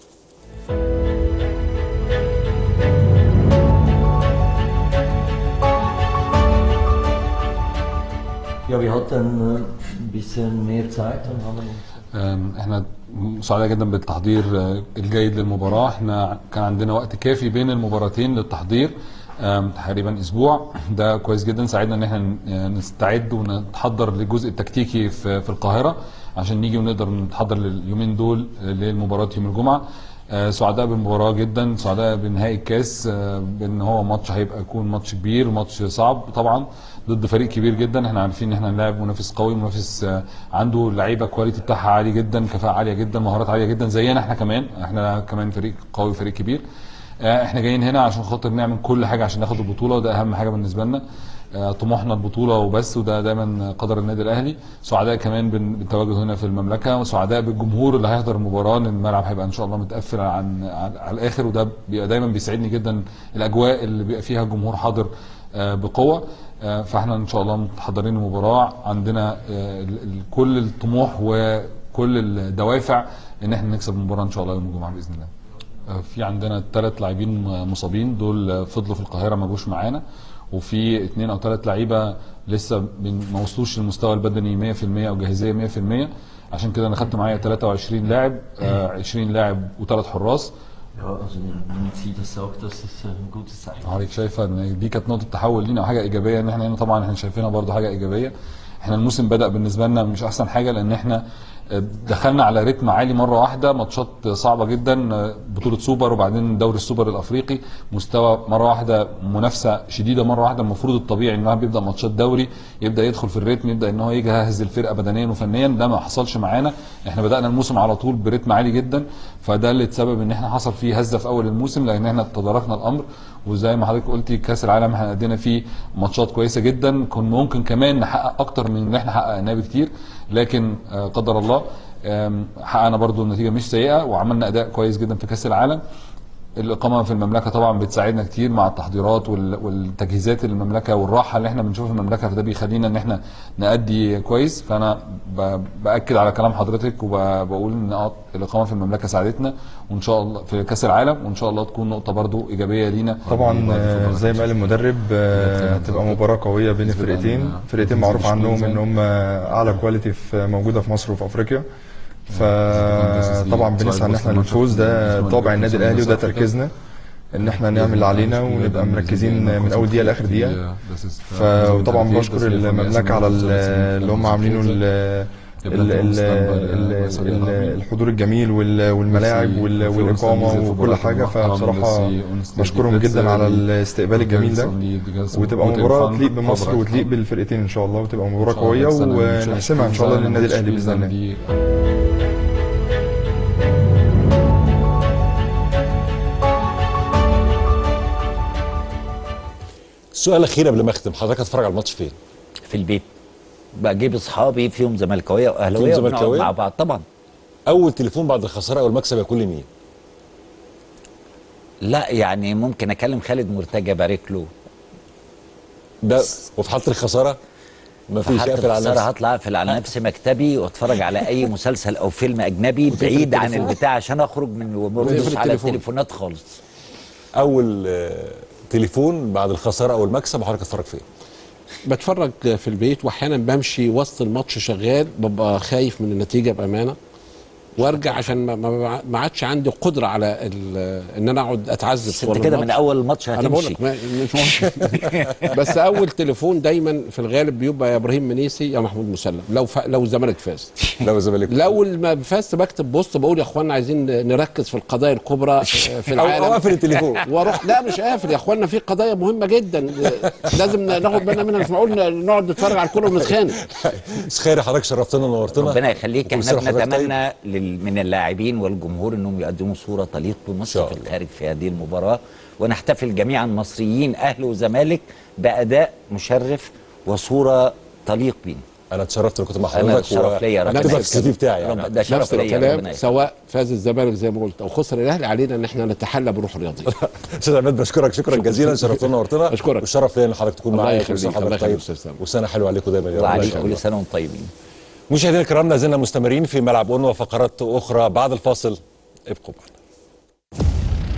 Ja, wir hatten ein bisschen mehr Zeit und haben uns أم، احنا سعداء جدا بالتحضير آه، الجيد للمباراه احنا كان عندنا وقت كافي بين المباراتين للتحضير أم، تقريبا اسبوع ده كويس جدا ساعدنا ان احنا ن- نستعد ونتحضر للجزء التكتيكي في في القاهره عشان نيجي ونقدر نتحضر لليومين دول آه، للمباراه يوم الجمعه آه، سعداء بالمباراه جدا سعداء بنهائي الكاس آه، بان هو ماتش هيبقى يكون ماتش كبير ماتش صعب طبعا ضد فريق كبير جدا احنا عارفين ان احنا هنلاعب منافس قوي منافس آه، عنده لعيبه كواليتي بتاعها عالي جدا كفاءه عاليه جدا مهارات عاليه جدا زينا احنا كمان احنا كمان فريق قوي فريق كبير آه، احنا جايين هنا عشان خاطر نعمل كل حاجه عشان ناخد البطوله وده اهم حاجه بالنسبه لنا آه، طموحنا البطوله وبس وده دايما قدر النادي الاهلي سعداء كمان بال- بالتواجد هنا في المملكه وسعداء بالجمهور اللي هيحضر المباراه لان الملعب هيبقى ان شاء الله متقفل عن عن- على الاخر وده بيبقى دايما بيسعدني جدا الاجواء اللي بيبقى فيها الجمهور حاضر آه، بقوه آه، فاحنا ان شاء الله متحضرين المباراه عندنا آه، ال- ال- كل الطموح وكل الدوافع ان احنا نكسب المباراه ان شاء الله يوم الجمعه باذن الله آه، في عندنا ثلاث لاعبين مصابين دول آه، فضلوا في القاهره ما جوش معانا وفي اثنين او ثلاث لعيبه لسه بن- ما وصلوش للمستوى البدني 100% او جاهزيه 100% عشان كده انا خدت معايا 23 لاعب آه، 20 لاعب وثلاث حراس Ja, also wenn sie das sagt, das ist ein gutes Zeichen. حضرتك شايفه ان دي كانت نقطه تحول لينا وحاجه ايجابيه ان احنا هنا طبعا احنا شايفينها برضو حاجه ايجابيه احنا الموسم بدا بالنسبه لنا مش احسن حاجه لان احنا دخلنا على رتم عالي مره واحده ماتشات صعبه جدا بطوله سوبر وبعدين دوري السوبر الافريقي مستوى مره واحده منافسه شديده مره واحده المفروض الطبيعي ان الواحد بيبدا ماتشات دوري يبدا يدخل في الريتم يبدا ان هو يجهز الفرقه بدنيا وفنيا ده ما حصلش معانا احنا بدانا الموسم على طول برتم عالي جدا فده اللي اتسبب ان احنا حصل فيه هزه في اول الموسم لان احنا تداركنا الامر وزي ما حضرتك قلتي كاس العالم احنا ادينا فيه ماتشات كويسه جدا كنا ممكن كمان نحقق اكتر من اللي احنا حققناه بكتير لكن آه، قدر الله آم، حققنا برضو النتيجه مش سيئه وعملنا اداء كويس جدا في كاس العالم الاقامه في المملكه طبعا بتساعدنا كتير مع التحضيرات وال- والتجهيزات المملكه والراحه اللي احنا بنشوفها في المملكه فده بيخلينا ان احنا نأدي كويس فانا ب- باكد على كلام حضرتك وبقول ان اه الاقامه في المملكه ساعدتنا وان شاء الله في كاس العالم وان شاء الله تكون نقطه برضو ايجابيه لينا طبعا آه، زي ما قال المدرب آه، تبقى مباراه قويه بين الفرقتين فرقتين معروف عنهم ان هم اعلى كواليتي في موجوده في مصر وفي افريقيا فطبعا بنسعى ان احنا للفوز ده طابع النادي الاهلي وده تركيزنا ان احنا نعمل اللي علينا ونبقى مركزين من اول دقيقه لاخر دقيقه ف- وطبعا بشكر المملكه على ال- اللي هم عاملينه ال- ال- ال- ال- ال- الحضور الجميل وال- والملاعب وال- والاقامه وكل حاجه فبصراحه بشكرهم جدا على الاستقبال الجميل ده وتبقى مباراه تليق بمصر وتليق بالفرقتين ان شاء الله وتبقى مباراه قويه ونحسمها ان شاء الله للنادي الاهلي باذن الله السؤال الاخير قبل ما اختم حضرتك هتتفرج على الماتش فين؟ في البيت بجيب اصحابي فيهم زملكاويه واهلاويه فيهم وبنقعد زملكاوية؟ مع بعض طبعا اول تليفون بعد الخساره او المكسب يكون لمين؟ لا يعني ممكن اكلم خالد مرتجى ابارك له ده وفي حاله الخساره مفيش حتى اقفل على الخسارة نفسك هطلع اقفل على نفسي مكتبي واتفرج على اي مسلسل او فيلم اجنبي بعيد عن التليفون. البتاع عشان اخرج من ومردش وتقفل على التليفون. التليفونات خالص اول آه، تليفون بعد الخساره او المكسب حضرتك هتتفرج فين؟ بتفرج في البيت واحيانا بمشي وسط الماتش شغال ببقى خايف من النتيجه بامانه وارجع عشان ما- ما ما عادش عندي قدره على ال- ان انا اقعد اتعذب بس طول انت كده من الماتش. اول الماتش انا بقول هتمشي لك ما- مش ممكن بس اول تليفون دايما في الغالب بيبقى يا ابراهيم منيسي يا محمود مسلم لو ف... لو الزمالك فاز لو الزمالك لو ما فاز بكتب بوست بقول يا اخوانا عايزين نركز في القضايا الكبرى في أو- العالم أو أقفل التليفون. واروح لا مش قافل يا اخوانا في قضايا مهمه جدا لازم ناخد بالنا منها مش معقول نقعد نتفرج على الكوره ونتخانق بس خير حضرتك شرفتنا ونورتنا ربنا يخليك وكل احنا سنة وحضرتك طيب. بنتمنى لل- من اللاعبين والجمهور انهم يقدموا صوره تليق بمصر في الخارج في هذه المباراه ونحتفل جميعا مصريين اهل وزمالك باداء مشرف وصوره تليق بينا انا اتشرفت ان كنت مع أنا حضرتك شرف ليا، ربنا تبقى في يخليك. السي في بتاعي يعني رب- ده شرف نفس ليا، ربنا الكلام يخليك. سواء فاز الزمالك زي ما قلت او خسر الاهلي علينا ان احنا نتحلى بروح رياضيه استاذ عماد بشكرك شكرا جزيلا شرفتنا ونورتنا اشكرك والشرف ليا ان حضرتك تكون الله معايا يخليك، كل سنه الله حضرتك يخليك طيب أستاذ سامي. وسنه حلوه عليكم دايما يا رب إن وعليك شاء كل الله. سنه وانتم طيبين مشاهدينا الكرام لا زلنا مستمرين في ملعب اون وفقرات اخرى بعد الفاصل ابقوا معنا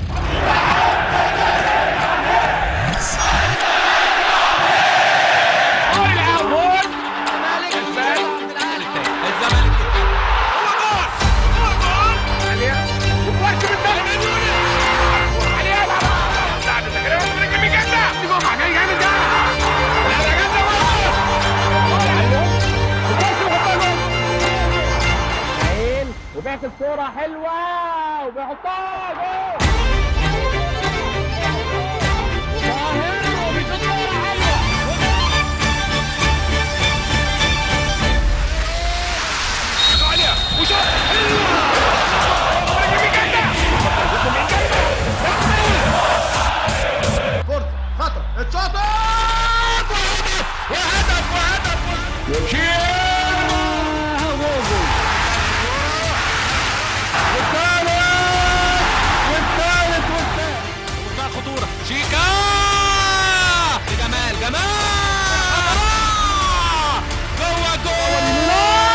وبيعمل كورة حلوة وبيحطها جول فرصة خطر اتشاطت وهدف وهدف وهدف والثالث والثالث منتهى الخطورة شيكا جمال جمال جوه جول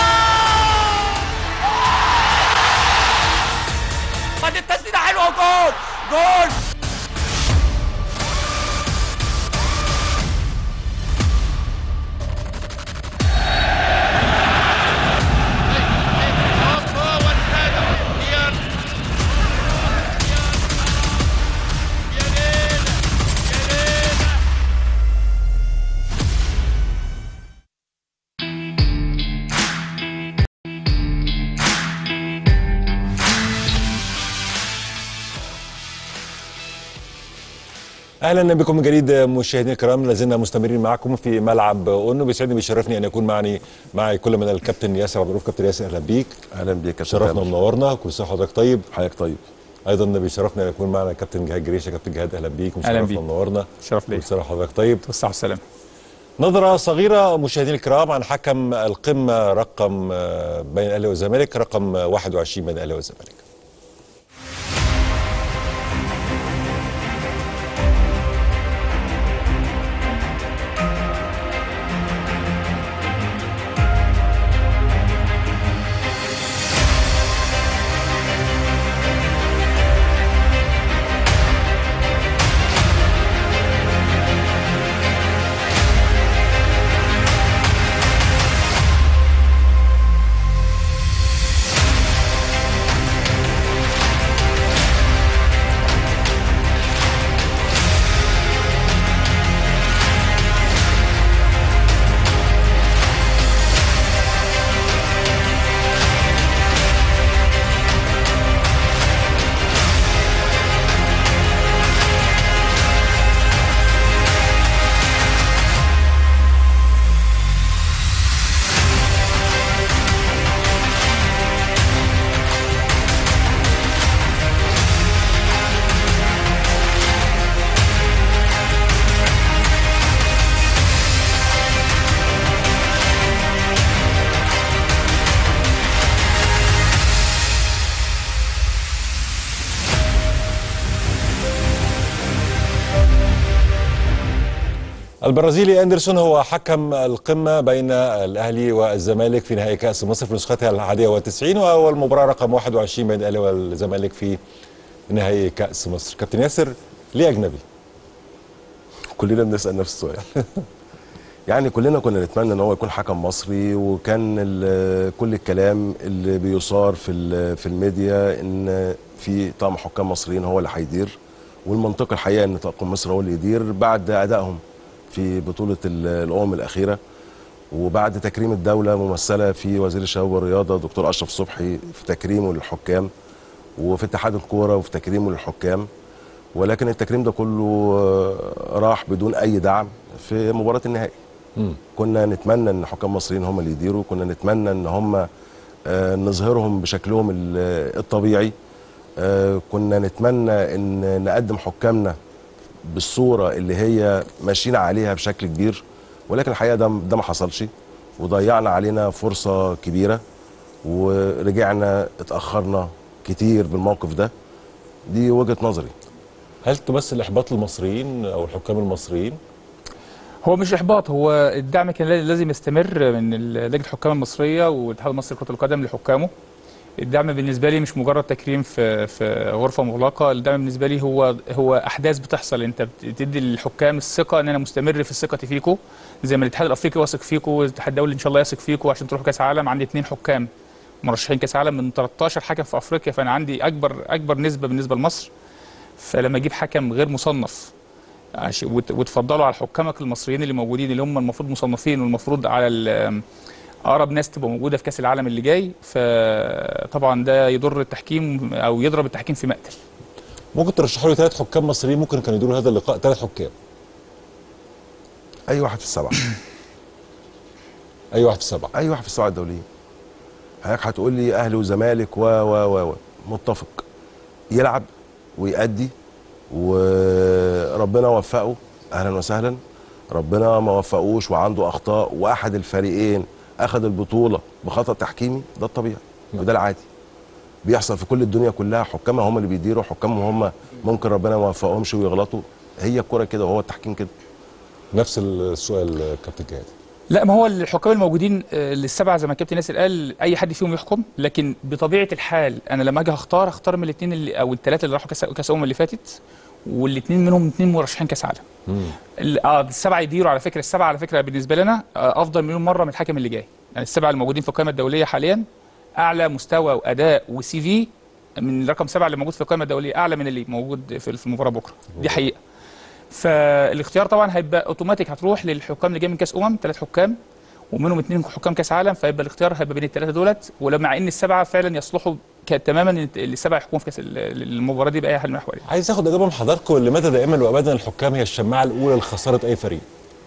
خد التسديدة حلوة جول جول اهلا بكم من جديد مشاهدينا الكرام لازلنا مستمرين معكم في ملعب اون بيسعدني بيشرفني ان يكون معي معي كل من الكابتن ياسر عبد الرؤوف كابتن ياسر اهلا بيك اهلا بيك يا شرفنا كابتن ومنورنا كل سنه وحضرتك طيب حضرتك طيب ايضا بيشرفنا ان يكون معنا كابتن جهاد جريشه كابتن جهاد اهلا بيك أهلا ومشرفنا بيك. ومنورنا شرف لي كل سنه وحضرتك طيب بالصحة والسلام نظرة صغيرة مشاهدينا الكرام عن حكم القمة رقم آه، بين الأهلي والزمالك رقم آه، 21 بين الأهلي والزمالك البرازيلي اندرسون هو حكم القمة بين الأهلي والزمالك في نهائي كأس مصر في نسختها الحادية والتسعين وهو المباراة رقم 21 بين الأهلي والزمالك في نهائي كأس مصر كابتن ياسر ليه أجنبي؟ كلنا بنسال نفس السؤال يعني كلنا كنا نتمنى ان هو يكون حكم مصري وكان ال- كل الكلام اللي بيثار في ال- في الميديا ان في طقم حكام مصريين هو اللي هيدير والمنطق الحقيقه ان طاقم مصر هو اللي يدير بعد ادائهم في بطوله ال- الامم الاخيره وبعد تكريم الدوله ممثله في وزير الشباب والرياضه دكتور اشرف صبحي في تكريمه للحكام وفي اتحاد الكوره وفي تكريمه للحكام ولكن التكريم ده كله آه، راح بدون اي دعم في مباراه النهائي كنا نتمنى ان حكام مصريين هم اللي يديروا كنا نتمنى ان هم آه، نظهرهم بشكلهم ال- الطبيعي آه، كنا نتمنى ان نقدم حكامنا بالصوره اللي هي ماشيين عليها بشكل كبير ولكن الحقيقه ده ده ما حصلش وضيعنا علينا فرصه كبيره ورجعنا اتاخرنا كتير بالموقف ده دي وجهه نظري هل تمثل إحباط المصريين أو الحكام المصريين؟ هو مش احباط هو الدعم كان لازم يستمر من ال- لجنه الحكام المصريه والاتحاد المصري لكره القدم لحكامه الدعم بالنسبه لي مش مجرد تكريم في في غرفه مغلقه الدعم بالنسبه لي هو هو احداث بتحصل انت بتدي للحكام الثقه ان انا مستمر في ثقتي فيكم زي ما الاتحاد الافريقي واثق فيكم والاتحاد الدولي ان شاء الله يثق فيكم عشان تروحوا كاس عالم عندي اثنين حكام مرشحين كاس عالم من 13 حكم في افريقيا فانا عندي اكبر اكبر نسبه بالنسبه لمصر فلما اجيب حكم غير مصنف عش- وت- وتفضلوا على حكامك المصريين اللي موجودين اللي هم المفروض مصنفين والمفروض على ال- اقرب ناس تبقى موجوده في كاس العالم اللي جاي فطبعا ده يضر التحكيم او يضرب التحكيم في مقتل ممكن ترشحوا لي ثلاث حكام مصريين ممكن كانوا يديروا هذا اللقاء ثلاث حكام اي واحد في السبعه اي واحد في السبعه اي واحد في السبعه الدوليين حضرتك هتقول لي اهلي وزمالك و و و و متفق يلعب ويأدي وربنا وفقه اهلا وسهلا ربنا ما وفقوش وعنده اخطاء واحد الفريقين اخذ البطوله بخطا تحكيمي ده الطبيعي وده العادي بيحصل في كل الدنيا كلها حكامها هم اللي بيديروا حكامهم هم ممكن ربنا ما يوفقهمش ويغلطوا هي الكوره كده وهو التحكيم كده نفس السؤال كابتن جهاد لا ما هو الحكام الموجودين آه، السبعه زي ما الكابتن ياسر قال اي حد فيهم يحكم لكن بطبيعه الحال انا لما اجي هختار هختار من الاثنين اللي او الثلاثه اللي راحوا كاس كاس الامم اللي فاتت والاثنين منهم اثنين مرشحين كاس عالم ال- اه السبعه يديروا على فكره السبعه على فكره بالنسبه لنا آه، افضل مليون مره من الحكم اللي جاي يعني السبعه الموجودين في القائمه الدوليه حاليا اعلى مستوى واداء وسي في من رقم سبعه اللي موجود في القائمه الدوليه اعلى من اللي موجود في في المباراه بكره دي حقيقه فالاختيار طبعا هيبقى اوتوماتيك هتروح للحكام اللي جاي من كاس امم ثلاث حكام ومنهم اثنين حكام كاس عالم فيبقى الاختيار هيبقى بين الثلاثه دولت ولما ان السبعه فعلا يصلحوا ك- تماما إن السبعه يحكموا في كاس ال- المباراه دي باي حال من الاحوال يعني. عايز اخد اجابه من حضراتكم لماذا دائما وابدا الحكام هي الشماعه الاولى لخساره اي فريق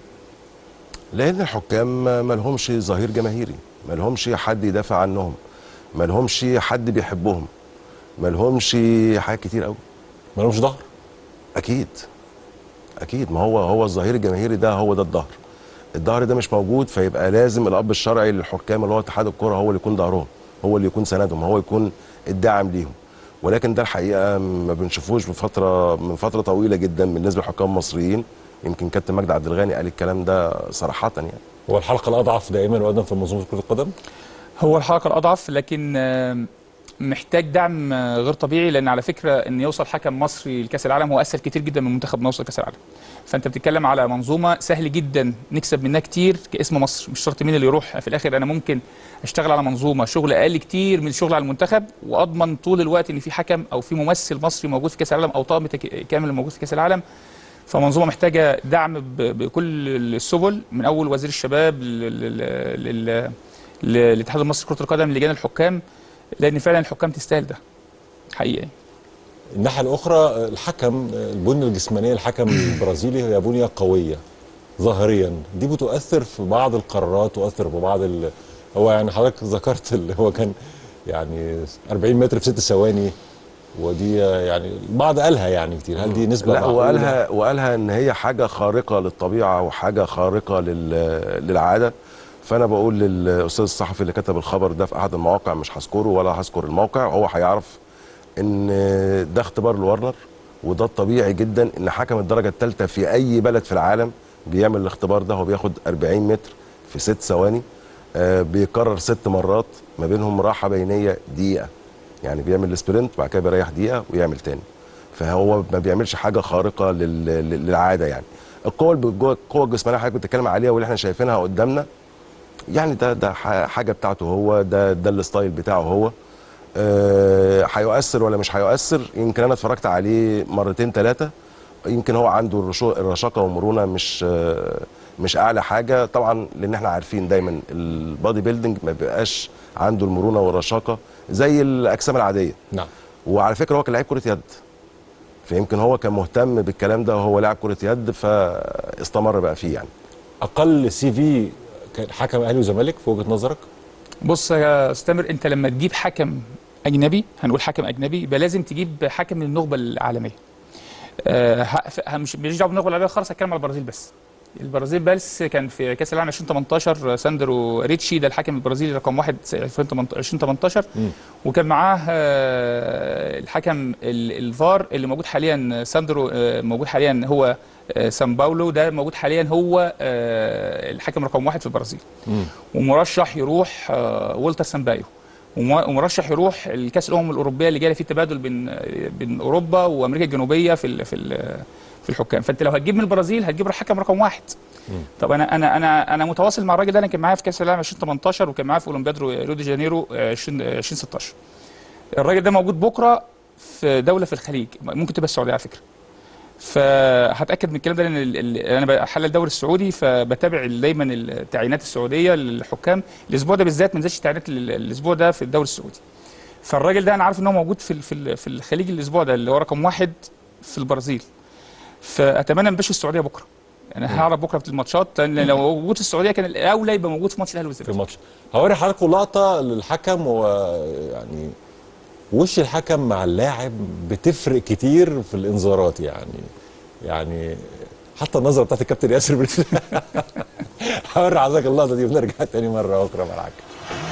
لان الحكام ما لهمش ظهير جماهيري ما لهمش حد يدافع عنهم ما لهمش حد بيحبهم ما لهمش حاجات كتير قوي ما لهمش ظهر اكيد اكيد ما هو هو الظهير الجماهيري ده هو ده الظهر الظهر ده مش موجود فيبقى لازم الاب الشرعي للحكام اللي هو اتحاد الكوره هو اللي يكون ظهرهم هو اللي يكون سندهم هو يكون الداعم ليهم ولكن ده الحقيقه ما بنشوفوش بفتره من فتره طويله جدا بالنسبه للحكام المصريين يمكن كابتن مجدي عبد الغني قال الكلام ده صراحه يعني هو الحلقه الاضعف دائما وابدا في منظومه كره القدم هو الحلقه الاضعف لكن آه، محتاج دعم آه، غير طبيعي لان على فكره ان يوصل حكم مصري لكاس العالم هو اسهل كتير جدا من منتخب ما يوصل كاس العالم فانت بتتكلم على منظومه سهل جدا نكسب منها كتير كاسم مصر مش شرط مين اللي يروح في الاخر انا ممكن اشتغل على منظومه شغل اقل كتير من الشغل على المنتخب واضمن طول الوقت ان في حكم او في ممثل مصري موجود في كاس العالم او طاقم تك- كامل موجود في كاس العالم فمنظومه محتاجه دعم ب- بكل السبل من اول وزير الشباب لل- لل- لل- للاتحاد المصري لكره القدم لجان الحكام لان فعلا الحكام تستاهل ده حقيقي الناحيه الاخرى الحكم البنيه الجسمانيه الحكم البرازيلي هي بنيه قويه ظاهريا دي بتؤثر في بعض القرارات تؤثر في بعض ال... هو يعني حضرتك ذكرت اللي هو كان يعني 40 متر في ست ثواني ودي يعني البعض قالها يعني كتير هل دي نسبه لا معقولة؟ وقالها وقالها ان هي حاجه خارقه للطبيعه وحاجه خارقه لل للعاده فانا بقول للاستاذ الصحفي اللي كتب الخبر ده في احد المواقع مش هذكره ولا هذكر الموقع هو هيعرف ان ده اختبار لورنر وده الطبيعي جدا ان حكم الدرجه الثالثه في اي بلد في العالم بيعمل الاختبار ده هو بياخد 40 متر في ست ثواني آه بيكرر ست مرات ما بينهم راحه بينيه دقيقه يعني بيعمل السبرنت بعد كده بيريح دقيقه ويعمل تاني فهو ما بيعملش حاجه خارقه لل- لل- للعاده يعني القوه الب- القوه الجسمانيه اللي حضرتك بتتكلم عليها واللي احنا شايفينها قدامنا يعني ده ده ح- حاجه بتاعته هو ده ده الستايل بتاعه هو آه، هيؤثر ولا مش هيؤثر يمكن انا اتفرجت عليه مرتين ثلاثه يمكن هو عنده الرشو- الرشاقه والمرونه مش آه، مش اعلى حاجه طبعا لان احنا عارفين دايما البادي بيلدينج ما بيبقاش عنده المرونه والرشاقه زي الاجسام العاديه نعم وعلى فكره هو كان لعيب كره يد فيمكن هو كان مهتم بالكلام ده وهو لاعب كره يد فاستمر بقى فيه يعني اقل سي في كان حكم اهلي وزمالك في وجهه نظرك بص يا استمر انت لما تجيب حكم اجنبي هنقول حكم اجنبي يبقى لازم تجيب حكم من النخبه العالميه آه ه- ف- مش ماليش دعوه بالنخبه العالميه خالص هتكلم على البرازيل بس البرازيل بس كان في كاس العالم 2018 ساندرو ريتشي ده الحكم البرازيلي رقم واحد 2018 وكان معاه آه، الحكم ال- الفار اللي موجود حاليا ساندرو آه، موجود حاليا هو آه، سان باولو ده موجود حاليا هو آه، الحكم رقم واحد في البرازيل ومرشح يروح آه، والتر سامبايو وم- ومرشح يروح الكاس الامم الاوروبيه اللي جايه فيه تبادل بين بين اوروبا وامريكا الجنوبيه في ال- في ال- في الحكام فانت لو هتجيب من البرازيل هتجيب حكم رقم واحد طب انا انا انا انا متواصل مع الراجل ده انا كان معايا في كاس العالم 2018 وكان معايا في اولمبياد رو- ريو دي جانيرو آه، 20 آه، 2016 الراجل ده موجود بكره في دوله في الخليج ممكن تبقى السعوديه على فكره فهتاكد من الكلام ده لان ال- ال- انا بحلل الدوري السعودي فبتابع دايما التعيينات السعوديه للحكام الاسبوع ده بالذات ما نزلش تعيينات ال- الاسبوع ده في الدوري السعودي فالراجل ده انا عارف ان هو موجود في ال- في ال- في الخليج الاسبوع ده اللي هو رقم واحد في البرازيل فاتمنى ما يبقاش في السعوديه بكره يعني هعرف بكره في الماتشات لان لو موجود في السعوديه كان الاولى يبقى موجود في ماتش الاهلي والزمالك في الماتش هوري حضراتكم لقطه للحكم ويعني وش الحكم مع اللاعب بتفرق كتير في الانذارات يعني يعني حتى النظره بتاعت الكابتن ياسر بت- هوري حضرتك اللقطه دي ونرجع تاني مره اخرى مع الحكم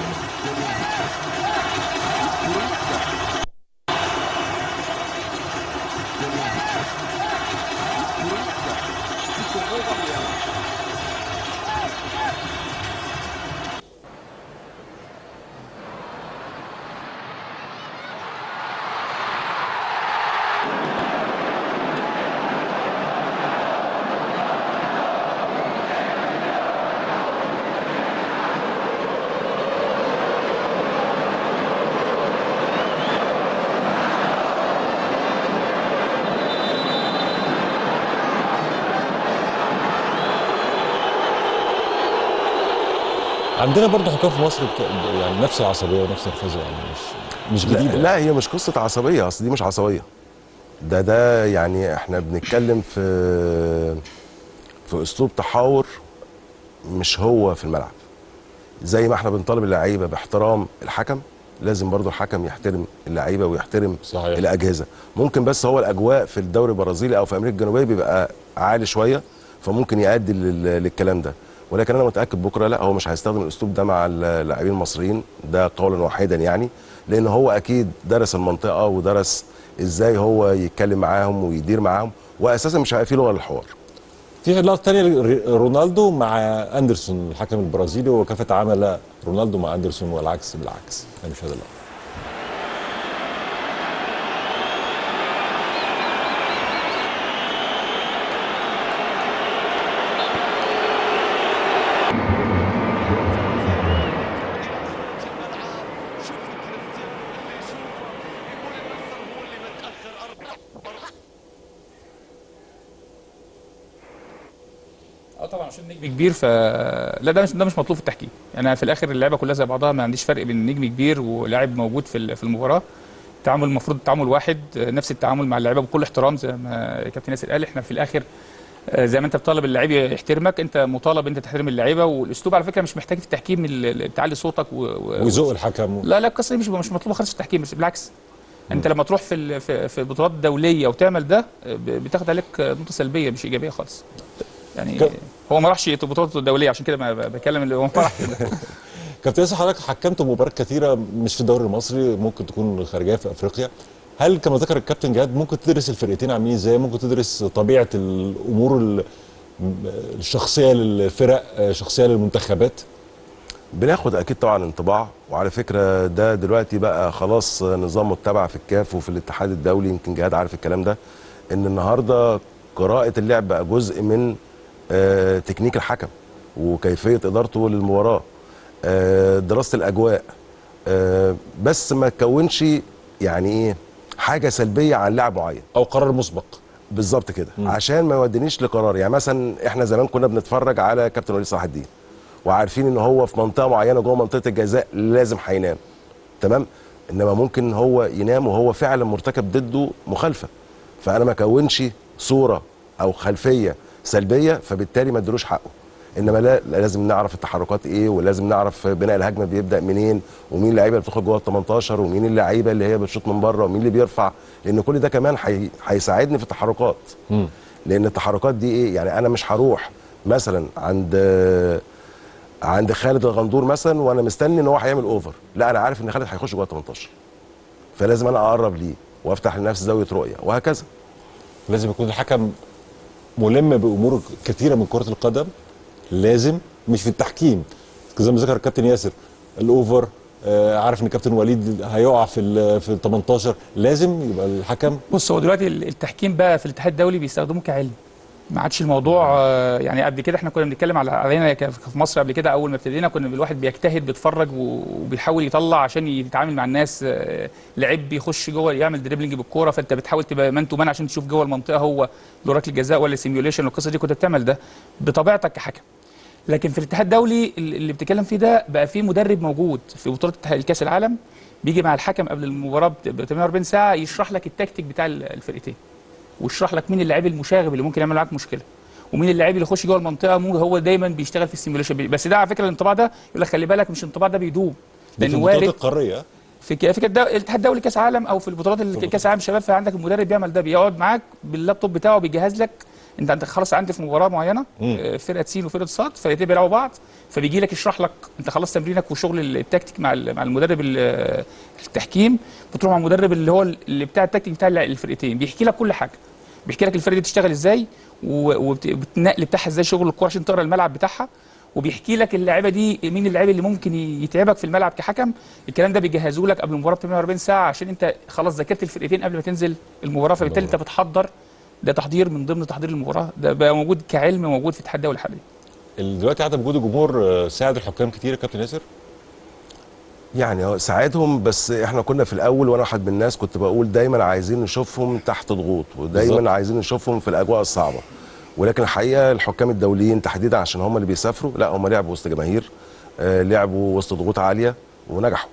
عندنا برضه حكام في مصر بت... يعني نفس العصبيه ونفس النرفزه يعني مش مش لا, جديده لا هي مش قصه عصبيه اصل دي مش عصبيه ده ده يعني احنا بنتكلم في في اسلوب تحاور مش هو في الملعب زي ما احنا بنطالب اللعيبه باحترام الحكم لازم برضو الحكم يحترم اللعيبه ويحترم صحيح. الاجهزه ممكن بس هو الاجواء في الدوري البرازيلي او في امريكا الجنوبيه بيبقى عالي شويه فممكن يؤدي لل- للكلام ده ولكن انا متاكد بكره لا هو مش هيستخدم الاسلوب ده مع اللاعبين المصريين ده قولا واحدا يعني لان هو اكيد درس المنطقه ودرس ازاي هو يتكلم معاهم ويدير معاهم واساسا مش هيبقى فيه لغه للحوار في لقطه ثانيه رونالدو مع اندرسون الحكم البرازيلي وكيف تعامل رونالدو مع اندرسون والعكس بالعكس انا مش هذا اللقطه اه طبعا عشان نجم كبير ف لا ده مش ده مش مطلوب في التحكيم يعني أنا في الاخر اللعبه كلها زي بعضها ما عنديش فرق بين نجم كبير ولاعب موجود في ال- في المباراه التعامل المفروض تعامل واحد آه، نفس التعامل مع اللعيبه بكل احترام زي ما كابتن ياسر قال احنا في الاخر آه، زي ما انت بتطالب اللعيب يحترمك انت مطالب انت تحترم اللعيبه والاسلوب على فكره مش محتاج في التحكيم ال- ال- تعلي صوتك و... و... ويزق الحكم لا لا القصه دي مش مش مطلوبه خالص في التحكيم بس بالعكس انت لما تروح في ال- في في بطولات دوليه وتعمل ده ب- بتاخد عليك نقطه سلبيه مش ايجابيه خالص يعني هو ما راحش البطولات الدوليه عشان كده ما ب- بكلم اللي هو ما راح كابتن ياسر حضرتك حكمت مباريات كثيره مش في الدوري المصري ممكن تكون خارجيه في افريقيا هل كما ذكر الكابتن جهاد ممكن تدرس الفرقتين عاملين ازاي ممكن تدرس طبيعه الامور ال- شخصيه للفرق آه، شخصيه للمنتخبات بناخد اكيد طبعا انطباع وعلى فكره ده دلوقتي بقى خلاص نظام متبع في الكاف وفي الاتحاد الدولي يمكن جهاد عارف الكلام ده ان النهارده قراءه اللعب بقى جزء من آه، تكنيك الحكم وكيفيه ادارته للمباراه آه، دراسه الاجواء آه، بس ما تكونش يعني ايه حاجه سلبيه عن لاعب معين او قرار مسبق بالظبط كده عشان ما يودينيش لقرار يعني مثلا احنا زمان كنا بنتفرج على كابتن وليد صلاح الدين وعارفين ان هو في منطقه معينه جوه منطقه الجزاء لازم هينام تمام انما ممكن هو ينام وهو فعلا مرتكب ضده مخالفه فانا ما كونش صوره او خلفيه سلبيه فبالتالي ما ادلوش حقه انما لا لازم نعرف التحركات ايه ولازم نعرف بناء الهجمه بيبدا منين ومين اللعيبه اللي بتدخل جوه ال 18 ومين اللعيبه اللي هي بتشوط من بره ومين اللي بيرفع لان كل ده كمان هي- هيساعدني في التحركات لان التحركات دي ايه يعني انا مش هروح مثلا عند عند خالد الغندور مثلا وانا مستني ان هو هيعمل اوفر لا انا عارف ان خالد هيخش جوه ال 18 فلازم انا اقرب ليه وافتح لنفسي زاويه رؤيه وهكذا لازم يكون الحكم ملم بامور كثيره من كره القدم لازم مش في التحكيم زي ما ذكر الكابتن ياسر الاوفر آه عارف ان كابتن وليد هيقع في ال في ال 18 لازم يبقى الحكم بص هو دلوقتي التحكيم بقى في الاتحاد الدولي بيستخدموه كعلم ما عادش الموضوع آه، يعني قبل كده احنا كنا بنتكلم على علينا ك- في مصر قبل كده اول ما ابتدينا كنا الواحد بيجتهد بيتفرج و- وبيحاول يطلع عشان يتعامل مع الناس آه، لعيب بيخش جوه يعمل دريبلينج بالكوره فانت بتحاول تبقى مان تو مان عشان تشوف جوه المنطقه هو له ركله جزاء ولا سيميوليشن والقصه دي كنت بتعمل ده بطبيعتك كحكم لكن في الاتحاد الدولي اللي بتتكلم فيه ده بقى فيه مدرب موجود في بطوله الكاس العالم بيجي مع الحكم قبل المباراه ب 48 ساعه يشرح لك التكتيك بتاع الفرقتين ويشرح لك مين اللاعب المشاغب اللي ممكن يعمل معاك مشكله ومين اللاعب اللي يخش جوه المنطقه مو هو دايما بيشتغل في السيميوليشن بس ده على فكره الانطباع ده يقول لك خلي بالك مش الانطباع ده بيدوم ده في لان البطولات وارد القاريه في ك- في الدو- الاتحاد الدولي كاس عالم او في البطولات ال- كاس عالم شباب فعندك المدرب بيعمل ده بيقعد معاك باللابتوب بتاعه بيجهز لك انت انت خلاص عندي في مباراه معينه مم. آه، فرقه سين وفرقه صاد فرقتين بيلعبوا بعض فبيجي لك يشرح لك انت خلاص تمرينك وشغل التكتيك مع ال- مع المدرب ال- التحكيم بتروح مع المدرب اللي هو اللي بتاع التكتيك بتاع الفرقتين بيحكي لك كل حاجه بيحكي لك الفرقه دي بتشتغل ازاي والنقل بتاعها ازاي شغل الكوره عشان تقرا الملعب بتاعها وبيحكي لك اللعيبه دي مين اللعيبه اللي ممكن يتعبك في الملعب كحكم الكلام ده بيجهزوا لك قبل المباراه ب 48 ساعه عشان انت خلاص ذاكرت الفرقتين قبل ما تنزل المباراه فبالتالي انت بتحضر ده تحضير من ضمن تحضير المباراه ده بقى موجود كعلم موجود في الاتحاد الدولي حاليا ال- دلوقتي عدم وجود الجمهور آه، ساعد الحكام كتير يا كابتن ياسر يعني هو ساعدهم بس احنا كنا في الاول وانا واحد من الناس كنت بقول دايما عايزين نشوفهم تحت ضغوط ودايما بالظبط. عايزين نشوفهم في الاجواء الصعبه ولكن الحقيقه الحكام الدوليين تحديدا عشان هم اللي بيسافروا لا هم لعبوا وسط جماهير آه لعبوا وسط ضغوط عاليه ونجحوا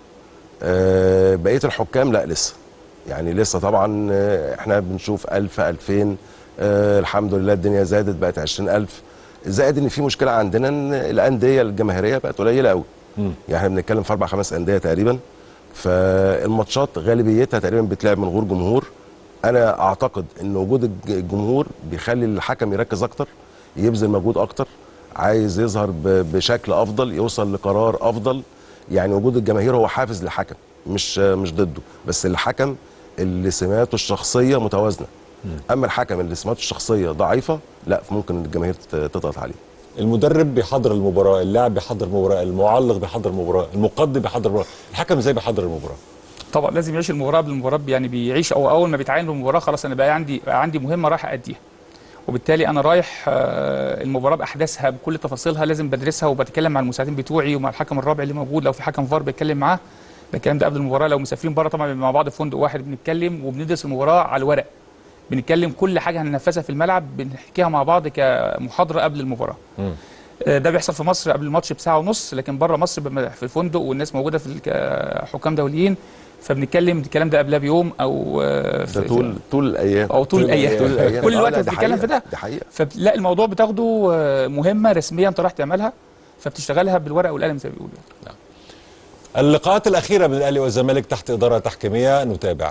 آه بقيه الحكام لا لسه يعني لسه طبعا آه، احنا بنشوف 1000 2000 آه الحمد لله الدنيا زادت بقت 20000 زائد ان في مشكله عندنا ان الانديه الجماهيريه بقت قليله قوي يعني احنا بنتكلم في اربع خمس انديه تقريبا فالماتشات غالبيتها تقريبا بتلعب من غير جمهور انا اعتقد ان وجود الج- الجمهور بيخلي الحكم يركز اكتر يبذل مجهود اكتر عايز يظهر ب- بشكل افضل يوصل لقرار افضل يعني وجود الجماهير هو حافز للحكم مش مش ضده بس الحكم اللي سماته الشخصيه متوازنه اما الحكم اللي سماته الشخصيه ضعيفه لا ممكن الجماهير ت- تضغط عليه المدرب بيحضر المباراه اللاعب بيحضر المباراه المعلق بيحضر المباراه المقدم بيحضر المباراه الحكم ازاي بيحضر المباراه طبعا لازم يعيش المباراه قبل المباراه يعني بيعيش او اول ما بيتعين بالمباراه خلاص انا بقى عندي بقى عندي مهمه رايح اديها وبالتالي انا رايح آه، المباراه باحداثها بكل تفاصيلها لازم بدرسها وبتكلم مع المساعدين بتوعي ومع الحكم الرابع اللي موجود لو في حكم فار بتكلم معاه ده الكلام ده قبل المباراه لو مسافرين بره طبعا بنبقى مع بعض في فندق واحد بنتكلم وبندرس المباراه على الورق بنتكلم كل حاجه هننفذها في الملعب بنحكيها مع بعض كمحاضره قبل المباراه آه، ده بيحصل في مصر قبل الماتش بساعه ونص لكن بره مصر بما- في الفندق والناس موجوده في الك- حكام دوليين فبنتكلم الكلام ده قبلها بيوم او آه، ده في- طول طول الايام او طول الايام طول الايام كل آه، الوقت لا، ده بتتكلم حقيقة، في ده ده حقيقه فلا الموضوع بتاخده آه، مهمه رسميه انت رايح تعملها فبتشتغلها بالورقه والقلم زي ما بيقولوا اللقاءات الاخيره بين الاهلي والزمالك تحت اداره تحكيميه نتابع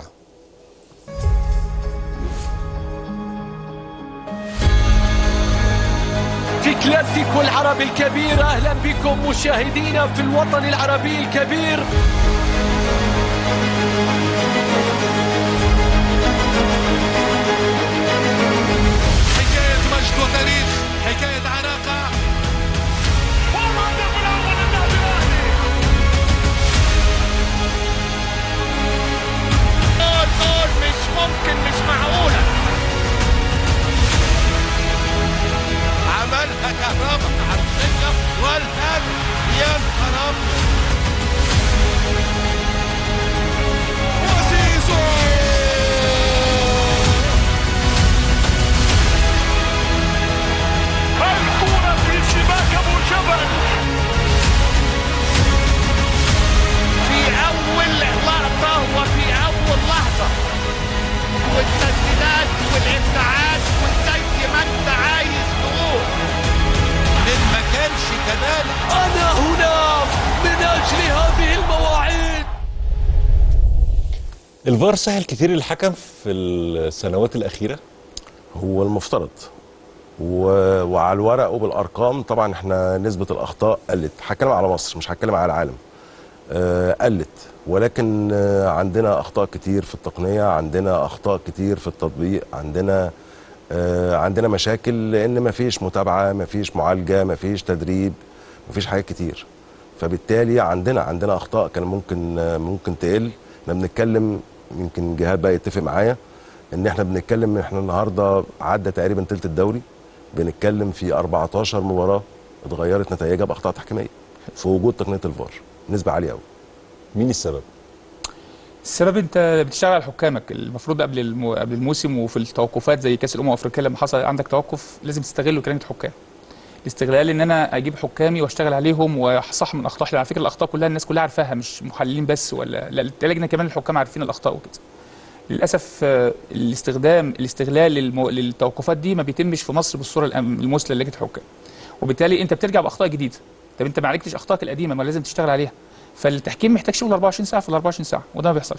في كلاسيكو العربي الكبير اهلا بكم مشاهدينا في الوطن العربي الكبير حكاية مجد وتاريخ الفار سهل كتير الحكم في السنوات الاخيره هو المفترض و... وعلى الورق وبالارقام طبعا احنا نسبه الاخطاء قلت هتكلم على مصر مش هتكلم على العالم آه قلت ولكن آه عندنا اخطاء كتير في التقنيه عندنا اخطاء كتير في التطبيق عندنا آه عندنا مشاكل لان مفيش متابعه مفيش معالجه مفيش تدريب مفيش حاجات كتير فبالتالي عندنا عندنا اخطاء كان ممكن آه ممكن تقل احنا بنتكلم يمكن جهاد بقى يتفق معايا ان احنا بنتكلم احنا النهارده عدى تقريبا تلت الدوري بنتكلم في 14 مباراه اتغيرت نتائجها باخطاء تحكيميه في وجود تقنيه الفار نسبه عاليه قوي مين السبب السبب انت بتشتغل على حكامك المفروض قبل الم... قبل الموسم وفي التوقفات زي كاس الامم الافريقيه لما حصل عندك توقف لازم تستغله كلمه حكام الاستغلال ان انا اجيب حكامي واشتغل عليهم واصح من اخطاء على فكره الاخطاء كلها الناس كلها عارفاها مش محللين بس ولا لا اللجنه كمان الحكام عارفين الاخطاء وكده للاسف آه، الاستخدام الاستغلال للمو... للتوقفات دي ما بيتمش في مصر بالصوره الأم- المثلى للجنه الحكام وبالتالي انت بترجع باخطاء جديده طب انت ما عالجتش اخطائك القديمه ما لازم تشتغل عليها فالتحكيم محتاج شغل 24 ساعه في ال 24 ساعه وده ما بيحصلش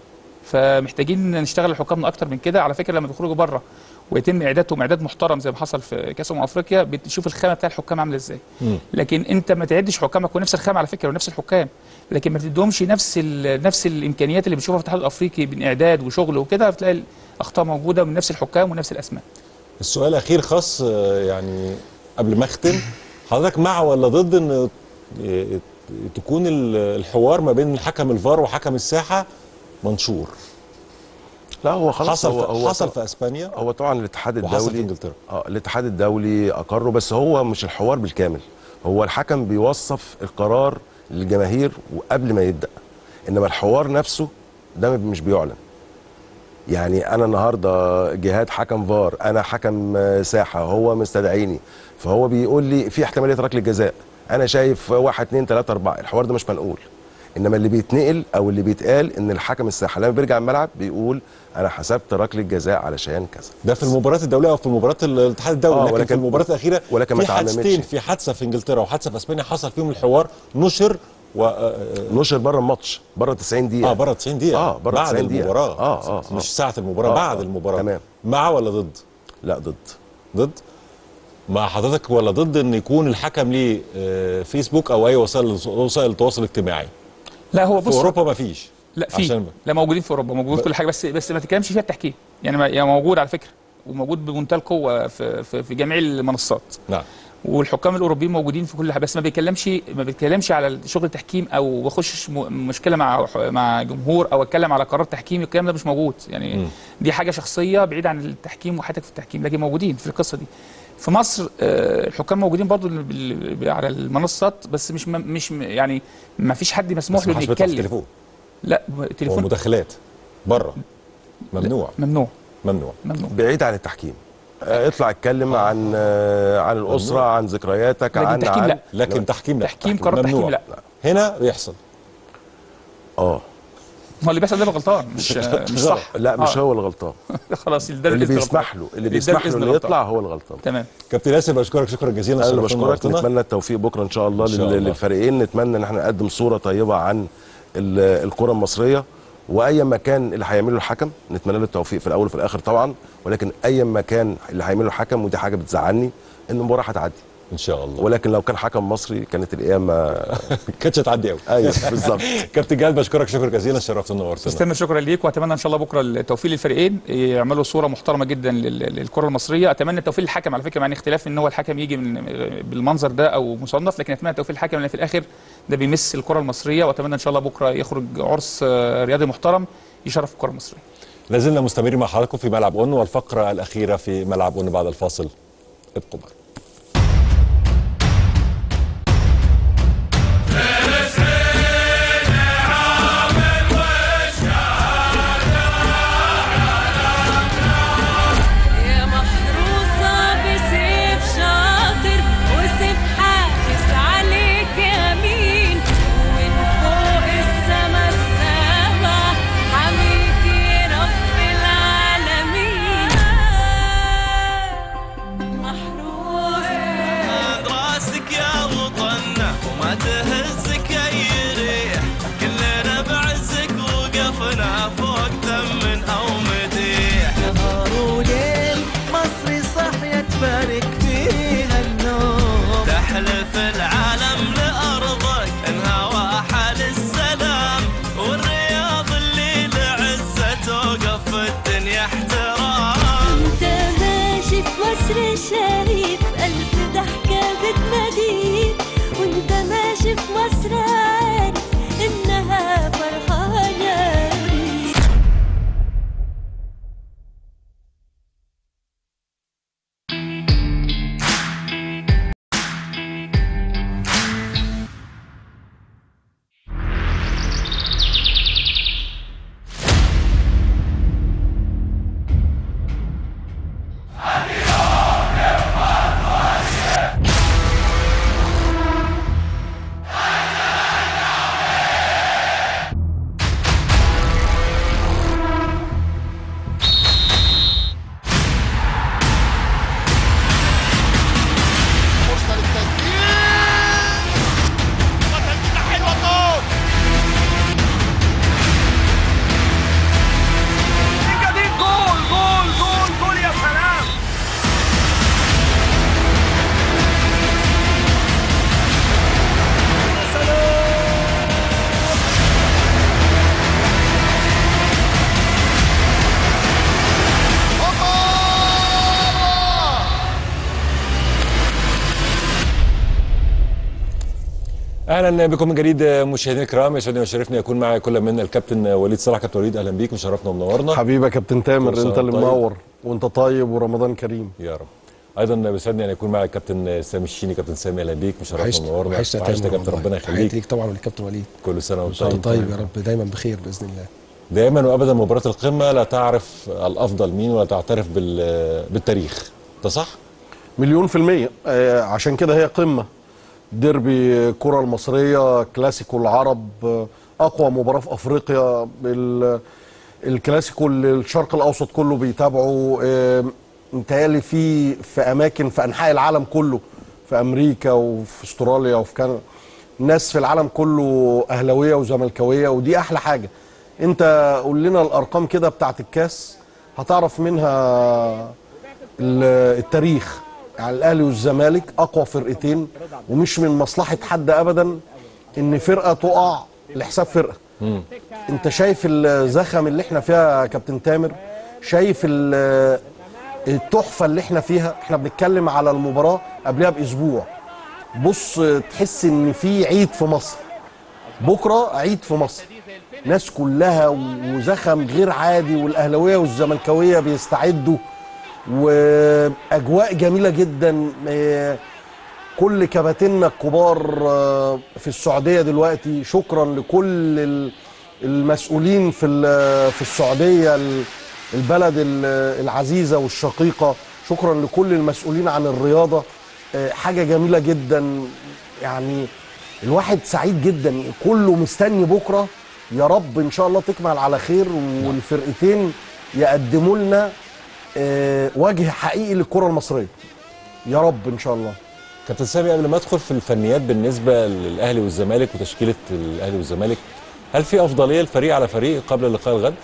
فمحتاجين نشتغل الحكامنا اكتر من كده على فكره لما بيخرجوا بره ويتم اعدادهم اعداد محترم زي ما حصل في كاس امم افريقيا بتشوف الخامه بتاع الحكام عامله ازاي لكن انت ما تعدش حكامك ونفس الخامه على فكره ونفس الحكام لكن ما تديهمش نفس ال- نفس الامكانيات اللي بنشوفها في الاتحاد الافريقي من اعداد وشغل وكده بتلاقي الاخطاء موجوده من نفس الحكام ونفس الاسماء السؤال الاخير خاص آه، يعني قبل ما اختم حضرتك مع ولا ضد ان آه، تكون ال- الحوار ما بين حكم الفار وحكم الساحه منشور لا هو خلاص حصل هو في هو حصل في اسبانيا هو طبعا الاتحاد وحصل الدولي في انجلترا اه الاتحاد الدولي اقره بس هو مش الحوار بالكامل هو الحكم بيوصف القرار للجماهير وقبل ما يبدا انما الحوار نفسه ده مش بيعلن يعني انا النهارده جهاد حكم فار انا حكم آه، ساحه هو مستدعيني فهو بيقول لي في احتماليه ركله جزاء انا شايف واحد اتنين تلاته اربعه الحوار ده مش منقول انما اللي بيتنقل او اللي بيتقال ان الحكم الساحه لما بيرجع الملعب بيقول انا حسبت ركله جزاء علشان كذا ده في المباريات الدوليه او في مباريات الاتحاد الدولي آه، لكن, ولكن- في المباريات الاخيره ولكن ما في حادثتين اتعلمتش. في حادثه في انجلترا وحادثه في اسبانيا حصل فيهم الحوار نشر و نشر بره الماتش بره 90 دقيقه اه بره 90 دقيقه اه بره بعد 90 دقيقه المباراه اه اه مش ساعه المباراه آه، بعد آه، المباراه تمام مع ولا ضد لا ضد ضد مع حضرتك ولا ضد ان يكون الحكم ليه آه، فيسبوك او اي وسائل وسائل التواصل الاجتماعي لا هو في بص اوروبا ما فيش لا في عشان لا موجودين في اوروبا موجود كل حاجه بس بس ما تتكلمش فيها التحكيم يعني ما يعني موجود على فكره وموجود بمنتهى القوه في في, في جميع المنصات نعم والحكام الاوروبيين موجودين في كل حاجه بس ما بيتكلمش ما بيتكلمش على شغل التحكيم او بخش م- مشكله مع مع جمهور او اتكلم على قرار تحكيمي الكلام ده مش موجود يعني مم. دي حاجه شخصيه بعيده عن التحكيم وحياتك في التحكيم لكن موجودين في القصه دي في مصر آه، الحكام موجودين برضو بال- بال- على المنصات بس مش م- مش م- يعني ما فيش حد مسموح بس له ما انه حدش بيطلع في يتكلم التليفون لا هو تليفون مداخلات بره ممنوع ممنوع ممنوع ممنوع بعيد عن التحكيم آه، اطلع اتكلم عن آه، عن الاسره ممنوع. عن ذكرياتك لكن عن تحكيم عن لا. لكن تحكيم لا تحكيم قرار تحكيم لا هنا بيحصل اه هو اللي بيحصل ده غلطان مش مش صح لا مش آه. هو اللي غلطان خلاص ده اللي الإذن بيسمح غلطان. له اللي ده بيسمح له الإذن انه غلطان. يطلع هو الغلطان تمام كابتن ياسر بشكرك شكرا جزيلا انا اللي شرفتنا بشكرك ونورتنا. نتمنى التوفيق بكره ان شاء الله, إن شاء لل- الله. للفريقين نتمنى ان احنا نقدم صوره طيبه عن ال- الكره المصريه واي مكان اللي هيعمله الحكم نتمنى له التوفيق في الاول وفي الاخر طبعا ولكن اي مكان اللي هيعمله الحكم ودي حاجه بتزعلني ان المباراه هتعدي ان شاء الله ولكن لو كان حكم مصري كانت القيامه كانتش هتعدي قوي ايوه بالظبط كابتن جهاد بشكرك شكرا جزيلا شرفتنا ونورتنا تستمر شكرا ليك واتمنى ان شاء الله بكره التوفيق للفريقين يعملوا صوره محترمه جدا لل- للكره المصريه اتمنى التوفيق للحكم على فكره مع ان اختلاف ان هو الحكم يجي من بالمنظر ده او مصنف لكن اتمنى التوفيق للحكم لان في الاخر ده بيمس الكره المصريه واتمنى ان شاء الله بكره يخرج عرس آه، رياضي محترم يشرف الكره المصريه لازلنا مستمرين مع حضراتكم في ملعب اون والفقره الاخيره في ملعب اون بعد الفاصل ابقوا معنا يا محروسة بسيف شاطر وسيف حافظ عليك يمين ومن فوق السما السابع حميك يا رب العالمين محروسة اهلا بكم من جديد مشاهدينا الكرام يسعدني ويشرفني يكون معي كل من الكابتن وليد صلاح كابتن وليد اهلا بيك مشرفنا ومنورنا حبيبي يا كابتن تامر كل سنة انت اللي وأنت طيب. منور وانت طيب ورمضان كريم يا رب ايضا بيسعدني ان يكون معي الكابتن سامي الشيني كابتن سامي اهلا بيك مشرفنا وحشت- ومنورنا وحشت يا وحشت يا تامر كابتن والله. ربنا تحياتي يخليك ليك طبعا والكابتن وليد كل سنه وانت وانت طيب يا رب دايما بخير باذن الله دائما وابدا مباراه القمه لا تعرف الافضل مين ولا تعترف بال- بالتاريخ ده صح؟ مليون في المية آه، عشان كده هي قمة ديربي الكرة المصرية كلاسيكو العرب آه، أقوى مباراة في أفريقيا ال- الكلاسيكو اللي الشرق الأوسط كله بيتابعه آه، متهيألي في في أماكن في أنحاء العالم كله في أمريكا وفي أستراليا وفي كندا ناس في العالم كله أهلاوية وزملكاوية ودي أحلى حاجة أنت قول لنا الأرقام كده بتاعت الكاس هتعرف منها ال- التاريخ يعني الاهلي والزمالك اقوى فرقتين ومش من مصلحه حد ابدا ان فرقه تقع لحساب فرقه انت شايف الزخم اللي احنا فيها يا كابتن تامر شايف ال- التحفه اللي احنا فيها احنا بنتكلم على المباراه قبلها باسبوع بص تحس ان في عيد في مصر بكره عيد في مصر ناس كلها وزخم غير عادي والاهلاويه والزملكاويه بيستعدوا واجواء جميله جدا آه، كل كباتننا الكبار آه، في السعوديه دلوقتي شكرا لكل ال- المسؤولين في ال- في السعوديه ال- البلد ال- العزيزه والشقيقه شكرا لكل المسؤولين عن الرياضه آه، حاجه جميله جدا يعني الواحد سعيد جدا كله مستني بكره يا رب ان شاء الله تكمل على خير والفرقتين يقدموا لنا آه، وجه حقيقي للكره المصريه يا رب ان شاء الله كابتن سامي قبل ما ادخل في الفنيات بالنسبه للاهلي والزمالك وتشكيله الاهلي والزمالك هل في افضليه الفريق على فريق قبل لقاء الغد؟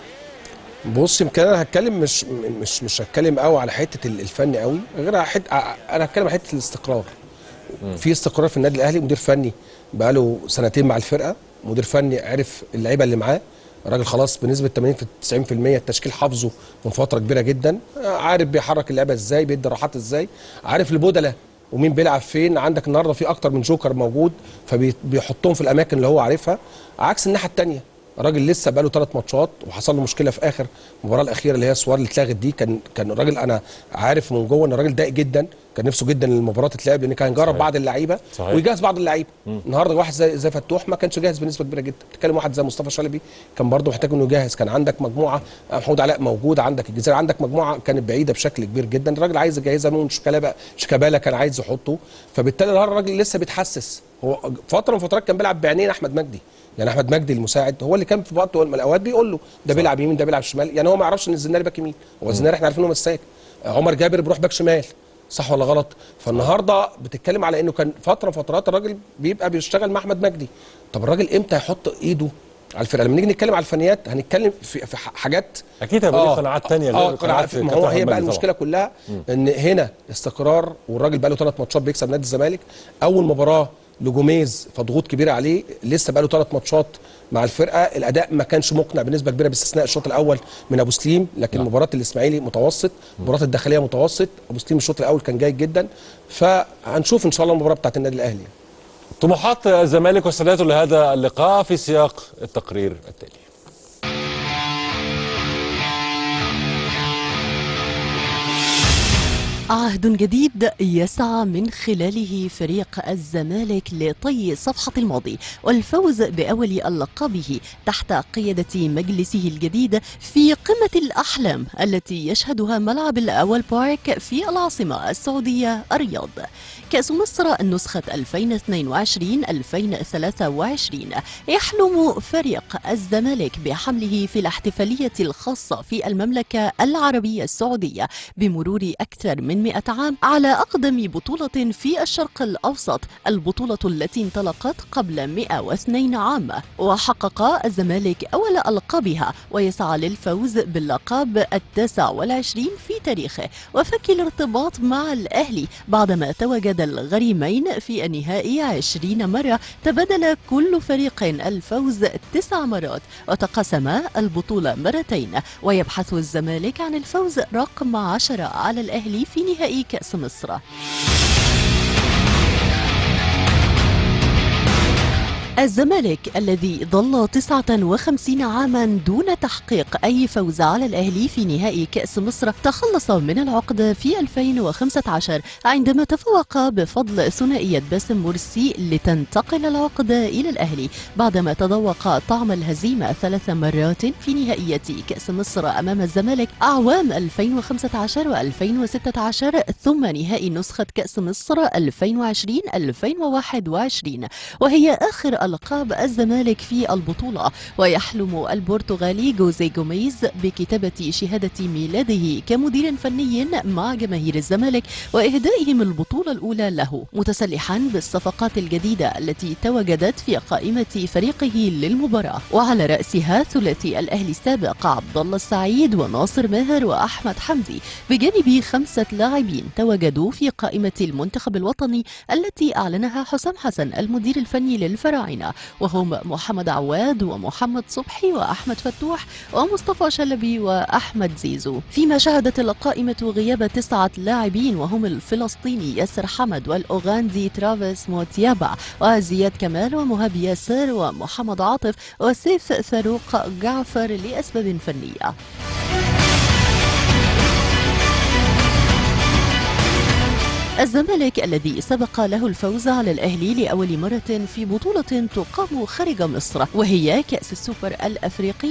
بص يمكن انا هتكلم مش مش مش هتكلم قوي على حته ال- الفن قوي غير على حته انا هتكلم على حته الاستقرار في استقرار في النادي الاهلي مدير فني بقاله سنتين مع الفرقه مدير فني عرف اللعيبه اللي معاه الراجل خلاص بنسبه 80 في 90% التشكيل حافظه من فتره كبيره جدا عارف بيحرك اللعيبه ازاي بيدي راحات ازاي عارف البدله ومين بيلعب فين عندك النهارده في اكتر من جوكر موجود فبيحطهم في الاماكن اللي هو عارفها عكس الناحيه الثانيه الراجل لسه بقاله ثلاث ماتشات وحصل له مشكله في اخر المباراه الاخيره اللي هي سوار اللي اتلغت دي كان كان الراجل انا عارف من جوه ان الراجل ضايق جدا كان نفسه جدا ان المباراه تتلعب لان كان جرب صحيح. بعض اللعيبه صحيح. ويجهز بعض اللعيبه مم. النهارده واحد زي زي فتوح ما كانش جاهز بنسبه كبيره جدا تتكلم واحد زي مصطفى شلبي كان برضه محتاج انه يجهز كان عندك مجموعه محمود علاء موجود عندك الجزيره عندك مجموعه كانت بعيده بشكل كبير جدا الراجل عايز يجهزها من شيكابالا شيكابالا كان عايز يحطه فبالتالي النهارده الراجل لسه بيتحسس هو فتره من فترات كان بيلعب بعينين احمد مجدي يعني احمد مجدي المساعد هو اللي كان في وقت من الاوقات بيقول له ده بيلعب يمين ده بيلعب شمال يعني هو ما يعرفش ان الزناري باك يمين هو الزناري احنا عارفين انه مساك عمر جابر بيروح باك شمال صح ولا غلط فالنهارده بتتكلم على انه كان فتره من فترات الراجل بيبقى بيشتغل مع احمد مجدي طب الراجل امتى هيحط ايده على الفرقه لما نيجي نتكلم على الفنيات هنتكلم في, في ح- حاجات اكيد هيبقى ليه قناعات تانية غير اه قناعات قناعات ما كابتن هو أحمد هي بقى مجدي المشكله طبعاً. كلها مم. ان هنا استقرار والراجل بقى له ثلاث ماتشات بيكسب نادي الزمالك اول مباراه لجوميز فضغوط كبيره عليه لسه بقى له ثلاث ماتشات مع الفرقه الاداء ما كانش مقنع بنسبه كبيره باستثناء الشوط الاول من ابو سليم لكن مباراه الاسماعيلي متوسط مباراه الداخليه متوسط ابو سليم الشوط الاول كان جيد جدا فهنشوف ان شاء الله المباراه بتاعت النادي الاهلي طموحات الزمالك واستعداده لهذا اللقاء في سياق التقرير التالي عهد جديد يسعى من خلاله فريق الزمالك لطي صفحة الماضي والفوز بأول ألقابه تحت قيادة مجلسه الجديد في قمة الأحلام التي يشهدها ملعب الأول بارك في العاصمة السعودية الرياض كأس مصر النسخة 2022-2023 يحلم فريق الزمالك بحمله في الاحتفالية الخاصة في المملكة العربية السعودية بمرور أكثر من 100 عام على أقدم بطولة في الشرق الأوسط البطولة التي انطلقت قبل 102 عام وحقق الزمالك أول ألقابها ويسعى للفوز باللقب التاسع والعشرين في تاريخه وفك الارتباط مع الأهلي بعدما تواجد الغريمين في النهائي عشرين مرة تبادل كل فريق الفوز تسع مرات وتقاسما البطولة مرتين ويبحث الزمالك عن الفوز رقم عشرة على الأهلي في نهائي كأس مصر الزمالك الذي ظل 59 عاما دون تحقيق أي فوز على الأهلي في نهائي كأس مصر تخلص من العقدة في 2015 عندما تفوق بفضل ثنائية باسم مرسي لتنتقل العقدة إلى الأهلي بعدما تذوق طعم الهزيمة ثلاث مرات في نهائية كأس مصر أمام الزمالك أعوام 2015 و2016 ثم نهائي نسخة كأس مصر 2020-2021 وهي آخر ألقاب الزمالك في البطولة ويحلم البرتغالي جوزي جوميز بكتابة شهادة ميلاده كمدير فني مع جماهير الزمالك وإهدائهم البطولة الأولى له متسلحا بالصفقات الجديدة التي تواجدت في قائمة فريقه للمباراة وعلى رأسها ثلاثي الأهلي السابق عبد الله السعيد وناصر ماهر وأحمد حمدي بجانب خمسة لاعبين تواجدوا في قائمة المنتخب الوطني التي أعلنها حسام حسن المدير الفني للفراعنة وهم محمد عواد ومحمد صبحي وأحمد فتوح ومصطفى شلبي وأحمد زيزو فيما شهدت القائمة غياب تسعة لاعبين وهم الفلسطيني ياسر حمد والأوغندي ترافيس موتيابا وزياد كمال ومهاب ياسر ومحمد عاطف وسيف فاروق جعفر لأسباب فنية الزمالك الذي سبق له الفوز على الأهلي لأول مرة في بطولة تقام خارج مصر وهي كأس السوبر الأفريقي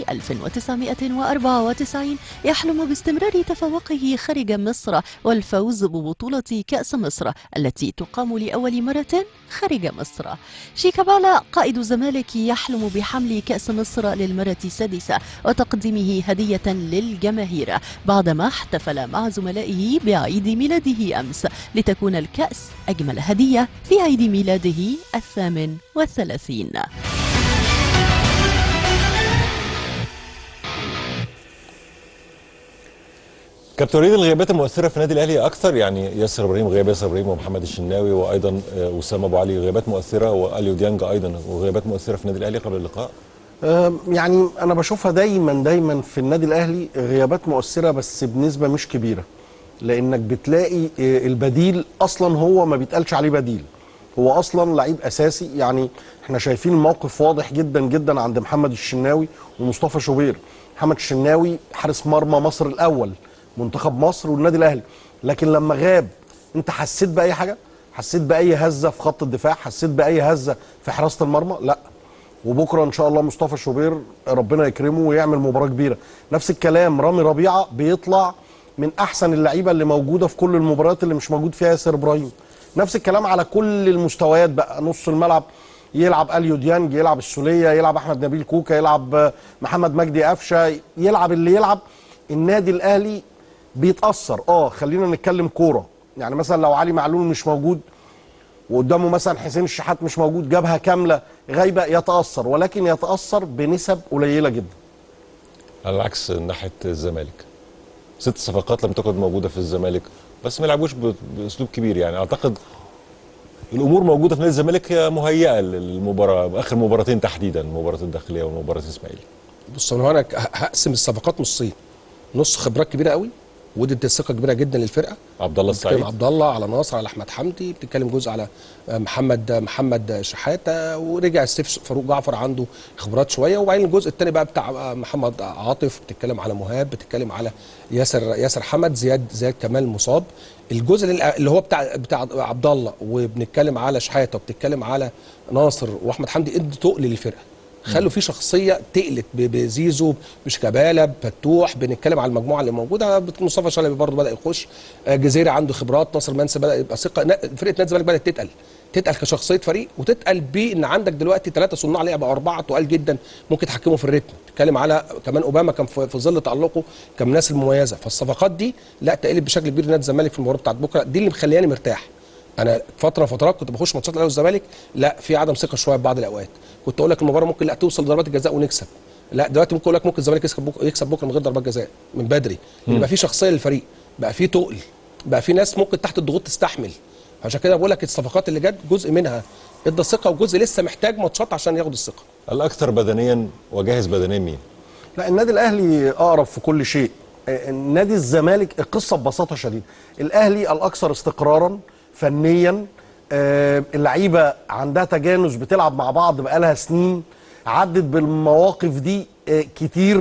1994 يحلم باستمرار تفوقه خارج مصر والفوز ببطولة كأس مصر التي تقام لأول مرة خارج مصر شيكابالا قائد الزمالك يحلم بحمل كأس مصر للمرة السادسة وتقديمه هدية للجماهير بعدما احتفل مع زملائه بعيد ميلاده أمس لتكون الكأس أجمل هدية في عيد ميلاده الثامن والثلاثين كابتن وليد الغيابات المؤثره في النادي الاهلي اكثر يعني ياسر ابراهيم غياب ياسر ابراهيم ومحمد الشناوي وايضا آه، وسام ابو علي غيابات مؤثره واليو ديانج ايضا وغيابات مؤثره في النادي الاهلي قبل اللقاء آم، يعني انا بشوفها دايما دايما في النادي الاهلي غيابات مؤثره بس بنسبه مش كبيره لانك بتلاقي آه، البديل اصلا هو ما بيتقالش عليه بديل هو اصلا لعيب اساسي يعني احنا شايفين الموقف واضح جدا جدا عند محمد الشناوي ومصطفى شوبير محمد الشناوي حارس مرمى مصر الاول منتخب مصر والنادي الاهلي لكن لما غاب انت حسيت باي حاجه حسيت باي هزه في خط الدفاع حسيت باي هزه في حراسه المرمى لا وبكره ان شاء الله مصطفى شوبير ربنا يكرمه ويعمل مباراه كبيره نفس الكلام رامي ربيعه بيطلع من احسن اللعيبه اللي موجوده في كل المباريات اللي مش موجود فيها ياسر ابراهيم نفس الكلام على كل المستويات بقى نص الملعب يلعب اليو ديانج يلعب السوليه يلعب احمد نبيل كوكا يلعب آه، محمد مجدي قفشه يلعب اللي يلعب النادي الاهلي بيتاثر اه خلينا نتكلم كوره يعني مثلا لو علي معلول مش موجود وقدامه مثلا حسين الشحات مش موجود جبهه كامله غايبه يتاثر ولكن يتاثر بنسب قليله جدا على العكس ناحيه الزمالك ست صفقات لم تكن موجوده في الزمالك بس ما يلعبوش ب- باسلوب كبير يعني اعتقد الامور موجوده في نادي الزمالك هي مهيئه للمباراه اخر مباراتين تحديدا مباراه الداخليه ومباراه الاسماعيلي بص انا هنا ه- هقسم الصفقات نصين نص خبرات كبيره قوي ودت ثقه كبيره جدا للفرقه عبد الله بتتكلم السعيد عبد الله على ناصر على احمد حمدي بتتكلم جزء على آه، محمد محمد شحاته ورجع ستيف فاروق جعفر عنده خبرات شويه وبعدين الجزء الثاني بقى بتاع آه، محمد عاطف بتتكلم على مهاب بتتكلم على ياسر ياسر حمد زياد زياد كمال مصاب الجزء اللي اللي هو بتاع بتاع عبد الله وبنتكلم على شحاته وبتتكلم على ناصر واحمد حمدي ادوا تقل للفرقه خلوا في شخصيه تقلت ب- بزيزو بشيكابالا بفتوح بنتكلم على المجموعه اللي موجوده مصطفى شلبي برضه بدا يخش آه، جزيري عنده خبرات ناصر منسي بدا يبقى ثقه نا- فرقه نادي الزمالك بدات تتقل تتقل كشخصيه فريق وتتقل بان عندك دلوقتي ثلاثه صناع لعب او اربعه تقال جدا ممكن يتحكموا في الريتم تتكلم على كمان اوباما كان في في ظل تالقه كان من الناس المميزه فالصفقات دي لا تقلب بشكل كبير نادي الزمالك في المباراه بتاعت بكره دي اللي مخلياني مرتاح انا فتره فترات كنت بخش ماتشات الاهلي والزمالك لا في عدم ثقه شويه في بعض الاوقات كنت اقول لك المباراه ممكن لا توصل لضربات الجزاء ونكسب لا دلوقتي ممكن اقول لك ممكن الزمالك يكسب بكره يكسب بكره من غير ضربات جزاء من بدري لان مم. بقى في شخصيه للفريق بقى في تقل بقى في ناس ممكن تحت الضغوط تستحمل عشان كده بقول لك الصفقات اللي جت جزء منها ادى الثقه وجزء لسه محتاج ماتشات عشان ياخد الثقه الاكثر بدنيا وجاهز بدنيا مين؟ لا النادي الاهلي اقرب في كل شيء آه، نادي الزمالك القصه ببساطه شديده الاهلي الاكثر استقرارا فنيا آه، اللعيبه عندها تجانس بتلعب مع بعض بقالها سنين عدت بالمواقف دي آه، كتير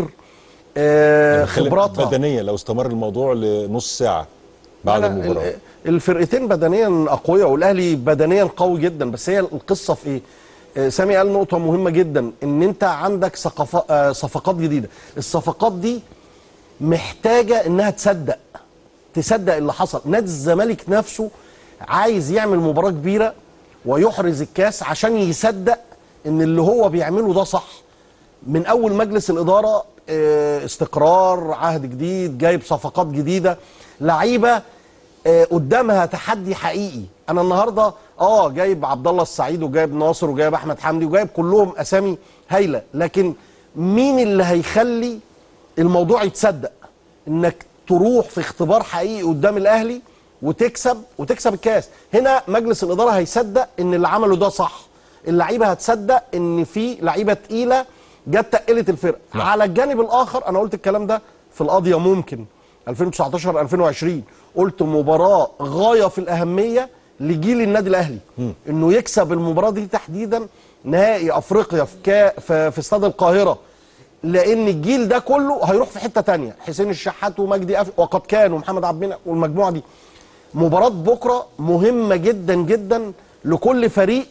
آه، بتكلم خبراتها بدنيا لو استمر الموضوع لنص ساعه بعد لا، المباراه ال- الفرقتين بدنيا اقوياء والاهلي بدنيا قوي جدا بس هي القصه في ايه؟ آه، سامي قال نقطه مهمه جدا ان انت عندك ثقافة آه، صفقات جديده الصفقات دي محتاجه انها تصدق تصدق اللي حصل نادي الزمالك نفسه عايز يعمل مباراه كبيره ويحرز الكاس عشان يصدق ان اللي هو بيعمله ده صح من اول مجلس الاداره آه، استقرار عهد جديد جايب صفقات جديده لعيبه آه، قدامها تحدي حقيقي انا النهارده اه جايب عبد الله السعيد وجايب ناصر وجايب احمد حمدي وجايب كلهم اسامي هايله لكن مين اللي هيخلي الموضوع يتصدق انك تروح في اختبار حقيقي قدام الاهلي وتكسب وتكسب الكاس هنا مجلس الاداره هيصدق ان اللي عمله ده صح اللعيبه هتصدق ان في لعيبه تقيله جت تقلت الفرقه على الجانب الاخر انا قلت الكلام ده في القضيه ممكن 2019 2020 قلت مباراه غايه في الاهميه لجيل النادي الاهلي انه يكسب المباراه دي تحديدا نهائي افريقيا في كا في, في استاد القاهره لان الجيل ده كله هيروح في حته تانية حسين الشحات ومجدي أف... وقد كان ومحمد عبد المنعم والمجموعه دي مباراه بكره مهمه جدا جدا لكل فريق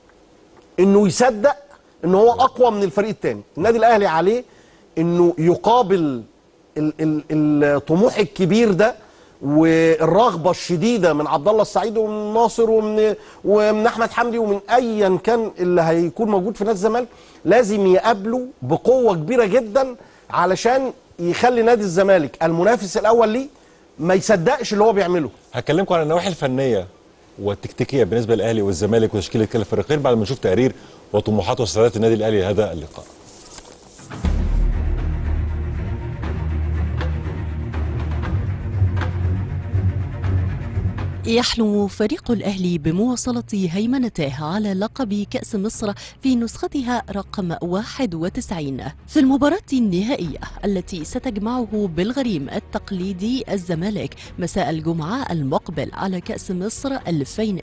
انه يصدق ان هو اقوى من الفريق التاني النادي الاهلي عليه انه يقابل ال- ال- الطموح الكبير ده والرغبه الشديده من عبد الله السعيد ومن ناصر ومن ومن احمد حمدي ومن ايا كان اللي هيكون موجود في نادي الزمالك لازم يقابله بقوه كبيره جدا علشان يخلي نادي الزمالك المنافس الاول ليه ما يصدقش اللي هو بيعمله هكلمكم عن النواحي الفنيه والتكتيكيه بالنسبه للاهلي والزمالك وتشكيله كلا الفريقين بعد ما نشوف تقرير وطموحات واستعدادات النادي الاهلي لهذا اللقاء يحلم فريق الأهلي بمواصلة هيمنته على لقب كأس مصر في نسختها رقم 91 في المباراة النهائية التي ستجمعه بالغريم التقليدي الزمالك مساء الجمعة المقبل على كأس مصر 2022-2023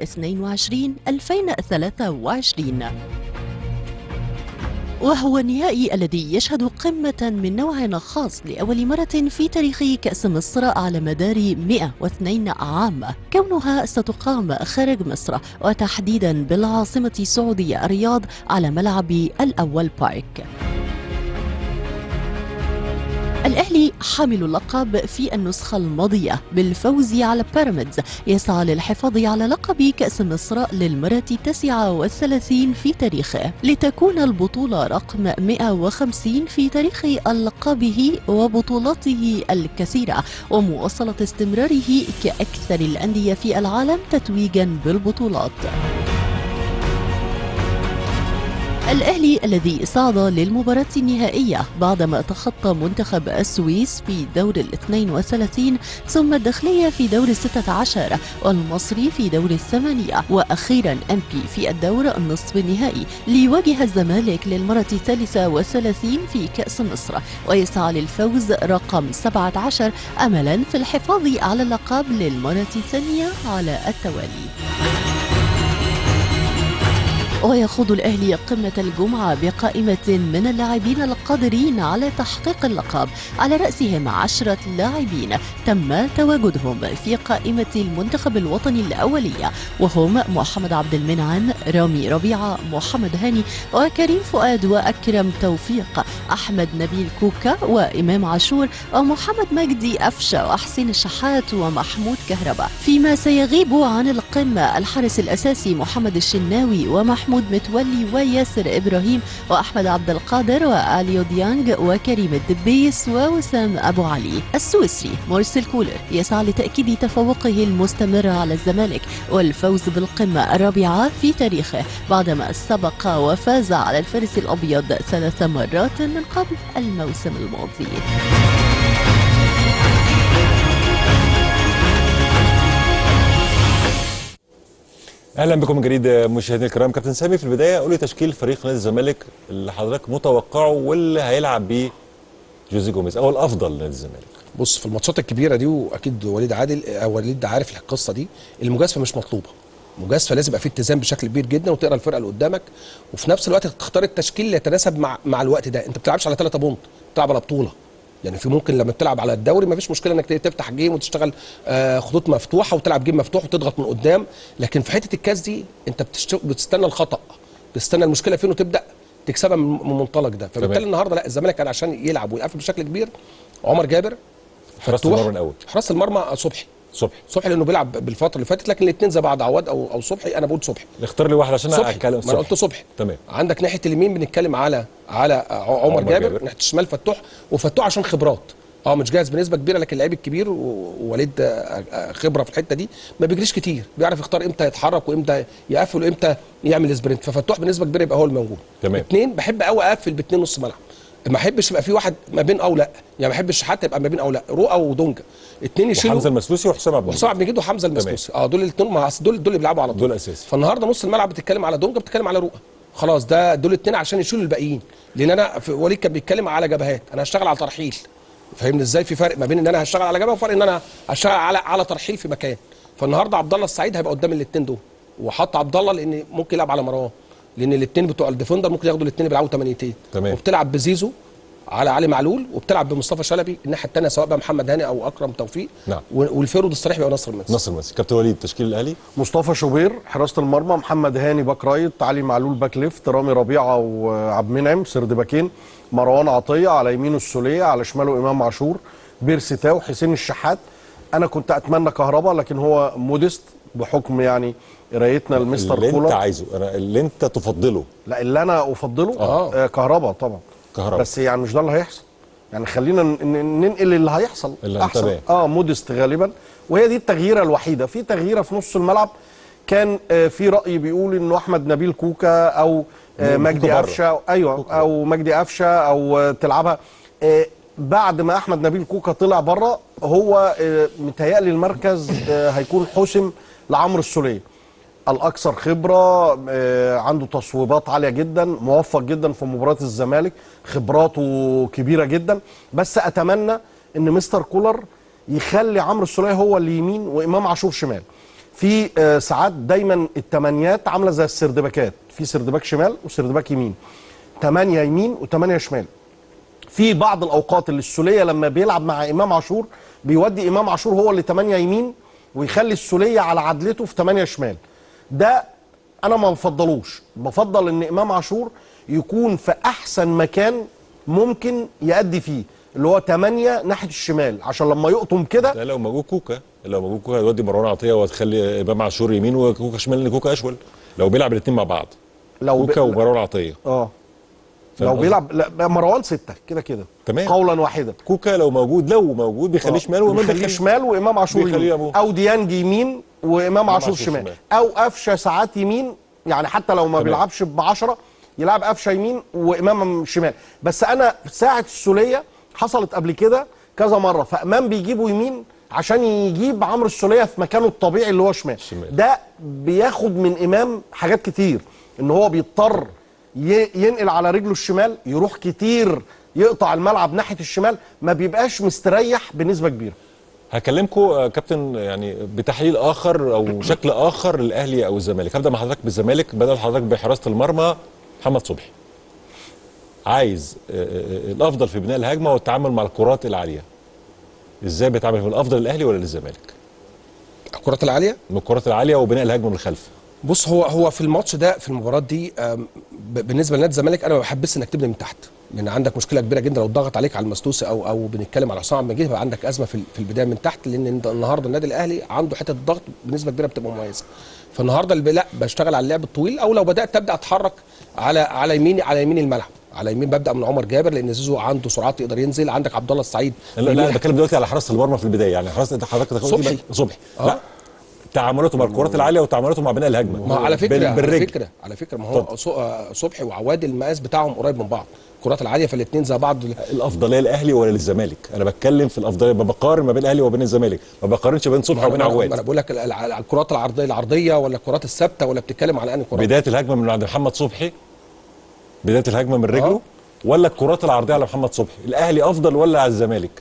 وهو النهائي الذي يشهد قمة من نوع خاص لأول مرة في تاريخ كأس مصر على مدار 102 عام كونها ستقام خارج مصر وتحديدا بالعاصمة السعودية الرياض على ملعب الأول بارك الأهلي حامل اللقب في النسخة الماضية بالفوز على بيراميدز يسعى للحفاظ على لقب كأس مصر للمرة التاسعة والثلاثين في تاريخه لتكون البطولة رقم 150 في تاريخ ألقابه وبطولاته الكثيرة ومواصلة استمراره كأكثر الأندية في العالم تتويجا بالبطولات الأهلي الذي صعد للمباراة النهائية بعدما تخطى منتخب السويس في دور ال 32 ثم الداخلية في دور ال 16 والمصري في دور الثمانية وأخيرا أمبي في الدور النصف النهائي ليواجه الزمالك للمرة الثالثة والثلاثين في كأس مصر ويسعى للفوز رقم 17 أملا في الحفاظ على اللقب للمرة الثانية على التوالي ويخوض الأهلي قمة الجمعة بقائمة من اللاعبين القادرين على تحقيق اللقب على رأسهم عشرة لاعبين تم تواجدهم في قائمة المنتخب الوطني الأولية وهم محمد عبد المنعم رامي ربيعة محمد هاني وكريم فؤاد وأكرم توفيق أحمد نبيل كوكا وإمام عاشور ومحمد مجدي أفشة وحسين الشحات ومحمود كهربا فيما سيغيب عن القمة الحارس الأساسي محمد الشناوي ومحمود متولي وياسر إبراهيم وأحمد عبد القادر وأليو ديانج وكريم الدبيس ووسام أبو علي السويسري مارسيل كولر يسعى لتأكيد تفوقه المستمر على الزمالك والفوز بالقمة الرابعة في تاريخه بعدما سبق وفاز على الفارس الأبيض ثلاث مرات من قبل الموسم الماضي اهلا بكم من جديد مشاهدينا الكرام كابتن سامي في البدايه قول لي تشكيل فريق نادي الزمالك اللي حضرتك متوقعه واللي هيلعب بيه جوزي جوميز او الافضل لنادي الزمالك بص في الماتشات الكبيره دي واكيد وليد عادل آه، وليد عارف القصه دي المجازفه مش مطلوبه مجازفه لازم يبقى في اتزان بشكل كبير جدا وتقرا الفرقه اللي قدامك وفي نفس الوقت تختار التشكيل اللي يتناسب مع مع الوقت ده انت ما بتلعبش على 3 بونت بتلعب على بطوله يعني في ممكن لما بتلعب على الدوري ما فيش مشكله انك تفتح جيم وتشتغل آه، خطوط مفتوحه وتلعب جيم مفتوح وتضغط من قدام لكن في حته الكاس دي انت بتشت... بتستنى الخطا بتستنى المشكله فين وتبدا تكسبها من من المنطلق ده فبالتالي تمام. النهارده لا الزمالك كان عشان يلعب ويقفل بشكل كبير عمر جابر حراسة فتوح. المرمى الأول. حراسه المرمى صبحي صبحي صبحي لانه بيلعب بالفتره اللي فاتت لكن الاثنين زي بعض عواد او او صبحي انا بقول صبحي اختار لي واحد عشان صبحي اتكلم ما انا قلت صبحي تمام عندك ناحيه اليمين بنتكلم على على ع- عمر, عمر جابر, جابر. ناحيه الشمال فتوح وفتوح عشان خبرات اه مش جاهز بنسبه كبيره لكن اللعيب الكبير و- ووليد آه، آه، خبره في الحته دي ما بيجريش كتير بيعرف يختار امتى يتحرك وامتى يقفل وامتى يعمل سبرنت ففتوح بنسبه كبيره يبقى هو الموجود تمام اثنين بحب قوي اقفل باثنين نص ملعب ما احبش يبقى في واحد ما بين او لا يعني ما احبش حتى يبقى ما بين او لا رؤى ودونجا اثنين يشيلوا وحمزه المسلوسي وحسام عبد وحسام عبد المجيد وحمزه تمام. المسلوسي اه دول الاثنين ما أصل دول دول اللي بيلعبوا على طول دول اساسي فالنهارده نص الملعب بتتكلم على دونجا بتتكلم على رؤى خلاص ده دول الاثنين عشان يشيلوا الباقيين لان انا في وليد كان بيتكلم على جبهات انا هشتغل على ترحيل فاهمني ازاي في فرق ما بين ان انا هشتغل على جبهه وفرق ان انا هشتغل على على ترحيل في مكان فالنهارده عبد الله السعيد هيبقى قدام الاثنين دول وحط عبد الله لان ممكن يلعب على مروان لان الاثنين بتوع الديفندر ممكن ياخدوا الاثنين بيلعبوا ثمانيتين تمام. وبتلعب بزيزو على علي معلول وبتلعب بمصطفى شلبي الناحيه الثانيه سواء بقى محمد هاني او اكرم توفيق نعم و- والفيرود الصريح بيبقى نصر المنسي نصر المنسي كابتن وليد تشكيل الاهلي مصطفى شوبير حراسه المرمى محمد هاني باك رايت علي معلول باك ليفت رامي ربيعه وعبد المنعم سرد باكين مروان عطيه على يمينه السوليه على شماله امام عاشور بيرسي تاو حسين الشحات انا كنت اتمنى كهربا لكن هو موديست بحكم يعني قرايتنا لمستر اللي كولر انت عايزه انا اللي انت تفضله لا اللي انا افضله آه. آه. كهربا طبعا كهربا. بس يعني مش ده اللي هيحصل يعني خلينا ن- ن- ننقل اللي هيحصل اللي احسن هنتابعه. اه موديست غالبا وهي دي التغييره الوحيده في تغييره في نص الملعب كان آه في راي بيقول انه احمد نبيل كوكا او آه كوكا مجدي بره. قفشه ايوه او مجدي قفشه او آه تلعبها آه بعد ما احمد نبيل كوكا طلع بره هو آه متهيألي المركز آه هيكون حسم لعمرو السوليه الاكثر خبره آه، عنده تصويبات عاليه جدا موفق جدا في مباراه الزمالك خبراته كبيره جدا بس اتمنى ان مستر كولر يخلي عمرو السوليه هو اللي يمين وامام عاشور شمال في آه، ساعات دايما التمانيات عامله زي السردباكات في سردباك شمال وسردباك يمين تمانية يمين وتمانية شمال في بعض الاوقات اللي السوليه لما بيلعب مع امام عاشور بيودي امام عاشور هو اللي 8 يمين ويخلي السوليه على عدلته في 8 شمال ده انا ما بفضلوش بفضل ان امام عاشور يكون في احسن مكان ممكن يأدي فيه اللي هو 8 ناحيه الشمال عشان لما يقطم كده ده لو موجود كوكا لو موجود كوكا هتودي مروان عطيه وتخلي امام عاشور يمين وكوكا شمال لان كوكا اشول لو بيلعب الاثنين مع بعض لو كوكا ب- ومروان عطيه اه فاهم لو قصدي؟ بيلعب لا مروان ستة كده كده تمام قولا واحدا كوكا لو موجود لو موجود بيخليه شمال وامام بيخليه شمال وامام عاشور بيخليه يمين أبوه. او ديانج يمين وامام عاشور عاشور شمال شمال. او قفشه ساعات يمين يعني حتى لو ما تمام. بيلعبش ب 10 يلعب قفشه يمين وامام شمال بس انا ساعه السوليه حصلت قبل كده كذا مره فامام بيجيبه يمين عشان يجيب عمرو السوليه في مكانه الطبيعي اللي هو شمال شمال. ده بياخد من امام حاجات كتير ان هو بيضطر ي- ينقل على رجله الشمال يروح كتير يقطع الملعب ناحيه الشمال ما بيبقاش مستريح بنسبه كبيره هكلمكم آه، كابتن يعني بتحليل اخر او شكل اخر للاهلي او الزمالك هبدا مع حضرتك بالزمالك بدل حضرتك بحراسه المرمى محمد صبحي عايز آه، آه، الافضل في بناء الهجمه والتعامل مع الكرات العاليه ازاي بيتعامل في الافضل للاهلي ولا للزمالك الكرات العاليه من الكرات العاليه وبناء الهجمه من الخلف بص هو هو في الماتش ده في المباراه دي آم، ب- بالنسبه لنادي الزمالك انا ما بحبش انك تبني من تحت لان عندك مشكله كبيره جدا لو ضغط عليك على المسلوسي او او بنتكلم على حسام عبد المجيد هيبقى عندك ازمه في ال- في البدايه من تحت لان انت النهارده النادي الاهلي عنده حته ضغط بنسبه كبيره بتبقى مميزه فالنهارده اللي لا بشتغل على اللعب الطويل او لو بدات تبدا اتحرك على على يمين على يمين الملعب على يمين ببدا من عمر جابر لان زيزو عنده سرعات يقدر ينزل عندك عبد الله السعيد لا لا يمين انا بتكلم دلوقتي على حراسه المرمى في البدايه يعني حراسه انت حضرتك تاخد- صبحي. صبحي آه. لا تعاملاته مع الكرات العاليه وتعاملاته مع بناء الهجمه ما هو على فكره بال- على بالرجل فكره على فكره ما هو ص- آه، صبحي وعواد المقاس بتاعهم قريب من بعض الكرات العاليه فالاثنين زي بعض الافضليه للاهلي ولا للزمالك انا بتكلم في الافضليه بقارن ما بين الاهلي وبين الزمالك ما بقارنش بين صبحي وبين ما أنا- ما عواد انا بقول لك ال- ال- على الكرات العرضيه العرضيه ولا الكرات الثابته ولا بتتكلم على انهي كرات بدايه الهجمه من عند محمد صبحي بدايه الهجمه من رجله ولا الكرات العرضيه على محمد صبحي الاهلي افضل ولا على الزمالك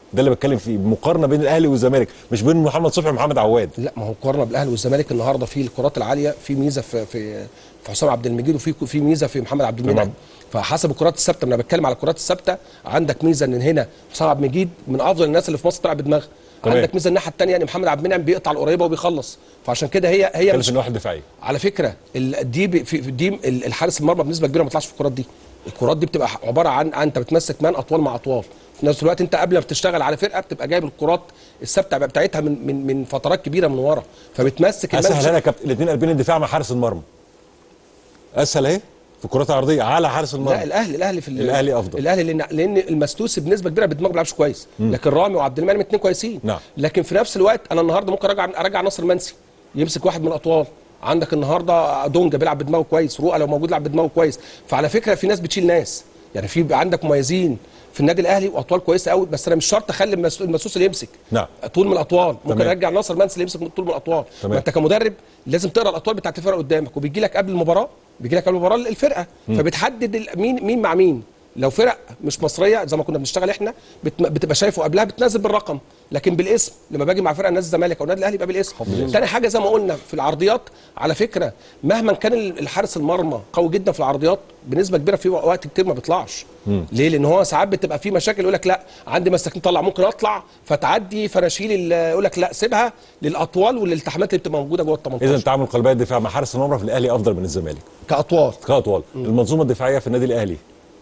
ده اللي بتكلم فيه مقارنه بين الاهلي والزمالك مش بين محمد صبحي ومحمد عواد لا ما هو مقارنه بالاهلي والزمالك النهارده في الكرات العاليه في ميزه في في في حسام عبد المجيد وفي في ميزه في محمد عبد المنعم تمام. فحسب الكرات الثابته انا بتكلم على الكرات الثابته عندك ميزه ان هنا حسام عبد المجيد من افضل الناس اللي في مصر تلعب بدماغها تمام. عندك ميزه الناحيه الثانيه ان محمد عبد المنعم بيقطع القريبه وبيخلص فعشان كده هي هي كان في النواحي الدفاعيه على فكره ال- دي ب- في في- دي ال- الحارس المرمى بنسبه كبيره ما بيطلعش في الكرات دي الكرات دي بتبقى عباره عن عن انت بتمسك مان اطوال مع اطوال في نفس الوقت انت قبل ما بتشتغل على فرقه بتبقى جايب الكرات الثابته بتاعتها من من من فترات كبيره من ورا فبتمسك المان اسهل انا يا كابتن الاثنين قلبين الدفاع مع حارس المرمى اسهل اهي في الكرات العرضيه على حارس المرمى لا الاهلي الاهلي في ال- الاهلي افضل الاهلي لان لان المستوسي بنسبه كبيره بدماغه ما بيلعبش كويس مم. لكن رامي وعبد المنعم الاثنين كويسين نعم. لكن في نفس الوقت انا النهارده ممكن ارجع ارجع ناصر منسي يمسك واحد من الاطوال عندك النهارده دونجا بيلعب بدماغه كويس رؤى لو موجود يلعب بدماغه كويس فعلى فكره في ناس بتشيل ناس يعني في بيبقى عندك مميزين في النادي الاهلي واطوال كويسه قوي بس انا مش شرط اخلي المس- المسوس اللي يمسك نعم طول من الاطوال ممكن تمام. ارجع ناصر منسي اللي يمسك طول من الاطوال تمام. ما انت كمدرب لازم تقرا الاطوال بتاعت الفرقه قدامك وبيجي لك قبل المباراه بيجي لك قبل المباراه الفرقه مم. فبتحدد ال- مين مين مع مين لو فرق مش مصريه زي ما كنا بنشتغل احنا بت- بتبقى شايفه قبلها بتنزل بالرقم لكن بالاسم لما باجي مع فرقه نادي الزمالك او النادي الاهلي يبقى بالاسم بالاسم. تاني حاجه زي ما قلنا في العرضيات على فكره مهما كان ال- الحارس المرمى قوي جدا في العرضيات بنسبه كبيره في وقت كتير ما بيطلعش مم. ليه؟ لان هو ساعات بتبقى في مشاكل يقول لك لا عندي مساكين طلع ممكن اطلع فتعدي فناشيل ال- يقول لك لا سيبها للاطوال والالتحامات اللي بتبقى موجوده جوه ال 18 اذا تعامل قلبي الدفاع مع حارس المرمى في الاهلي افضل من الزمالك كاطوال كاطوال المنظومه الدفاعيه في النادي الاهلي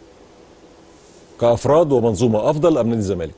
كافراد ومنظومه افضل ام نادي الزمالك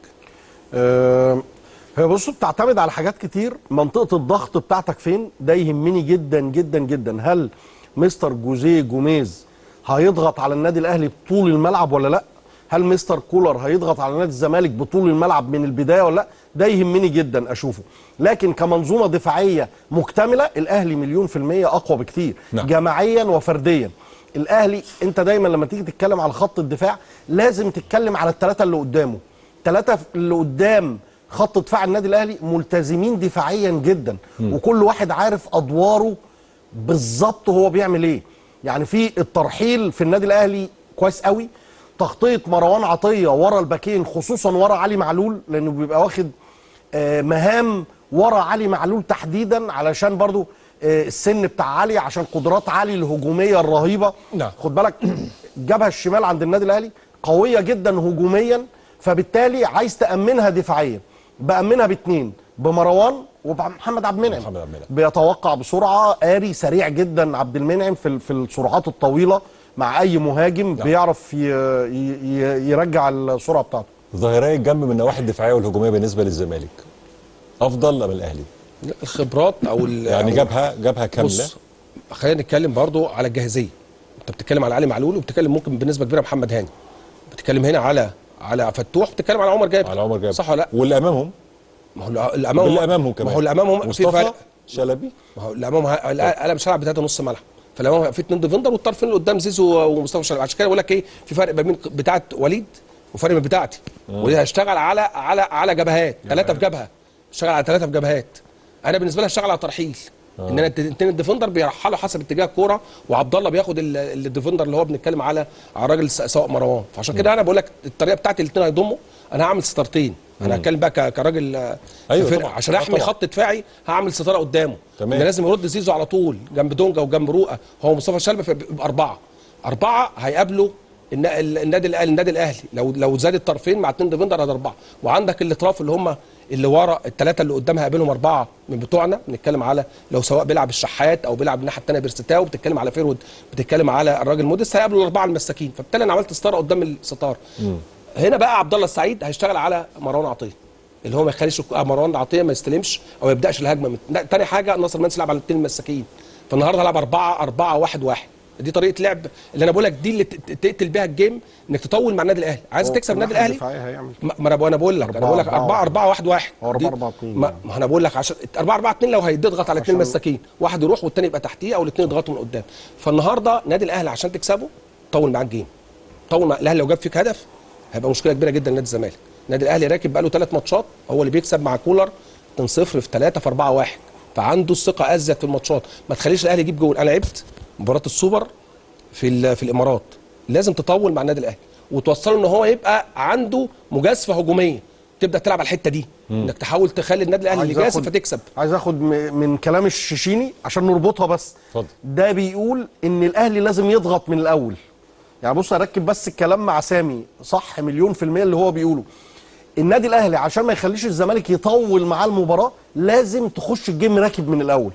آه، هي بص بتعتمد على حاجات كتير منطقة الضغط بتاعتك فين ده يهمني جدا جدا جدا هل مستر جوزيه جوميز هيضغط على النادي الاهلي بطول الملعب ولا لا هل مستر كولر هيضغط على نادي الزمالك بطول الملعب من البدايه ولا لا ده يهمني جدا اشوفه لكن كمنظومه دفاعيه مكتمله الاهلي مليون في الميه اقوى بكتير نعم. جماعيا وفرديا الاهلي انت دايما لما تيجي تتكلم على خط الدفاع لازم تتكلم على الثلاثه اللي قدامه ثلاثه اللي قدام خط دفاع النادي الاهلي ملتزمين دفاعيا جدا مم. وكل واحد عارف ادواره بالظبط هو بيعمل ايه يعني في الترحيل في النادي الاهلي كويس قوي تغطيه مروان عطيه ورا الباكين خصوصا ورا علي معلول لانه بيبقى واخد آه، مهام ورا علي معلول تحديدا علشان برضو آه، السن بتاع علي عشان قدرات علي الهجوميه الرهيبه نعم. خد بالك الجبهه الشمال عند النادي الاهلي قويه جدا هجوميا فبالتالي عايز تامنها دفاعيا بامنها باثنين بمروان وبمحمد عبد المنعم محمد عبد المنعم بيتوقع بسرعه قاري سريع جدا عبد المنعم في ال- في السرعات الطويله مع اي مهاجم بيعرف ي- ي- ي- يرجع السرعه بتاعته ظاهري الجنب من النواحي الدفاعيه والهجوميه بالنسبه للزمالك افضل ام الاهلي لا، الخبرات او ال- يعني أو- جابها جابها كامله بص خلينا نتكلم برضو على الجاهزيه انت بتتكلم على علي معلول وبتتكلم ممكن بنسبه كبيره محمد هاني بتتكلم هنا على على فتوح بتتكلم على عمر جابر على عمر جابر صح ولا لا واللي امامهم ما هو اللي امامهم واللي امامهم كمان ما هو اللي امامهم في مصطفى فرق شلبي ما هو اللي امامهم ه- لا، انا مش هلعب بتاعته نص ملعب فالامام في اتنين ديفندر والطرفين اللي قدام زيزو ومصطفى شلبي عشان كده بقول لك ايه في فرق ما بين بتاعه وليد وفرق من بتاعتي مم. ودي هشتغل على على على جبهات ثلاثه في جبهه اشتغل على ثلاثه في جبهات انا بالنسبه لي هشتغل على ترحيل آه. ان انا الاثنين الديفندر بيرحلوا حسب اتجاه الكوره وعبد الله بياخد ال- الديفندر اللي هو بنتكلم على على الراجل س- سواء مروان فعشان كده انا بقول لك الطريقه بتاعتي الاثنين هيضموا انا هعمل ستارتين انا مم. هتكلم بقى ك- كراجل آه، أيوة فرقة. طبعا. عشان آه احمي طبعا. خط دفاعي هعمل ستاره قدامه تمام. ان لازم يرد زيزو على طول جنب دونجا وجنب رؤى هو مصطفى شلبي فيبقى اربعه اربعه هيقابلوا الن- ال- النادي الاهلي النادي الاهلي لو لو زاد الطرفين مع اتنين ديفندر هذا اربعه وعندك الاطراف اللي هم اللي ورا الثلاثه اللي قدام هيقابلهم اربعه من بتوعنا بنتكلم على لو سواء بيلعب الشحات او بيلعب الناحيه الثانيه بيرستاو بتتكلم على فيرود بتتكلم على الراجل موديس هيقابلوا الاربعه المساكين فبالتالي انا عملت ستاره قدام الستار هنا بقى عبد الله السعيد هيشتغل على مروان عطيه اللي هو ما يخليش الك- مروان عطيه ما يستلمش او ما يبداش الهجمه من لا، تاني حاجه ناصر منسي لعب على الاثنين المساكين فالنهارده هلعب 4 4 1 1 دي طريقه لعب اللي انا بقول لك دي اللي ت- ت- تقتل بيها الجيم انك تطول مع النادي الاهلي عايز هو تكسب النادي الناحية الاهلي الدفاعية هيعمل ما ما انا بقول- انا بقول لك انا بقول لك 4 4 1 1 هو 4 4 2 ما ما انا بقول لك عشان 4 4 2 لو هيضغط على اثنين مساكين واحد يروح والتاني يبقى تحتيه او الاثنين يضغطوا من قدام فالنهارده نادي الاهلي عشان تكسبه طول معاك جيم طول مع الاهلي لو جاب فيك هدف هيبقى مشكله كبيره جدا لنادي الزمالك النادي الاهلي راكب بقاله ثلاث ماتشات هو اللي بيكسب مع كولر 2-0 في 3 في 4 1 فعنده الثقه ازيد في الماتشات ما تخليش الاهلي يجيب جول انا لعبت مباراه السوبر في ال- في الامارات لازم تطول مع النادي الاهلي وتوصله ان هو يبقى عنده مجازفه هجوميه تبدا تلعب على الحته دي مم. انك تحاول تخلي النادي الاهلي عايز اللي جاسم آخد- فتكسب عايز اخد م- من كلام الشيشيني عشان نربطها بس اتفضل ده بيقول ان الاهلي لازم يضغط من الاول يعني بص اركب بس الكلام مع سامي صح مليون في المية اللي هو بيقوله النادي الاهلي عشان ما يخليش الزمالك يطول معاه المباراه لازم تخش الجيم راكب من الاول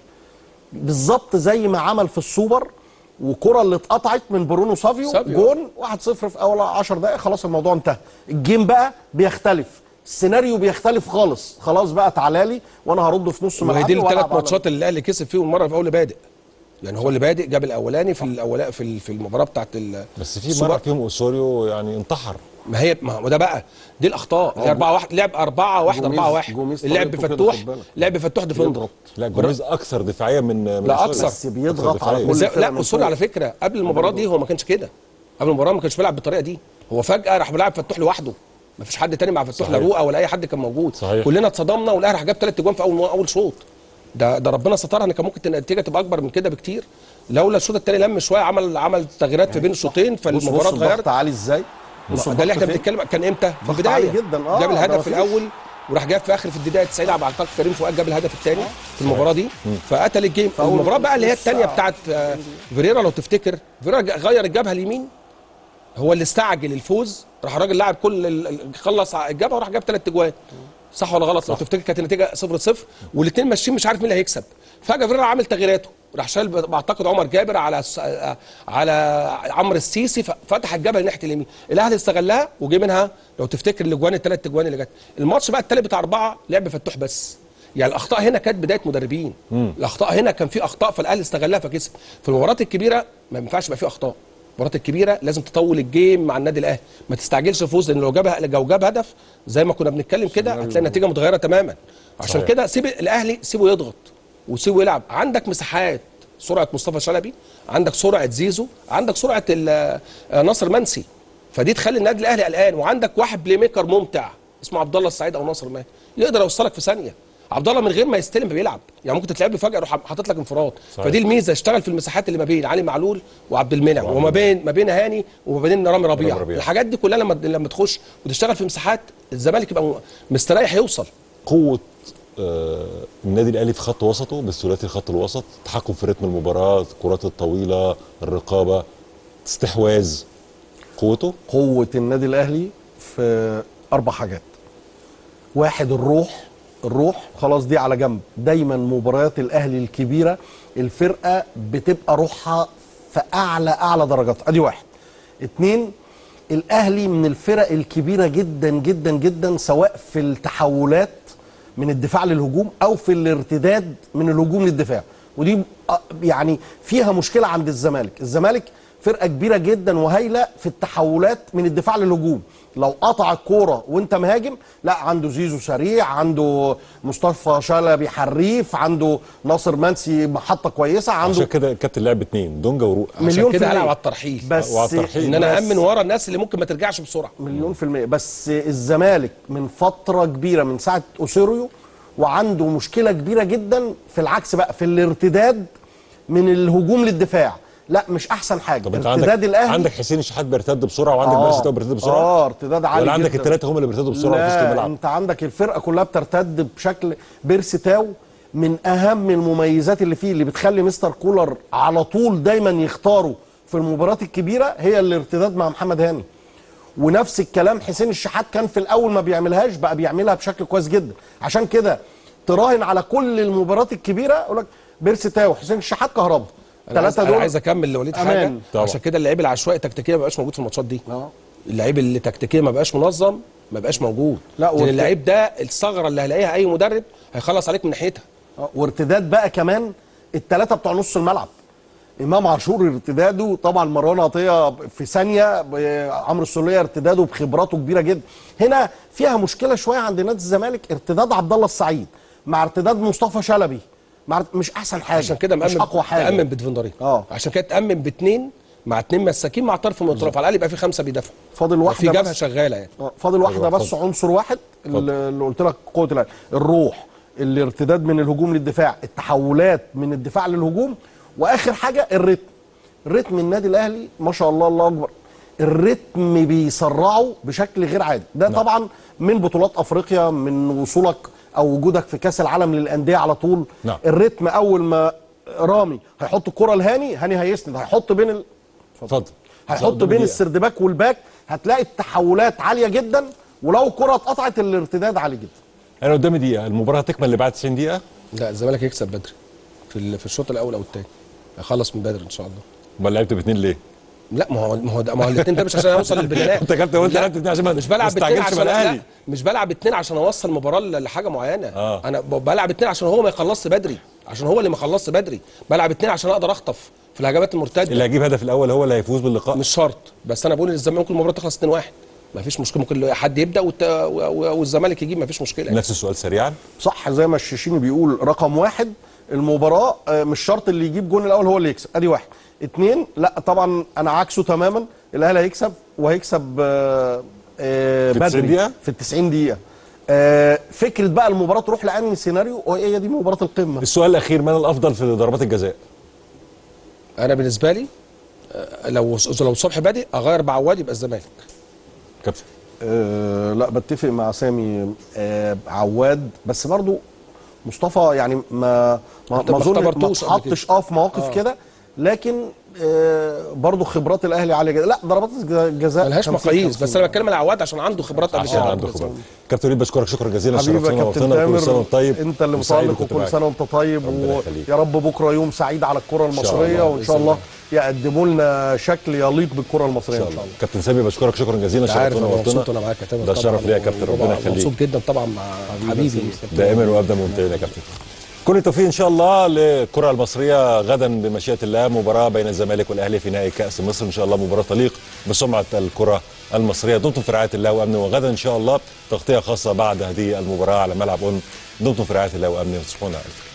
بالظبط زي ما عمل في السوبر وكرة اللي اتقطعت من برونو سافيو, سافيو. جون 1-0 في اول 10 دقائق خلاص الموضوع انتهى الجيم بقى بيختلف السيناريو بيختلف خالص خلاص بقى تعالى لي وانا هرد في نص وهي ملعبي دي الثلاث وألعب على- ماتشات اللي الاهلي كسب فيهم المره في اول بادئ يعني هو اللي بادئ جاب الاولاني في الاولا في ال- في المباراه بتاعت ال- بس في السوبر. مره فيهم اوسوريو يعني انتحر ما هي ما هو ده بقى دي الاخطاء اللي 4 1 لعب 4 1 جوميز- 4 1 جوميز اللعب طريقته كده، بفتوح خد بالك. لعب بفتوح ديفندر لا جوميز اكثر دفاعيه من من لا أوسوريو. اكثر دفاعية. وزي- لا اسوري على فكره قبل المباراه دي هو ما كانش كده قبل المباراه ما كانش بيلعب بالطريقه دي هو فجاه راح بيلعب فتوح لوحده ما فيش حد تاني مع فتوح لا صحيح. رؤى ولا اي حد كان موجود صحيح. كلنا اتصدمنا والاهلي راح جاب ثلاث اجوان في اول اول شوط ده ده ربنا سترها ان كان ممكن النتيجه تبقى اكبر من كده بكتير لولا الشوط الثاني لم شويه عمل عمل تغييرات في بين الشوطين بص فالمباراه بص الضغط اتغيرت عالي ازاي بص ده اللي الضغط احنا فين؟ بنتكلم كان امتى؟ في ضغط البدايه عالي جدا اه جاب ده الهدف في مفيش. الاول وراح جاب في اخر في الدقيقه 90 على اعتقد كريم فؤاد جاب الهدف الثاني في المباراه دي فقتل الجيم أول المباراه بقى اللي هي نص الثانيه ساعة. بتاعت آه، فيريرا لو تفتكر فيريرا ج- غير الجبهه اليمين هو اللي استعجل الفوز راح الراجل لاعب كل ال- ال- خلص ع- الجبهه وراح جاب ثلاث اجوان صح ولا غلط لو تفتكر كانت النتيجه 0 0 والاثنين ماشيين مش عارف مين اللي هيكسب فجاه فيريرا عامل تغييراته راح شال ب- بعتقد عمر جابر على س- آه، على عمرو السيسي ففتح الجبهه ناحيه اليمين الاهلي استغلها وجه منها لو تفتكر الاجوان الثلاث اجوان اللي جت الماتش بقى الثالث بتاع اربعه لعب فتوح بس يعني الاخطاء هنا كانت بدايه مدربين الاخطاء هنا كان في اخطاء فالاهلي استغلها فكسب في المباريات الكبيره ما ينفعش يبقى في اخطاء المباريات الكبيره لازم تطول الجيم مع النادي الاهلي ما تستعجلش الفوز لان لو جاب لو جاب هدف زي ما كنا بنتكلم كده هتلاقي النتيجه متغيره تماما عشان صحيح. كده سيب الاهلي سيبه يضغط وسيبه يلعب عندك مساحات سرعه مصطفى شلبي عندك سرعه زيزو عندك سرعه ال- آه، ناصر منسي فدي تخلي النادي الاهلي قلقان وعندك واحد بلاي ميكر ممتع اسمه عبد الله السعيد او ناصر ماهر يقدر يوصلك في ثانيه عبد الله من غير ما يستلم بيلعب يعني ممكن تتلعب له فجاه يروح حاطط لك انفراد صحيح. فدي الميزه اشتغل في المساحات اللي ما بين علي معلول وعبد المنعم وما بين ما بين هاني وما بين رامي ربيعه ربيعة. الحاجات دي كلها لما لما تخش وتشتغل في مساحات الزمالك يبقى م- مستريح يوصل قوه آه، النادي الاهلي في خط وسطه بالثلاثي خط الوسط تحكم في رتم المباراه الكرات الطويله الرقابه استحواذ قوته قوة النادي الأهلي في أربع حاجات واحد الروح الروح خلاص دي على جنب دايما مباريات الأهلي الكبيرة الفرقة بتبقى روحها في أعلى أعلى درجات أدي واحد اتنين الأهلي من الفرق الكبيرة جدا جدا جدا سواء في التحولات من الدفاع للهجوم أو في الارتداد من الهجوم للدفاع ودي آه، يعني فيها مشكلة عند الزمالك الزمالك فرقه كبيره جدا وهايله في التحولات من الدفاع للهجوم لو قطع الكوره وانت مهاجم لا عنده زيزو سريع عنده مصطفى شلبي حريف عنده ناصر منسي محطه كويسه عشان عنده كده الكابتن لعب اتنين دونجا وروق عشان مليون في كده هلعب المية. على الترحيل بس وعلى الترحيل. ان انا بس- امن ورا الناس اللي ممكن ما ترجعش بسرعه مليون في المية بس الزمالك من فترة كبيرة من ساعة أوسيريو وعنده مشكلة كبيرة جدا في العكس بقى في الارتداد من الهجوم للدفاع لا مش أحسن حاجة طب انت ارتداد عندك الأهلي عندك حسين الشحات بيرتد بسرعه وعندك آه. مارسي تاو بيرتد بسرعه اه ارتداد عالي ولا عندك جداً. الثلاثه هم اللي بيرتدوا بسرعه في وسط لا الملعب انت عندك الفرقه كلها بترتد بشكل بيرسي تاو من اهم المميزات اللي فيه اللي بتخلي مستر كولر على طول دايما يختاره في المباريات الكبيره هي الارتداد مع محمد هاني ونفس الكلام حسين الشحات كان في الاول ما بيعملهاش بقى بيعملها بشكل كويس جدا عشان كده تراهن على كل المباريات الكبيره يقول لك بيرسي تاو حسين الشحات كهربا انا عايز, ثلاثه أنا دول عايز اكمل لوليد حاجه أمان. طبعا. عشان كده اللعيب العشوائي تكتيكيا ما بقاش موجود في الماتشات دي اللعيب اللي تكتيكيا ما بقاش منظم ما بقاش موجود لا، لان والت- اللعيب ده الثغره اللي هيلاقيها اي مدرب هيخلص عليك من ناحيتها آه، وارتداد بقى كمان الثلاثه بتوع نص الملعب امام عاشور ارتداده طبعا مروان عطيه في ثانيه ب- عمرو السوليه ارتداده بخبراته كبيره جدا هنا فيها مشكله شويه عند نادي الزمالك ارتداد عبد الله السعيد مع ارتداد مصطفى شلبي مع مش احسن حاجه عشان كده مش مأمن اقوى حاجه تأمن بدفندري اه عشان كده تأمن باثنين مع اثنين مساكين مع طرف من الاطراف على الاقل يبقى في خمسه بيدافعوا فاضل في واحده جبهه بس شغاله يعني آه، فاضل واحده أيوة، بس اتفضل. عنصر واحد اللي اللي قلت لك قوه الأهلي. الروح الارتداد من الهجوم للدفاع التحولات من الدفاع للهجوم واخر حاجه الريتم رتم النادي الاهلي ما شاء الله الله اكبر الريتم بيسرعه بشكل غير عادي ده نعم. طبعا من بطولات افريقيا من وصولك او وجودك في كاس العالم للانديه على طول نعم. الريتم اول ما رامي هيحط الكره لهاني هاني هيسند هيحط بين ال... اتفضل هيحط بين السردباك والباك هتلاقي التحولات عاليه جدا ولو الكره اتقطعت الارتداد عالي جدا انا قدامي دقيقه المباراه هتكمل اللي بعد 90 دقيقه لا الزمالك هيكسب بدري في ال- في الشوط الاول او الثاني هيخلص من بدري ان شاء الله امال لعبت باثنين ليه؟ لا ما هو ما هو ده- ما هو الاثنين ده مش عشان اوصل للبدلاء انت كابتن قلت لا، لعبت باثنين عشان ما مش بلعب ما باثنين تستعجلش عشان مع الأهلي. لا مش بلعب باثنين عشان اوصل المباراه ل- لحاجه معينه آه. انا ب- بلعب باثنين عشان هو ما يخلصش بدري عشان هو اللي ما خلصش بدري بلعب باثنين عشان اقدر اخطف في الهجمات المرتده اللي هيجيب هدف الاول هو اللي هيفوز باللقاء مش شرط بس انا بقول ان الزمالك ممكن المباراه تخلص 2-1 ما فيش مشكله ممكن حد يبدا والت... و- و- والزمالك يجيب ما فيش مشكله نفس السؤال سريعا صح زي ما الشيشيني بيقول رقم واحد المباراه آه، مش شرط اللي يجيب جون الاول هو اللي يكسب ادي واحد اتنين لا طبعا انا عكسه تماما الاهلي هيكسب وهيكسب آه، آه، في 90 بدري دقيقة؟ في ال 90 دقيقه آه، فكره بقى المباراه تروح لانهي سيناريو وهي دي مباراه القمه السؤال الاخير من الافضل في ضربات الجزاء انا بالنسبه لي آه، لو لو صبحي بادئ اغير بعواد يبقى الزمالك كابتن أه لا بتفق مع سامي أه عواد بس برضو مصطفى يعني ما ما أنت ما ما اظن ما اختبرتوش قبل اتحطش كده. اه في مواقف آه. كده لكن أه برضو خبرات الاهلي عاليه جدا لا ضربات الجزاء ملهاش 50 مقاييس بس انا بتكلم على عواد عشان عنده خبرات قبل عشان كده عنده خبرات كابتن وليد بشكرك شكرا جزيلا حبيبي شرفتنا يا كابتن ووقتنا وكل سنه تامر وانت طيب انت اللي وسعيد متالق كنت وكل معاك. سنه وانت طيب ربنا يخليك. ويا رب بكره يوم سعيد على الكره شاء المصريه الله، وان شاء بإذن الله يقدموا لنا شكل يليق بالكره المصريه ان شاء الله كابتن سامي بشكرك شكرا جزيلا انت عارف شرفتنا انا مبسوط ووقتنا وانا معاك يا تامر ده طبعاً، شرف ليا يا كابتن ربنا وطبعاً يخليك مبسوط جدا طبعا مع حبيبي دائما وابدا ممتعين يا كابتن كل التوفيق ان شاء الله للكره المصريه غدا بمشيئه الله مباراه بين الزمالك والاهلي في نهائي كاس مصر ان شاء الله مباراه تليق بسمعه الكره المصريه دمتم في رعايه الله وامنه وغدا ان شاء الله تغطيه خاصه بعد هذه المباراه على ملعب اون دمتم في رعايه الله وامنه وتصبحون على الف خير